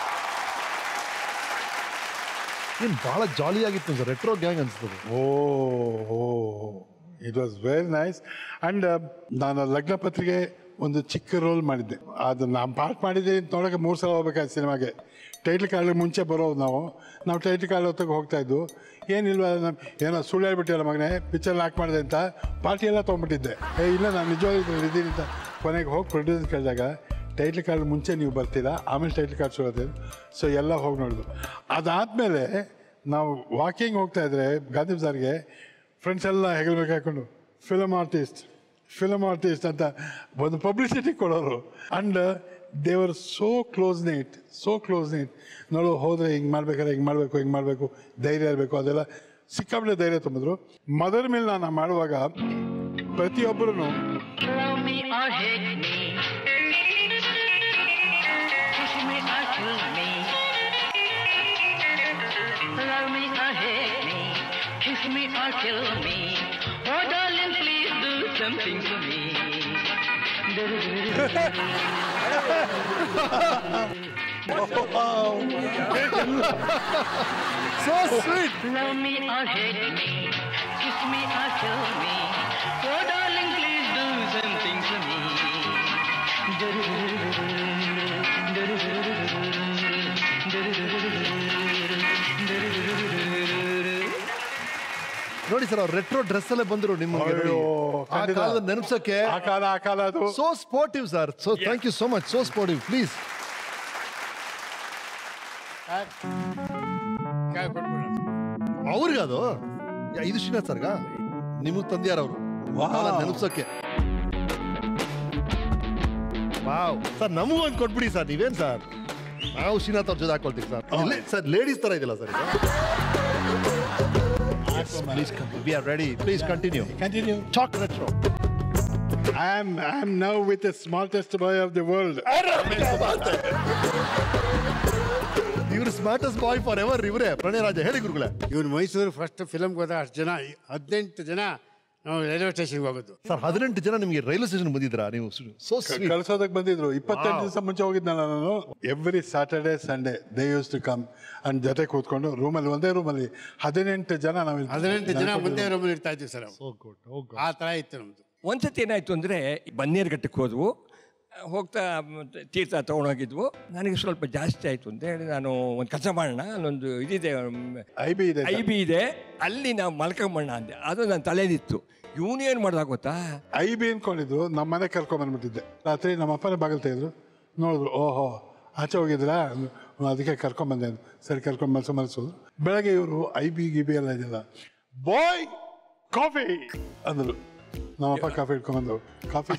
ಏನು ಭಾಳ ಜಾಲಿಯಾಗಿತ್ತು ಸರ್ ರೆಟ್ರೋ ಗ್ಯಾಂಗ್ ಅನ್ಸ್ತದೆ oh oh it was very nice and ನಾನು ಲಗ್ನ ಪತ್ರಿಕೆ ಒಂದು ಚಿಕ್ಕ ರೋಲ್ ಮಾಡಿದ್ದೆ ಅದು ನಾನು ಪಾರ್ಟ್ ಮಾಡಿದ್ದೆ ಅಂತ ನೋಡೋಕೆ ಮೂರು ಸಲ ಹೋಗ್ಬೇಕಾಯ್ತು ಸಿನಿಮಾಗೆ ಟೈಟ್ಲ್ ಕಾರ್ಡ್ ಮುಂಚೆ ಬರೋದು ನಾವು ನಾವು ಟೈಟ್ಲ್ ಕಾರ್ಡ್ ಹೊತ್ತಿಗೆ ಹೋಗ್ತಾ ಇದ್ದು ಏನಿಲ್ವ ನಮ್ ಏನೋ ಸುಳ್ಳು ಹೇಳ್ಬಿಟ್ಟಿಲ್ಲ ಮಗನೇ ಪಿಕ್ಚರ್ ಲಾಕ್ ಮಾಡಿದೆ ಅಂತ ಪಾರ್ಟಿ ಎಲ್ಲ ತೊಗೊಂಬಿಟ್ಟಿದ್ದೆ ಏ ಇಲ್ಲ ನಾನು ನಿಜವಾಗ್ಲೂ ಇದ್ದೀನಿ ಅಂತ ಕೊನೆಗೆ ಹೋಗಿ ಪ್ರೊಡ್ಯೂಸರ್ ಕೇಳಿದಾಗ ಟೈಟ್ಲ್ ಕಾರ್ಡ್ ಮುಂಚೆ ನೀವು ಬರ್ತೀರಾ ಆಮೇಲೆ ಟೈಟ್ಲ್ ಕಾರ್ಡ್ ಶುರು ಸೊ ಎಲ್ಲ ಹೋಗಿ ನೋಡಿದ್ರು ಅದಾದಮೇಲೆ ನಾವು ವಾಕಿಂಗ್ ಹೋಗ್ತಾ ಇದ್ರೆ ಗಾಂಧಿ ಬಜಾರ್ಗೆ ಫ್ರೆಂಡ್ಸ್ ಎಲ್ಲ ಹೆಗಲ್ಬೇಕು ಹಾಕೊಂಡು ಫಿಲಮ್ ಆರ್ಟಿಸ್ಟ್ ಫಿಲಮ್ ಆರ್ಟಿಸ್ಟ್ ಅಂತ ಒಂದು ಪಬ್ಲಿಸಿಟಿ ಕೊಡೋರು and they were so close knit so close knit ನೋಡು ಹೋದರೆ ಹಿಂಗೆ ಮಾಡ್ಬೇಕಾದ್ರೆ ಹಿಂಗೆ ಮಾಡಬೇಕು ಹಿಂಗೆ ಮಾಡಬೇಕು ಧೈರ್ಯ ಇರಬೇಕು ಅದೆಲ್ಲ ಸಿಕ್ಕಾಪಟ್ಟೆ ಧೈರ್ಯ ತುಂಬಿದ್ರು ಮದರ್ ಮೇಲೆ ನಾನು ಮಾಡುವಾಗ ಪ್ರತಿಯೊಬ್ಬರೂ Love me or hate me. Kiss me or kill me. Love me or hate me. Kiss me or kill me. Oh, darling, please do something to me. so sweet. Love me or hate me. Kiss me or kill me. Oh, darling, please do something to me. ನೋಡಿ sir ಅವ್ರು retro dress ಅಲ್ಲೇ ಬಂದರು ನಿಮ್ಮ ಅಯ್ಯೋ, ಆ ಖಂಡಿತ. ಕಾಲದ ನೆನಪಿಸಕ್ಕೆ ಆ ಕಾಲ ಆ ಕಾಲ ಅದು so sportive sir so thank you so much so sportive please ಅವ್ರಿಗೆ ಅದು ಯಾ, ಇದು ಶ್ರೀನಾಥ್ ಸರ್ಗ ನಿಮಗೆ ತಂದ್ಯಾರ ಅವರು ನೆನಪಿಸಕ್ಕೆ ವಾವ್ ಸರ್ ನಮಗೂ ಒಂದು ಕೊಟ್ಬಿಡಿ ಸರ್ ನೀವೇನ್ ಸರ್ ನಾವು ಶ್ರೀನಾಥ್ ಅವ್ರ ಜೊತೆ ಹಾಕೊಳ್ತೀವಿ ಸರ್ ಸರ್ ಲೇಡೀಸ್ ತರ ಇದೆಯಲ್ಲ sir please we are ready please continue continue chalk retro I am I am now with the smartest boy of the world. ಇವ್ರು ಸ್ಮಾರ್ಟೆಸ್ಟ್ ಬಾಯ್ ಫಾರ್ ಎವರ್ ಇವರೇ ಪ್ರಣಯ ರಾಜ ಹೇಳಿ ಗುರುಗಳೇ ಇವ್ನು ಮೈಸೂರು ಫಸ್ಟ್ ಫಿಲಮ್ಗೆ ಹೋದ ಅಷ್ಟು ಜನ ಹದಿನೆಂಟು ಜನ ನಾವು ರೈಲ್ವೆ ಸ್ಟೇಷನ್ಗೆ ಹೋಗೋದು ಸರ್ ಹದಿನೆಂಟು ಜನ ನಿಮಗೆ ರೈಲ್ವೆ ಸ್ಟೇಷನ್ ಬಂದಿದ್ರಾ ನೀವು ಸೋ ಕಳ್ಸೋದಕ್ಕೆ ಬಂದಿದ್ರು ಇಪ್ಪತ್ತೆಂಟು Wow. ದಿವಸ ಮುಂಚೆ ಹೋಗಿದ್ನಲ್ಲ ನಾನು every Saturday Sunday they used to come and ಜೊತೆ ಕೂತ್ಕೊಂಡು ರೂಮಲ್ಲಿ ಒಂದೇ ರೂಮಲ್ಲಿ ಹದಿನೆಂಟು ಜನ ನಾವು ಇಲ್ಲಿ- ಹದಿನೆಂಟು ಜನ ಮುಂದೆ ರೂಮಲ್ಲಿ ಇರ್ತಾ ಇದ್ವಿ ಸರ್ ಆ ಥರ ಇತ್ತು ನಮ್ದು ಒಂದ್ಸತಿ ಏನಾಯ್ತು ಅಂದರೆ ಬನ್ನೇರುಘಟ್ಟಕ್ಕೆ ಹೋದ್ವು ಹೋಗ್ತಾ ಮತ್ತೆ ತೀರ್ಥ ತೊಗೊಂಡೋಗಿದ್ವು ನನಗೆ ಸ್ವಲ್ಪ ಜಾಸ್ತಿ ಆಯಿತು ಅಂತ ಹೇಳಿ ನಾನು ಒಂದು ಕೆಲಸ ಮಾಡೋಣ ಅಲ್ಲೊಂದು ಇದಿದೆ ಐ ಬಿ ಇದೆ ಐ ಬಿ ಇದೆ ಅಲ್ಲಿ ನಾವು ಮಲ್ಕೊಂಬಣ್ಣ ಅಂದೆ ಅದು ನನ್ನ ತಲೆದಿತ್ತು ಇವನು ಏನು ಮಾಡ್ದ ಗೊತ್ತಾ ಐ ಬಿ ಅನ್ಕೊಂಡಿದ್ರು ನಮ್ಮ ಮನೆ ಕರ್ಕೊಂಡ್ ಬಂದ್ಬಿಟ್ಟಿದ್ದೆ ರಾತ್ರಿ ನಮ್ಮ ಅಪ್ಪನೇ ಬಾಗಿಲು ತೆಗೆದ್ರು ನೋಡಿದ್ರು ಓಹೋ ಆಚೆ ಹೋಗಿದ್ರಾ ಹ್ಮ್, ಅದಕ್ಕೆ ಕರ್ಕೊಂಡ್ ಬಂದೆ ಅಂದ್ರು. ಸರಿ ಕರ್ಕೊಂಡ್ ಮಲ್ಸು ಮಲ್ಸೋದ್ರು ಬೆಳಗ್ಗೆ ಇವರು ಐ ಬಿ ಗಿ ಬಿ ಎಲ್ಲ ಇದೆಯಲ್ಲ ಬಾಯ್ ಕಾಫಿ ಅಂದ್ರು ನಮ್ಮಪ್ಪ ಕಾಫಿ ಇಟ್ಕೊಂಡ್ಬಂದು ಕಾಫಿ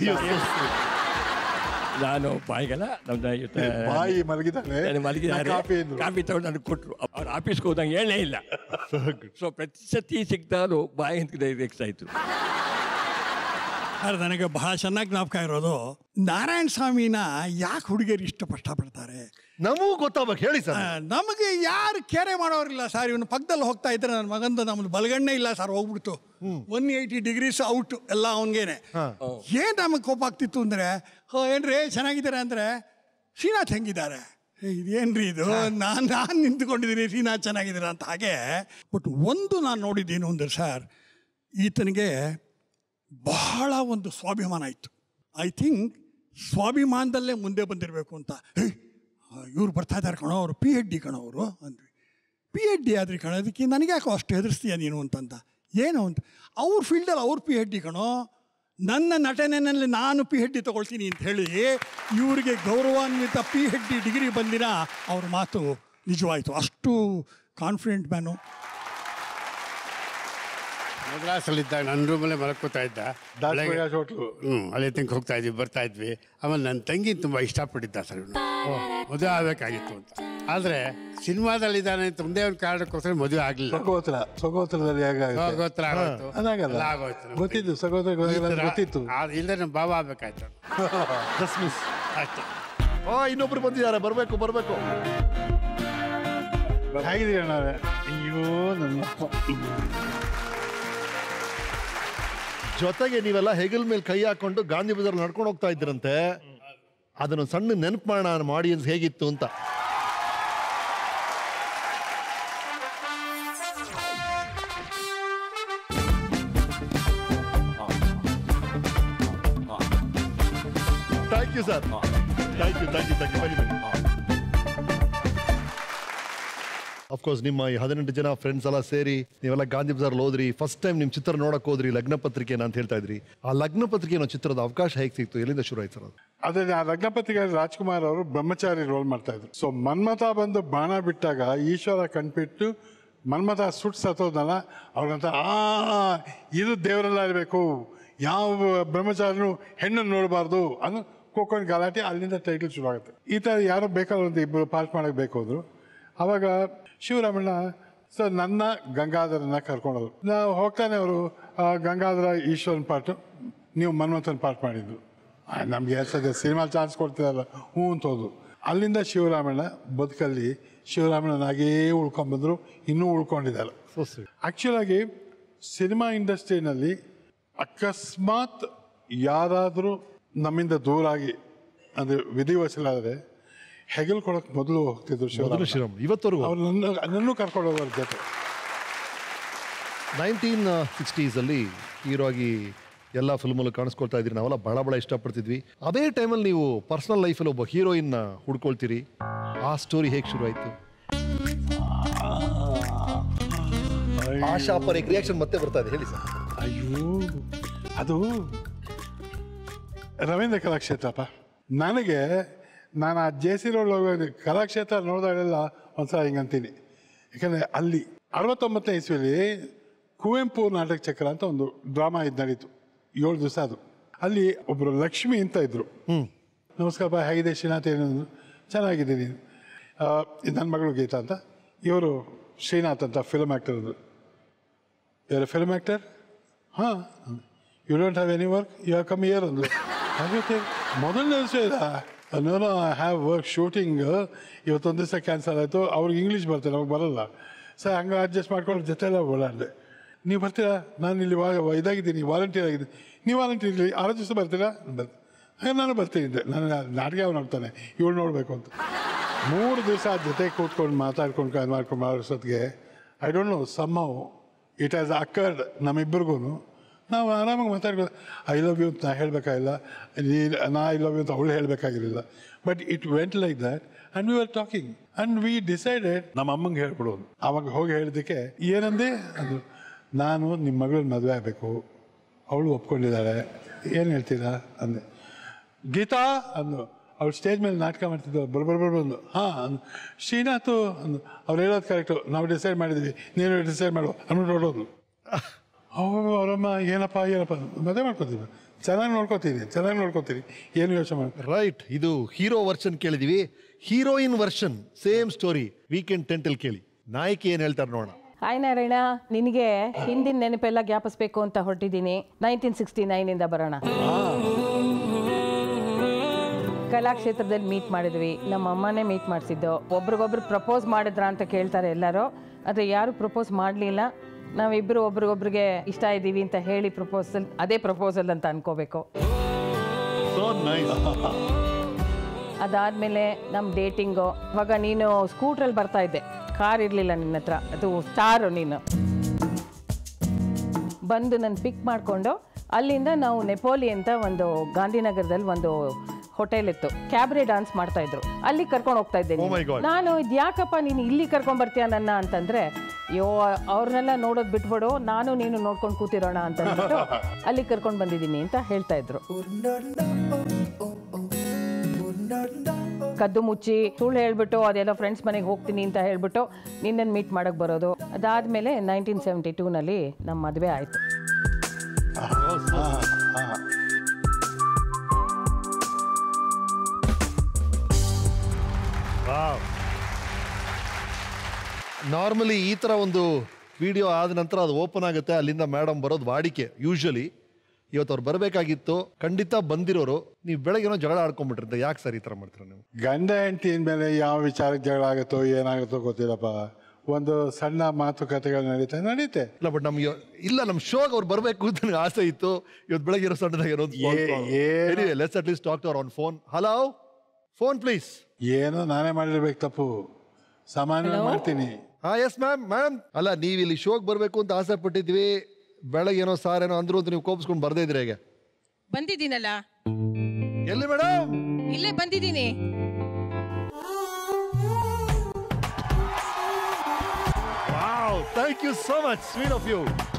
ನಾನು ಬಾಯಿಗಲ್ಲ ನಮ್ದು ಇವತ್ತು- ಬಾಯಿ ಮಲಗಿದ್ದಾನೆ ನಾನು ಮಲಗಿದ್ದಾರೆ ನಾ ಕಾಫಿ ಅಂದ್ರು. ಕಾಫಿ ತಗೊಂಡು ನನಗೆ ಕೊಟ್ಟರು ಅವ್ರ ಆಫೀಸ್ಗೆ ಹೋದಂಗೆ ಹೇಳೇ ಇಲ್ಲ ಸೊ ಪ್ರತಿ ಸತಿ ಸಿಗ್ತಾರು ಬಾಯಿ ಅಂತ ರೆಕ್ಸ್ ಆಯಿತು ಸರ್ ನನಗೆ ಬಹಳ ಚೆನ್ನಾಗಿ ಜ್ಞಾಪಕ ಇರೋದು ನಾರಾಯಣ ಸ್ವಾಮಿನ ಯಾಕೆ ಹುಡುಗಿಯರು ಇಷ್ಟ ಕಷ್ಟಪಡ್ತಾರೆ ನಮಗೂ ಗೊತ್ತಾಗಬೇಕು ಹೇಳಿ ಸರ್ ನಮಗೆ ಯಾರು ಕೇರೆ ಮಾಡೋರಿಲ್ಲ ಸರ್ ಇವನು ಪಕ್ಕದಲ್ಲಿ ಹೋಗ್ತಾ ಇದ್ರೆ ನನ್ನ ಮಗಂದು ನಮ್ಮದು ಬಲಗಣ್ಣೆ ಇಲ್ಲ ಸರ್ ಹೋಗ್ಬಿಡ್ತು ಒನ್ ಏಯ್ಟಿ ಡಿಗ್ರೀಸ್ ಔಟ್ ಎಲ್ಲ ಅವನಿಗೇನೆ ಏನು ನಮಗೆ ಕೋಪ ಆಗ್ತಿತ್ತು ಅಂದರೆ ಏನ್ರಿ ಚೆನ್ನಾಗಿದ್ದಾರೆ ಅಂದರೆ ಶ್ರೀನಾಥ್ ಹೆಂಗಿದ್ದಾರೆ ಏ, ಇದೇನ್ರಿ ಇದು ನಾನು ನಾನು ನಿಂತ್ಕೊಂಡಿದ್ದೀನಿ ಶ್ರೀನಾಥ್ ಚೆನ್ನಾಗಿದ್ದೀರಾ ಅಂತ ಹಾಗೆ ಬಟ್ ಒಂದು ನಾನು ನೋಡಿದ್ದೇನು ಅಂದರೆ ಸರ್ ಈತನಿಗೆ ಬಹಳ ಒಂದು ಸ್ವಾಭಿಮಾನ ಇತ್ತು ಐ ಥಿಂಕ್ ಸ್ವಾಭಿಮಾನದಲ್ಲೇ ಮುಂದೆ ಬಂದಿರಬೇಕು ಅಂತ ಇವ್ರು ಬರ್ತಾ ಇದ್ದಾರೆ ಕಣೋ ಅವರು ಪಿ ಎಚ್ ಡಿ ಕಣೋ ಅವರು ಅಂದ್ವಿ ಪಿ ಎಚ್ ಡಿ ಆದ್ರಿ ಕಣೋ ಅದಕ್ಕೆ ನನಗೆ ಯಾಕೋ ಅಷ್ಟು ಹೆದರ್ಸ್ತೀಯ ನೀನು ಅಂತಂದ ಏನು ಅಂತ ಅವ್ರ ಫೀಲ್ಡಲ್ಲಿ ಅವ್ರ ಪಿ ಎಚ್ ಡಿ ಕಣೋ ನನ್ನ ನಟನೆಯಲ್ಲಿ ನಾನು ಪಿ ಎಚ್ ಡಿ ತೊಗೊಳ್ತೀನಿ ಅಂತ ಹೇಳಿ ಇವರಿಗೆ ಗೌರವಾನ್ವಿತ ಪಿ ಎಚ್ ಡಿ ಡಿಗ್ರಿ ಬಂದಿನ ಅವ್ರ ಮಾತು ನಿಜವಾಯಿತು ಅಷ್ಟು ಕಾನ್ಫಿಡೆಂಟ್ ಮ್ಯಾನು ಮದ್ರಾಸಲ್ಲಿದ್ದಾಗ ನನ್ನ ರೂಮಲ್ಲೇ ಮಲಕೋತಾ ಇದ್ದ ಬೆಳಗ್ಗೆ- ಹ್ಞೂ ಅಲ್ಲಿ ತನಕ ಹೋಗ್ತಾ ಇದ್ವಿ ಬರ್ತಾ ಇದ್ವಿ ಆಮೇಲೆ ನನ್ನ ತಂಗಿ ತುಂಬ ಇಷ್ಟಪಟ್ಟಿದ್ದ ಸರ್ ಇವನು ಮದುವೆ ಆಗಬೇಕಾಗಿತ್ತು ಅಂತ ಆದರೆ ಸಿನಿಮಾದಲ್ಲಿದ್ದಾನೆ ಅಂತ ಒಂದೇ ಒಂದು ಕಾರಣಕ್ಕೋಸ್ಕರ ಮದುವೆ ಆಗಲಿಲ್ಲ ಸಗೋತ್ರ ಸಗೋತ್ರದಲ್ಲಿ ಹೇಗಾಗುತ್ತೆ ಗೋತ್ರ ಆಗೋಯ್ತು ಅದಾಗಲ್ಲ ಎಲ್ಲ ಆಗೋಯ್ತು ನಮ್ಗೆ. ಗೊತ್ತಿತ್ತು ಸಗೋತ್ರ ಈ ಥರ ಗೊತ್ತಿತ್ತು ಆ- ಇಲ್ಲದೆ ನಮ್ಮ ಬಾಬಾ ಆಗಬೇಕಾಯ್ತು ಡಿಸ್ಮಿಸ್ ಅಷ್ಟೇ ಆ ಇನ್ನೊಬ್ರು ಬಂದಿದ್ದಾರೆ ಬರಬೇಕು ಬರಬೇಕು ಹೇಗಿದ್ದೀರ ನಾವೇ ಅಯ್ಯೋ ನನ್ನ ಜೊತೆಗೆ ನೀವೆಲ್ಲ ಹೆಗಲ್ ಮೇಲೆ ಕೈ ಹಾಕೊಂಡು ಗಾಂಧಿ ಬಜಾರ್ ನಡ್ಕೊಂಡು ಹೋಗ್ತಾ ಇದ್ರಂತೆ ಅದನ್ನು ಸಣ್ಣ ನೆನಪು ಮಾಡೋಣ ಮಾಡಿ ಅಂತ ಹೇಗಿತ್ತು ಅಂತ thank you sir thank you thank you thank you ಬನ್ನಿ ಬನ್ನಿ ಅಫ್ಕೋರ್ಸ್ ನಿಮ್ಮ ಈ ಹದಿನೆಂಟು ಜನ ಫ್ರೆಂಡ್ಸ್ ಎಲ್ಲ ಸೇರಿ ನೀವೆಲ್ಲ ಗಾಂಧಿ ಬಜಾರ್ ಹೋದ್ರಿ ಫಸ್ಟ್ ಟೈಮ್ ನಿಮ್ಮ ಚಿತ್ರ ನೋಡಕ್ ಹೋದ್ರಿ ಲಗ್ನ ಪತ್ರಿಕೆ ಅಂತ ಹೇಳ್ತಾ ಇದ್ರಿ ಆ ಲಗ್ನ ಪತ್ರಿಕೆ ಅನ್ನೋ ಚಿತ್ರದ ಅವಕಾಶ ಹೇಗೆ ಸಿಕ್ತು ಎಲ್ಲಿಂದ ಶುರು ಆಯ್ತು ಸರ್ ಅದು ಅದೇ ಆ ಲಗ್ನಪತ್ರಿಕೆ ರಾಜ್ಕುಮಾರ್ ಅವರು ಬ್ರಹ್ಮಚಾರಿ ರೋಲ್ ಮಾಡ್ತಾ ಇದ್ರು ಸೊ ಮನ್ಮಥ ಬಂದು ಬಾಣ ಬಿಟ್ಟಾಗ ಈಶ್ವರ ಕಣ್ಬಿಟ್ಟು ಮನ್ಮಥ ಸುಟ್ಟು ಸತ್ತೋದಲ್ಲ ಅವ್ರಿಗಂತ ಆ ಇದು ದೇವರೆಲ್ಲ ಇರಬೇಕು ಯಾವ ಬ್ರಹ್ಮಚಾರಿನೂ ಹೆಣ್ಣನ್ನು ನೋಡಬಾರ್ದು ಅನ್ನೋ ಕೋಕೊಂಡು ಗಲಾಟೆ ಅಲ್ಲಿಂದ ಟೈಟಲ್ ಶುರು ಆಗುತ್ತೆ ಈ ಥರ ಯಾರೋ ಬೇಕಾದ್ರೆ ಒಂದು ಇಬ್ಬರು ಪಾರ್ಟ್ ಮಾಡಕ್ಕೆ ಬೇಕು ಹೋದ್ರು ಅವಾಗ ಶಿವರಾಮಣ್ಣ ಸೊ ನನ್ನ ಗಂಗಾಧರನ ಕರ್ಕೊಂಡೋದ್ರು ನಾವು ಹೋಗ್ತಾನೆ ಅವರು ಗಂಗಾಧರ ಈಶ್ವರನ್ ಪಾರ್ಟು ನೀವು ಮನ್ಮಥನ್ ಪಾರ್ಟ್ ಮಾಡಿದ್ದು ಆ, ನಮ್ಗೆ ಸದ್ಯ ಸಿನಿಮಾ ಚಾನ್ಸ್ ಕೊಡ್ತಿರಲ್ಲ ಹ್ಞೂ ಅಂತ ಹೋದ್ರು ಅಲ್ಲಿಂದ ಶಿವರಾಮಣ್ಣ ಬದುಕಲ್ಲಿ ಶಿವರಾಮಣ್ಣನಾಗೇ ಉಳ್ಕೊಂಡ್ಬಂದ್ರು ಇನ್ನೂ ಉಳ್ಕೊಂಡಿದ್ದಾರೆ ಆ್ಯಕ್ಚುಲಾಗಿ ಸಿನಿಮಾ ಇಂಡಸ್ಟ್ರಿನಲ್ಲಿ ಅಕಸ್ಮಾತ್ ಯಾರಾದರೂ ನಮ್ಮಿಂದ ದೂರ ಆಗಿ ಅಂದರೆ ವಿಧಿವಶಲಾದರೆ ಹೆಗಲ್ ಕೊಡೋಕೆ ಮೊದಲು ಹೋಗ್ತಿದ್ರು ಮೊದಲು ಶ್ರೀರಾಮ್ ಇವತ್ತವರೆಗೂ ಅವ್ರು ನನ್ನ ನನ್ನೂ ಕರ್ಕೊಂಡು ಹೋಗೋರ ಜೊತೆ ನೈನ್ಟೀನ್ ಸಿಕ್ಸ್ಟೀಸಲ್ಲಿ ಹೀರೋ ಆಗಿ ಎಲ್ಲ ಫಿಲ್ಮಲ್ಲೂ ಕಾಣಿಸ್ಕೊಳ್ತಾ ಇದ್ರಿ ನಾವೆಲ್ಲ ಬಹಳ ಬಹಳ ಇಷ್ಟಪಡ್ತಿದ್ವಿ ಅದೇ ಟೈಮಲ್ಲಿ ನೀವು ಪರ್ಸನಲ್ ಲೈಫಲ್ಲಿ ಒಬ್ಬ ಹೀರೋಯಿನ್ನ ಹುಡ್ಕೊಳ್ತೀರಿ ಆ ಸ್ಟೋರಿ ಹೇಗೆ ಶುರು ಆಯ್ತು ಆಶಾ ಪರೇಖ್ ರಿಯಾಕ್ಷನ್ ಮತ್ತೆ ಬರ್ತಾ ಇದೆ ಹೇಳಿ ಸರ್ ಅಯ್ಯೋ ಅದು ರವೀಂದ್ರ ಕಲಾಕ್ಷೇತ್ರಪ್ಪ ನನಗೆ ನಾನು ಆ ಜೆ ಸಿ ರೋಡ್ ಹೋಗೋದು ಕಲಾಕ್ಷೇತ್ರ ನೋಡಿದಾಗೆಲ್ಲ ಒಂದ್ಸಲ ಹಿಂಗಂತೀನಿ ಯಾಕಂದರೆ ಅಲ್ಲಿ ಅರವತ್ತೊಂಬತ್ತನೇ ಇಸ್ವಿಲಿ ಕುವೆಂಪು ನಾಟಕ ಚಕ್ರ ಅಂತ ಒಂದು ಡ್ರಾಮಾ ಇದು ನಡೀತು ಏಳು ದಿವಸ ಅದು ಅಲ್ಲಿ ಒಬ್ಬರು ಲಕ್ಷ್ಮಿ ಅಂತ ಇದ್ರು ನಮಸ್ಕಾರಪ್ಪ ಹೇಗಿದೆ ಶ್ರೀನಾಥ್ ಏನು ಅಂದ್ರು. ಚೆನ್ನಾಗಿದ್ದೀನಿ ಆ, ಇದು ನನ್ನ ಮಗಳು ಗೀತಾ ಅಂತ ಇವರು ಶ್ರೀನಾಥ್ ಅಂತ ಫಿಲ್ಮ್ ಆ್ಯಕ್ಟರ್ ಅದು ಇವರು ಫಿಲ್ಮ್ ಆ್ಯಕ್ಟರ್ ಹಾಂ you don't have any work you have come here ಅಂದ್ರು ಹಾಗೆ ಮೊದಲನೇ ದಿವಸ ಇಲ್ಲ no I have work shooting ಇವತ್ತೊಂದು ದಿವಸ ಕ್ಯಾನ್ಸಲ್ ಆಯಿತು ಅವ್ರಿಗೆ ಇಂಗ್ಲೀಷ್ ಬರ್ತದೆ ನಮಗೆ ಬರಲ್ಲ ಸರ್ ಹಂಗೆ ಅಡ್ಜಸ್ಟ್ ಮಾಡ್ಕೊಂಡು ಜೊತೆ ಎಲ್ಲ ಓಡಾಡಿದೆ ನೀವು ಬರ್ತೀರಾ ನಾನು ಇಲ್ಲಿ ವಾ ಇದಾಗಿದ್ದೀನಿ ವಾಲಂಟಿಯರ್ ಆಗಿದ್ದೀನಿ ನೀವು ವಾಲಂಟಿಯರ್ ಇಲ್ಲಿ ಆರು ದಿವಸ ಬರ್ತೀರಾ ಬರ್ತೀನಿ ಹಾಗೆ ನಾನು ಬರ್ತೀನಿ ಅಂದೆ ನಾನು ನಾಟಕ ಅವ್ನು ನೋಡ್ತಾನೆ ಇವಳು ನೋಡಬೇಕು ಅಂತ ಮೂರು ದಿವಸ ಜೊತೆ ಕೂತ್ಕೊಂಡು ಮಾತಾಡ್ಕೊಂಡು ಕಾಲ್ ಮಾಡ್ಕೊಂಡು ಮಾಡೋಷ್ಟೊತ್ತಿಗೆ I don't know somehow it has occurred ನಮ್ಮಿಬ್ಬರಿಗೂ ನಾವು ಆರಾಮಾಗಿ ಮಾತಾಡ್ಬೋದು ಐ ಲವ್ ಯು ಅಂತ ನಾ ಹೇಳಬೇಕಾಗಿಲ್ಲ ನೀ ನಾ ಐ ಲವ್ ಯು ಅಂತ ಅವಳು ಹೇಳಬೇಕಾಗಿರಲಿಲ್ಲ but it went like that and we are talking and we decided ನಮ್ಮ ಅಮ್ಮಂಗೆ ಹೇಳ್ಬಿಡೋದು ಅವಾಗ ಹೋಗಿ ಹೇಳಿದ್ದಕ್ಕೆ ಏನಂದೆ ಅದು ನಾನು ನಿಮ್ಮ ಮಗಳನ್ನ ಮದುವೆ ಆಗಬೇಕು ಅವಳು ಒಪ್ಕೊಂಡಿದ್ದಾಳೆ ಏನು ಹೇಳ್ತೀರಾ ಅಂದೆ ಗೀತಾ ಅಂದು ಅವ್ಳು ಸ್ಟೇಜ್ ಮೇಲೆ ನಾಟಕ ಮಾಡ್ತಿದ್ದು ಬರ್ಬರ್ ಬಂದು ಹಾಂ ಅಂದು ಶ್ರೀನಾಥು ಅಂದು ಅವ್ರು ಹೇಳೋದು ಕರೆಕ್ಟು ನಾವು ಡಿಸೈಡ್ ಮಾಡಿದ್ವಿ ನೀನು ಡಿಸೈಡ್ ಮಾಡು ಅಂದ್ಬಿಟ್ಟು ನೋಡೋದು ಅವಾಗ ಅವರಮ್ಮ ಏನಪ್ಪ ಏನಪ್ಪ ಮದುವೆ ಮಾಡ್ಕೊತೀವಿ ಚೆನ್ನಾಗಿ ನೋಡ್ಕೋತೀನಿ ಚೆನ್ನಾಗಿ ನೋಡ್ಕೋತೀನಿ ಏನು ಯೋಚನೆ ಮಾಡಿ ರೈಟ್ ಇದು ಹೀರೋ ವರ್ಷನ್ ಕೇಳಿದೀವಿ heroine version same story weekend ಟೆಂಟಲ್ ಕೇಳಿ ನಾಯಕಿ ಏನ್ ಹೇಳ್ತಾರೆ ನೋಡೋಣ ಹಾಯ್ ನಾರಾಯಣ ನಿನಗೆ ಹಿಂದಿನ ನೆನಪೆಲ್ಲ ಜ್ಞಾಪಿಸ್ಬೇಕು ಅಂತ ಹೊರಟಿದ್ದೀನಿ ನೈನ್ಟೀನ್ ಸಿಕ್ಸ್ಟಿ ನೈನಿಂದ ಬರೋಣ ಕಲಾಕ್ಷೇತ್ರದಲ್ಲಿ ಮೀಟ್ ಮಾಡಿದ್ವಿ ನಮ್ಮ ಅಮ್ಮನೇ ಮೀಟ್ ಮಾಡಿಸಿದ್ದು ಒಬ್ರಿಗೊಬ್ರು ಪ್ರಪೋಸ್ ಮಾಡಿದ್ರ ಅಂತ ಕೇಳ್ತಾರೆ ಎಲ್ಲರೂ ಆದರೆ ಯಾರು ಪ್ರಪೋಸ್ ಮಾಡಲಿಲ್ಲ ನಾವಿಬ್ಬರು ಒಬ್ರಿಗೊಬ್ರಿಗೆ ಇಷ್ಟ ಇದ್ದೀವಿ ಅಂತ ಹೇಳಿ ಪ್ರಪೋಸಲ್ ಅದೇ ಪ್ರಪೋಸಲ್ ಅಂತ ಅನ್ಕೋಬೇಕು ಅದಾದಮೇಲೆ ನಮ್ಮ ಡೇಟಿಂಗು ಇವಾಗ ನೀನು ಸ್ಕೂಟ್ರಲ್ಲಿ ಬರ್ತಾ ಇದ್ದೆ ಕಾರ್ ಇರಲಿಲ್ಲ ನಿನ್ನ ಹತ್ರ ಅದು ಸ್ಟಾರು ನೀನು ಬಂದು ನನ್ನ ಪಿಕ್ ಮಾಡಿಕೊಂಡು ಅಲ್ಲಿಂದ ನಾವು ನೆಪೋಲಿ ಅಂತ ಒಂದು ಗಾಂಧಿನಗರದಲ್ಲಿ ಒಂದು ಹೋಟೆಲ್ ಇತ್ತು ಕ್ಯಾಬ್ರೆ ಡಾನ್ಸ್ ಮಾಡ್ತಾ ಇದ್ರು ಅಲ್ಲಿ ಕರ್ಕೊಂಡು ಹೋಗ್ತಾ ಇದ್ದೆ Oh my ನೀನು. God. ನಾನು ಇದ್ಯಾಕಪ್ಪ ನೀನು ಇಲ್ಲಿ ಕರ್ಕೊಂಡ್ ಬರ್ತೀಯ ನನ್ನ ಅಂತಂದ್ರೆ ಅಯ್ಯೋ ಅವ್ರನ್ನೆಲ್ಲ ನೋಡೋದು ಬಿಟ್ಬಿಡು ನಾನು ನೀನು ನೋಡ್ಕೊಂಡು ಕೂತಿರೋಣ ಅಂತ ಅಂದ್ಬಿಟ್ಟು ಅಲ್ಲಿ ಕರ್ಕೊಂಡು ಬಂದಿದ್ದೀನಿ ಅಂತ ಹೇಳ್ತಾ ಇದ್ರು ಕದ್ದು ಮುಚ್ಚಿ ಸುಳ್ಳು ಹೇಳ್ಬಿಟ್ಟು ಅದೆಲ್ಲ ಫ್ರೆಂಡ್ಸ್ ಮನೆಗೆ ಹೋಗ್ತೀನಿ ಅಂತ ಹೇಳ್ಬಿಟ್ಟು ನಿನ್ನನ್ನು ಮೀಟ್ ಮಾಡಕ್ ಬರೋದು ಅದಾದ್ಮೇಲೆ ನೈನ್ಟೀನ್ ಸೆವೆಂಟಿ ಟೂನಲ್ಲಿ ನಮ್ಮ ಮದುವೆ ಆಯಿತು ನಾರ್ಮಲಿ ಈ ಥರ ಒಂದು ವಿಡಿಯೋ ಆದ ನಂತರ ಅದು ಓಪನ್ ಆಗುತ್ತೆ ಅಲ್ಲಿಂದ ಮೇಡಮ್ ಬರೋದು ವಾಡಿಕೆ ಯೂಶಲಿ ಇವತ್ತು ಅವ್ರು ಬರಬೇಕಾಗಿತ್ತು ಖಂಡಿತ ಬಂದಿರೋರು ನೀವು ಬೆಳಗ್ಗೆನೋ ಜಗಳ ಆಡ್ಕೊಂಡ್ಬಿಟ್ರಿಂದ ಯಾಕೆ ಸರ್ ಈ ಥರ ಮಾಡ್ತೀರಾ ನೀವು ಗಂಡ ಹೆಂಡತಿನ ಮೇಲೆ ಯಾವ ವಿಚಾರಕ್ಕೆ ಜಗಳ ಆಗುತ್ತೋ ಏನಾಗುತ್ತೋ ಗೊತ್ತಿಲ್ಲಪ್ಪ ಒಂದು ಸಣ್ಣ ಮಾತುಕತೆಗಳು ನಡೀತಾ ನಡೀತೆ ಇಲ್ಲ ಬಟ್ ನಮ್ಗೆ ಇಲ್ಲ ನಮ್ಮ ಶೋಗೆ ಅವ್ರು ಬರಬೇಕು ಅಂತ ನನಗೆ ಆಸೆ ಇತ್ತು ಇವತ್ತು ಬೆಳಗ್ಗೆ ಇರೋ ಸಣ್ಣದಾಗ ಏನೋ let's at least talk to hour on phone hello phone please ಏನೋ ನಾನೇ ಮಾಡಿರ್ಬೇಕು ತಪ್ಪು ಸಾಮಾನ್ಯ ಮಾಡ್ತೀನಿ ಹಾ ಎಸ್ ಮ್ಯಾಮ್ ಮ್ಯಾಮ್ ಅಲ್ಲ ನೀವು ಇಲ್ಲಿ ಶೋಗೆ ಬರಬೇಕು ಅಂತ ಆಸೆ ಪಟ್ಟಿದ್ವಿ ಬೆಳಗ್ಗೆ ಏನೋ ಸಾರೇನೋ ಅಂದ್ರು ಅಂತ ನೀವು ಕೋಪಿಸ್ಕೊಂಡು ಬರ್ದೇ ಇದ್ರೆ ಹೇಗೆ ಬಂದಿದ್ದೀನಲ್ಲ ಎಲ್ಲಿ ಮೇಡಮ್ ಇಲ್ಲೇ ಬಂದಿದ್ದೀನಿ wow thank you so much sweet of you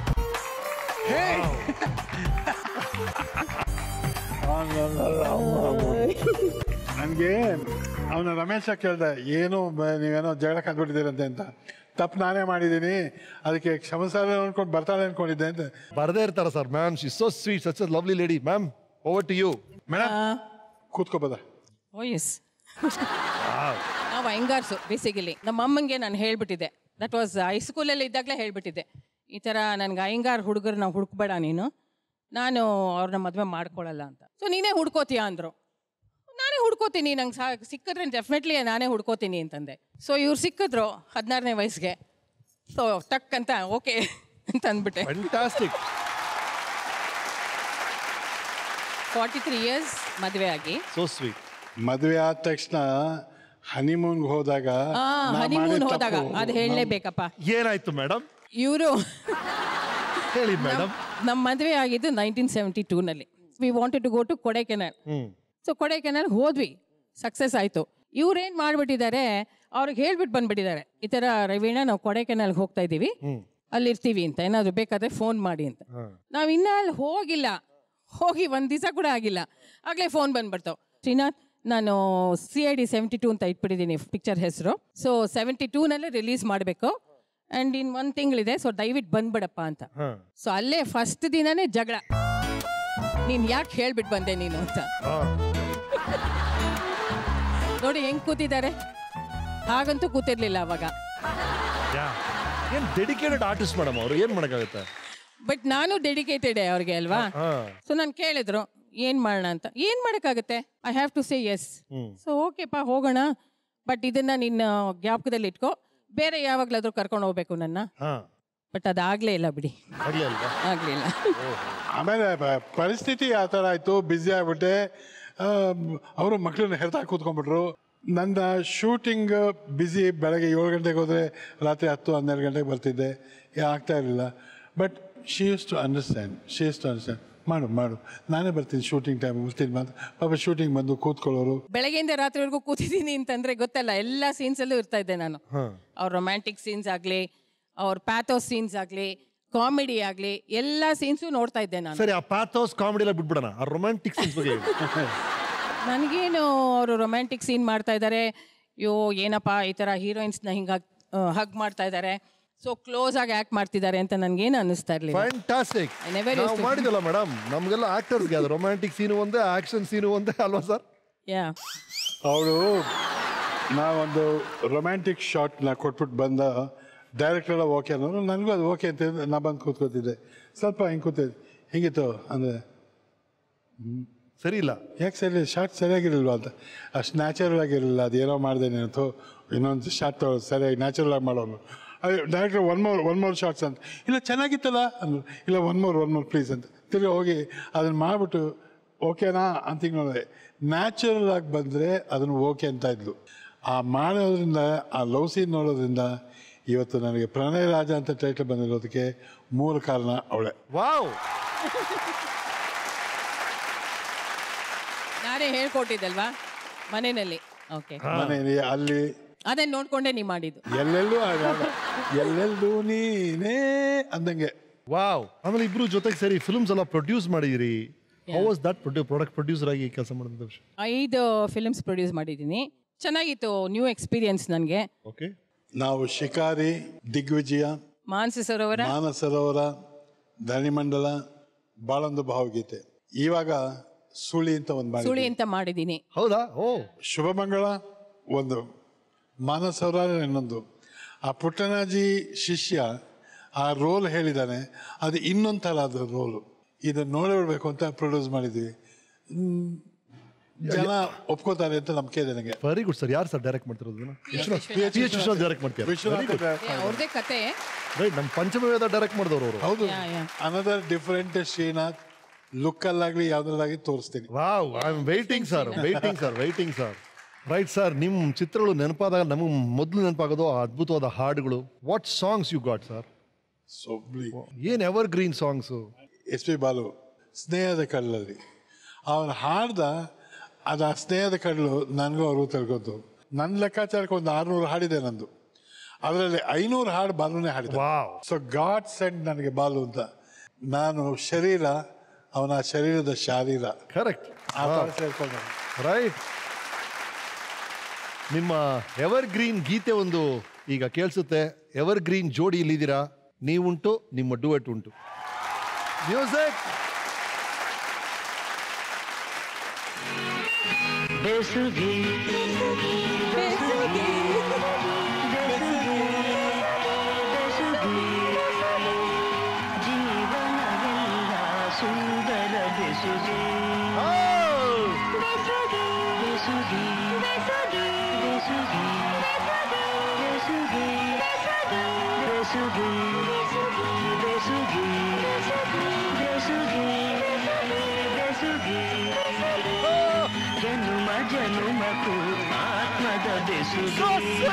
ನನಗೆ ಅವನ ರಮೇಶ ಕೇಳ್ದೆ ಏನು ಬ- ನೀವೇನೋ ಜಗಳ ಕಂಡ್ಬಿಟ್ಟಿದ್ದೀರಂತೆ ಅಂತ ತಪ್ಪು ನಾನೇ ಮಾಡಿದ್ದೀನಿ ಅದಕ್ಕೆ ಕ್ಷಮಸಾಲ ಅನ್ಕೊಂಡು ಬರ್ತಾಳೆ ಅನ್ಕೊಂಡಿದ್ದೆ ಅಂತ ಬರ್ದೇ ಇರ್ತಾರ sir ma'am she so sweet such a lovely lady ma'am over to you madam ಕೂತ್ಕೋಬೋದ ಓ ಎಸ್ ನಾವು ಅಯ್ಯಂಗಾರ್ಸು ಬೇಸಿಗೆಲಿ ನಮ್ಮ ಅಮ್ಮಂಗೆ ನಾನು ಹೇಳ್ಬಿಟ್ಟಿದ್ದೆ ದಟ್ ವಾಸ್ ಹೈಸ್ಕೂಲಲ್ಲಿ ಇದ್ದಾಗಲೇ ಹೇಳ್ಬಿಟ್ಟಿದ್ದೆ ಈ ಥರ ನನಗೆ ಅಯ್ಯಂಗಾರ್ ಹುಡುಗರು ನಾವು ಹುಡುಕ್ಬೇಡ ನೀನು ನಾನು ಅವ್ರನ್ನ ಮದುವೆ ಮಾಡ್ಕೊಳ್ಳಲ್ಲ ಅಂತ ಸೊ ನೀನೇ ಹುಡ್ಕೋತೀಯ ಅಂದರು ನಾನೇ ಹುಡ್ಕೋತೀನಿ ನಂಗೆ ಸಾ ಸಿಕ್ಕಿದ್ರೆ ಡೆಫಿನೆಟ್ಲಿ ನಾನೇ ಹುಡ್ಕೋತೀನಿ ಅಂತಂದೆ ಸೊ ಇವ್ರು ಸಿಕ್ಕಿದ್ರು ಹದಿನಾರನೇ ವಯಸ್ಸಿಗೆ ಸೊ ಟಕ್ ಅಂತ ಓಕೆ ಅಂತ ಅಂದ್ಬಿಟ್ಟೆ ಫ್ಯಾಂಟಾಸ್ಟಿಕ್ ಫಾರ್ಟಿ ತ್ರೀ ಇಯರ್ಸ್ ಮದುವೆ ಆಗಿ ಸೋ ಸ್ವೀಟ್ ಮದುವೆ ಆದ ತಕ್ಷಣ ಹನಿಮೂನ್ಗೆ ಹೋದಾಗ ಆ ನಾ ಹನಿಮೂನ್ ಮಾಡಿದ ಹೋದಾಗ ತಪ್ಪು. ಅದು ಹೇಳಲೇಬೇಕಪ್ಪ ಏನಾಯ್ತು ಮೇಡಮ್ ಇವರು ಹೇಳಿ ಮೇಡಮ್ ನಮ್ಮ ಮದುವೆ ಆಗಿದ್ದು ನೈನ್ಟೀನ್ ಸೆವೆಂಟಿ ಟೂನಲ್ಲಿ we wanted to go to Kodaikanal hmm so Kodaikanal ಹೋದ್ವಿ ಸಕ್ಸಸ್ ಆಯಿತು ಇವ್ರೇನು ಮಾಡಿಬಿಟ್ಟಿದ್ದಾರೆ ಅವ್ರಿಗೆ ಹೇಳ್ಬಿಟ್ಟು ಬಂದ್ಬಿಟ್ಟಿದ್ದಾರೆ ಈ ಥರ ರವೀಣ ನಾವು ಕೊಡೈಕೆನಾಲ್ಗೆ ಹೋಗ್ತಾ ಇದ್ದೀವಿ ಅಲ್ಲಿ ಇರ್ತೀವಿ ಅಂತ ಏನಾದರೂ ಬೇಕಾದ್ರೆ ಫೋನ್ ಮಾಡಿ ಅಂತ ನಾವು ಇನ್ನೂ ಅಲ್ಲಿ ಹೋಗಿಲ್ಲ ಹೋಗಿ ಒಂದು ದಿವಸ ಕೂಡ ಆಗಿಲ್ಲ ಆಗಲೇ ಫೋನ್ ಬಂದ್ಬಿಡ್ತಾವೆ ಶ್ರೀನಾಥ್ ನಾನು C I D seventy two ಅಂತ ಇಟ್ಬಿಟ್ಟಿದ್ದೀನಿ ಪಿಕ್ಚರ್ ಹೆಸರು ಸೊ ಸೆವೆಂಟಿ ಟೂನಲ್ಲೇ ರಿಲೀಸ್ ಮಾಡಬೇಕು ಆ್ಯಂಡ್ ಇನ್ ಒಂದು ತಿಂಗಳಿದೆ ಸೊ ದಯವಿಟ್ಟು ಬಂದ್ಬಿಡಪ್ಪ ಅಂತ ಸೊ ಅಲ್ಲೇ ಫಸ್ಟ್ ದಿನನೇ ಜಗಳ ನೀನು ಯಾಕೆ ಹೇಳ್ಬಿಟ್ಟು ಬಂದೆ ನೀನು ಅಂತ ನೋಡಿ ಹೆಂಗ್ ಕೂತಿದ್ದಾರೆ ಹಾಗಂತೂ ಕೂತಿರ್ಲಿಲ್ಲ ಅವಾಗ ಏನ್ ಡೆಡಿಕೇಟೆಡ್ ಆರ್ಟಿಸ್ಟ್ ಮೇಡಮ್ ಅವರು ಏನ್ ಮಾಡಕ್ಕಾಗುತ್ತೆ ಬಟ್ ನಾನು ಡೆಡಿಕೇಟೆಡ್ ಅವ್ರಿಗೆ ಅಲ್ವಾ ಹಾ ಸೊ ನಾನು ಕೇಳಿದ್ರು ಏನ್ ಮಾಡೋಣ ಅಂತ ಏನ್ ಮಾಡಕ್ಕಾಗುತ್ತೆ I have to say yes hmm so ಓಕೆಪ್ಪ ಹೋಗೋಣ ಬಟ್ ಇದನ್ನ ನಿನ್ನ ಜ್ಞಾಪಕದಲ್ಲಿ ಇಟ್ಕೋ ಬೇರೆ ಯಾವಾಗ್ಲಾದ್ರೂ ಕರ್ಕೊಂಡು ಹೋಗ್ಬೇಕು ನನ್ನ ಹಾ ಬಟ್ ಅದಾಗ್ಲೇ ಇಲ್ಲ ಬಿಡಿ ಆಗ್ಲಿ ಅಲ್ವಾ ಆಗ್ಲಿಲ್ಲ ಆಮೇಲೆ ಪ- ಪರಿಸ್ಥಿತಿ ಆ ಥರ ಆಯಿತು ಬ್ಯುಸಿ ಆಗ್ಬಿಟ್ಟೆ ಅವರು ಮಕ್ಕಳನ್ನ ಹೆರ್ತಾಗಿ ಕೂತ್ಕೊಂಡ್ಬಿಟ್ರು ನನ್ನ ಶೂಟಿಂಗ್ ಬ್ಯುಸಿ ಬೆಳಗ್ಗೆ ಏಳು ಗಂಟೆಗೆ ಹೋದರೆ ರಾತ್ರಿ ಹತ್ತು ಹನ್ನೆರಡು ಗಂಟೆಗೆ ಬರ್ತಿದ್ದೆ ಯಾ- ಆಗ್ತಾ ಇರಲಿಲ್ಲ but she used to understand she used to understand ಮಾಡು ಮಾಡು ನಾನೇ ಬರ್ತೀನಿ ಶೂಟಿಂಗ್ ಟೈಮ್ ಬರ್ತೀನಿ ಮಾತು ಪಾಪ ಶೂಟಿಂಗ್ ಬಂದು ಕೂತ್ಕೊಳ್ಳೋರು ಬೆಳಗ್ಗೆಯಿಂದ ರಾತ್ರಿವರೆಗೂ ಕೂತಿದ್ದೀನಿ ಅಂತಂದ್ರೆ ಗೊತ್ತಲ್ಲ ಎಲ್ಲ ಸೀನ್ಸಲ್ಲೂ ಇರ್ತಾ ಇದ್ದೆ ನಾನು ಅವ್ರ ರೊಮ್ಯಾಂಟಿಕ್ ಸೀನ್ಸ್ ಆಗಲಿ ಅವ್ರ ಪ್ಯಾಥೋಸ್ ಸೀನ್ಸ್ ಆಗಲಿ ಕಾಮಿಡಿ ಆಗಲಿ ಎಲ್ಲ ಸೀನ್ಸು ನೋಡ್ತಾ ಇದ್ದೆ ನಾನು ಸರಿ ಆ ಪ್ಯಾಥೋಸ್ ಕಾಮಿಡಿ ಎಲ್ಲ ಬಿಟ್ಬಿಡೋಣ ಆ ರೊಮ್ಯಾಂಟಿಕ್ ಸೀನ್ಸ್ ಬಗ್ಗೆ ಹೇಳಿ. ನನಗೇನು ಅವರು ರೊಮ್ಯಾಂಟಿಕ್ ಸೀನ್ ಮಾಡ್ತಾ ಇದ್ದಾರೆ ಯೋ ಏನಪ್ಪ ಈ ಥರ ಹೀರೋಯಿನ್ಸ್ನ ಹಿಂಗೆ ಹಗ್ ಮಾಡ್ತಾ ಇದ್ದಾರೆ ಸೊ ಕ್ಲೋಸ್ ಆಗಿ ಆ್ಯಕ್ಟ್ ಮಾಡ್ತಿದ್ದಾರೆ ಅಂತ ನನಗೇನು ಅನ್ನಿಸ್ತಾ ಇರಲಿಲ್ಲ ಫ್ಯಾಂಟಾಸ್ಟಿಕ್ I never used ನಾವು to- ಮಾಡಿದಲ್ಲ ಮೇಡಮ್ ನಮ್ಗೆಲ್ಲ ಆಕ್ಟರ್ಸ್ಗೆ ಅದು ರೊಮ್ಯಾಂಟಿಕ್ ಸೀನು ಒಂದೇ ಆಕ್ಷನ್ ಸೀನು ಒಂದೇ ಅಲ್ವಾ ಸರ್ ಯಾ ಅವಳು ನಾವೊಂದು ರೊಮ್ಯಾಂಟಿಕ್ ಶಾಟ್ನ ಕೊಟ್ಬಿಟ್ಟು ಬಂದ ಡೈರೆಕ್ಟರ್ ಎಲ್ಲ ಓಕೆ ಅನ್ನೋರು ನನಗೂ ಅದು ಓಕೆ ಅಂತ ಹೇಳಿದ್ರೆ ನಾ ಬಂದು ಕೂತ್ಕೋತಿದ್ದೆ ಸ್ವಲ್ಪ ಹಿಂಗೆ ಕೂತಿದ್ದೆ ಹಿಂಗಿತ್ತು ಅಂದರೆ ಸರಿ ಇಲ್ಲ ಯಾಕೆ ಸರಿ ಶಾರ್ಟ್ ಸರಿಯಾಗಿರಲಿಲ್ವ ಅಂತ ಅಷ್ಟು ನ್ಯಾಚುರಲ್ ಆಗಿರಲಿಲ್ಲ ಅದೇನೋ ಮಾಡಿದೆ ಅಥವಾ ಇನ್ನೊಂದು ಶಾರ್ಟ್ ತಗೋ ಸರಿಯಾಗಿ ನ್ಯಾಚುರಲ್ ಆಗಿ ಮಾಡೋನು ಅದೇ director one more one more shorts ಅಂತ ಇಲ್ಲ ಚೆನ್ನಾಗಿತ್ತಲ್ಲ ಅಂದ್ರು ಇಲ್ಲ one more one more please ಅಂತ ತಿರ್ಗಿ ಹೋಗಿ ಅದನ್ನು ಮಾಡಿಬಿಟ್ಟು ಓಕೆನಾ ಅಂತ ಹಿಂಗೆ ನೋಡಿದೆ ನ್ಯಾಚುರಲ್ ಆಗಿ ಬಂದರೆ ಅದನ್ನು ಓಕೆ ಅಂತ ಇದ್ಲು ಆ ಮಾಡೋದ್ರಿಂದ ಆ ಲವ್ ಸೀನ್ ನೋಡೋದ್ರಿಂದ ಇವತ್ತು ನನಗೆ ಪ್ರಣಯ ರಾಜ ಅಂತ ಟೈಟಲ್ ಬಂದಿರೋದಕ್ಕೆ ಮೂಲ ಕಾರಣ ಅವಳೆ ವಾವ್ ನಾನೇ ಹೇಳ್ಕೊಟ್ಟಿದ್ದಲ್ವಾ ಮನೆಯಲ್ಲಿ ಓಕೆ ಮನೆಯಲ್ಲಿ ಅಲ್ಲಿ ಅದನ್ನ ನೋಡ್ಕೊಂಡೆ ನೀವು ಮಾಡಿದ್ದು ಎಲ್ಲೆಲ್ಲೂ ಆಗಾಗ ಎಲ್ಲೆಲ್ಲೂ ನೀನೇ ಅಂದಂಗೆ ವಾವ್ ಆಮೇಲೆ ಇಬ್ರು ಜೊತೆಗೆ ಸೇರಿ ಫಿಲ್ಮ್ಸ್ ಎಲ್ಲ ಪ್ರೊಡ್ಯೂಸ್ ಮಾಡಿದಿರಿ how was that product producer ಆಗಿ ಕೆಲಸ ಮಾಡಿದ ಐದು ಫಿಲ್ಮ್ಸ್ ಪ್ರೊಡ್ಯೂಸ್ ಮಾಡಿದ್ದೀನಿ ಚೆನ್ನಾಗಿತ್ತು ನ್ಯೂ ಎಕ್ಸ್ಪೀರಿಯನ್ಸ್ ನನಗೆ ಓಕೆ ನಾವು ಶಿಕಾರಿ ದಿಗ್ವಿಜಯ ಮಾನಸ ಸರೋವರ ಮಾನಸರೋವರ ಧನಿಮಂಡಲ ಬಾಳೊಂದು ಭಾವಗೀತೆ ಇವಾಗ ಸುಳಿ ಅಂತ ಒಂದು ಸುಳಿ ಮಾಡಿ ಅಂತ ಮಾಡಿದ್ದೀನಿ ಹೌದಾ ಓ ಶುಭಮಂಗಳ ಒಂದು ಮಾನಸರೋವರ ಇನ್ನೊಂದು ಆ ಪುಟ್ಟನಾಜಿ ಶಿಷ್ಯ ಆ ರೋಲ್ ಹೇಳಿದ್ದಾನೆ ಅದು ಇನ್ನೊಂದು ಥರ ಅದು ರೋಲು ಇದನ್ನು ನೋಡಿಬಿಡ್ಬೇಕು ಅಂತ ಪ್ರೊಡ್ಯೂಸ್ ಮಾಡಿದ್ವಿ ಹ್ಮ್, ಜನ ಒಪ್ಕೋತಾರೆ ಅಂತ ನಂಬಿಕೆ ಇದೆ ನನಗೆ ವೆರಿ ಗುಡ್ ಸರ್ ಯಾರು ಸರ್ ಡೈರೆಕ್ಟ್ ಮಾಡ್ತಿರೋದು Vishwanath. P H Vishwanath direct ಮಾಡ್ತೀರಾ ವಿಶ್ವನಾಥ್ ಅವ್ರದೇ ಕತೆ ರೈಟ್ ನಮ್ಮ ಪಂಚಮವೇದ ಡೈರೆಕ್ಟ್ ಮಾಡಿದವರು ಅವರು ಹೌದು yeah, yeah. Another different Srinath look ಅಲ್ಲಾಗ್ಲಿ ಯಾವ್ದ್ರಲ್ಲಾಗಿ ತೋರಿಸ್ತೀನಿ wow I am waiting sir waiting sir waiting sir right sir ನಿಮ್ಮ ಚಿತ್ರಗಳು ನೆನಪಾದಾಗ ನಮಗೆ ಮೊದಲು ನೆನಪಾಗೋದು ಆ ಅದ್ಭುತವಾದ ಹಾಡುಗಳು what songs you got sir ಸೊಬ್ಲಿ ಏನ್ evergreen songs S P Balu ಸ್ನೇಹದ ಕಡಲಲ್ಲಿ ಅವನು ಹಾಡ್ದ ಅದು ಆ ಸ್ನೇಹದ ಕಡಲು ನನಗೂ ಅವ್ರಿಗೂ ತಿಳ್ಕೊತು ನನ್ನ ಲೆಕ್ಕಾಚಾರಕ್ಕೆ ಒಂದು ಆರ್ನೂರು ಹಾಡಿದೆ ನಂದು ಅದರಲ್ಲಿ ಐನೂರು ಹಾಡು ಬಾಲುನೇ ಹಾಡಿದೆ ಸೊ ಗಾಡ್ ಸೆಂಡ್ ನನಗೆ ಬಾಲು ಅಂತ ನಾನು ಶರೀರ ಅವನ ಶರೀರದ ಶಾರೀರ ಕರೆಕ್ಟ್ ಆ ಥರ ಸೇರ್ಕೊಂಡ ರೈಟ್ ನಿಮ್ಮ ಎವರ್ ಗ್ರೀನ್ ಗೀತೆ ಒಂದು ಈಗ ಕೇಳಿಸುತ್ತೆ ಎವರ್ ಗ್ರೀನ್ ಜೋಡಿ ಇಲ್ಲಿದ್ದೀರಾ ನೀವುಂಟು ನಿಮ್ಮ ಡುವೆಟ್ ಉಂಟು ಮ್ಯೂಸಿಕ್ ಬೆಸುಗೆ ಬೆಸುಗೆ ಬೆಸುಗೆ ಬೆಸುಗೆ ಜೀವನವೆಲ್ಲ ಸುಂದರ ಬೆಸುಗೆ ಬೆಸುಗೆ ಬೆಸುಗೆ ಬೆಸುಗೆ ಬೆಸುಗೆ ಬೆಸುಗೆ ಬೆಸುಗೆ ಬೆಸುಗೆ ಬೆಸುಗೆ ಬೆಸುಗೆ ಜನುಮ ಜನುಮಕ್ಕೂ ಆತ್ಮದ ಬೆಸುಗೆ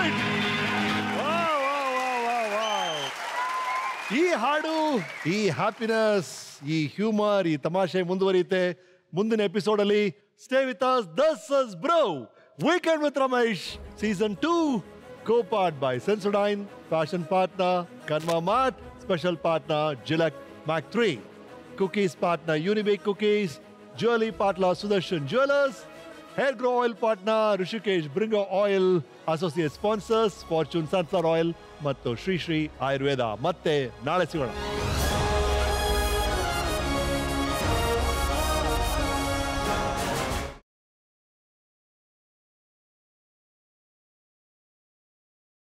ಈ ಹಾಡು ಈ ಹ್ಯಾಪಿನೆಸ್ ಈ ಹ್ಯೂಮರ್ ಈ ತಮಾಷೆ ಮುಂದುವರಿಯುತ್ತೆ ಮುಂದಿನ ಎಪಿಸೋಡ್ ಅಲ್ಲಿ ಸ್ಟೇ ವಿತ್ ಅಸ್ ದಸ್ ಅಸ್ ಬ್ರೋ weekend with Ramesh season two ಕೋ part by Sensodyne fashion partner Kanva mart special partner Gillette Mach three cookies partner Unibic cookies jewellery partner Sudarshan jewellers hair grow oil partner Rishikesh Bringo oil associate sponsors Fortune sunflower oil ಮತ್ತು ಶ್ರೀ ಶ್ರೀ ಆಯುರ್ವೇದ ಮತ್ತೆ ನಾಳೆ ಸಿಗೋಣ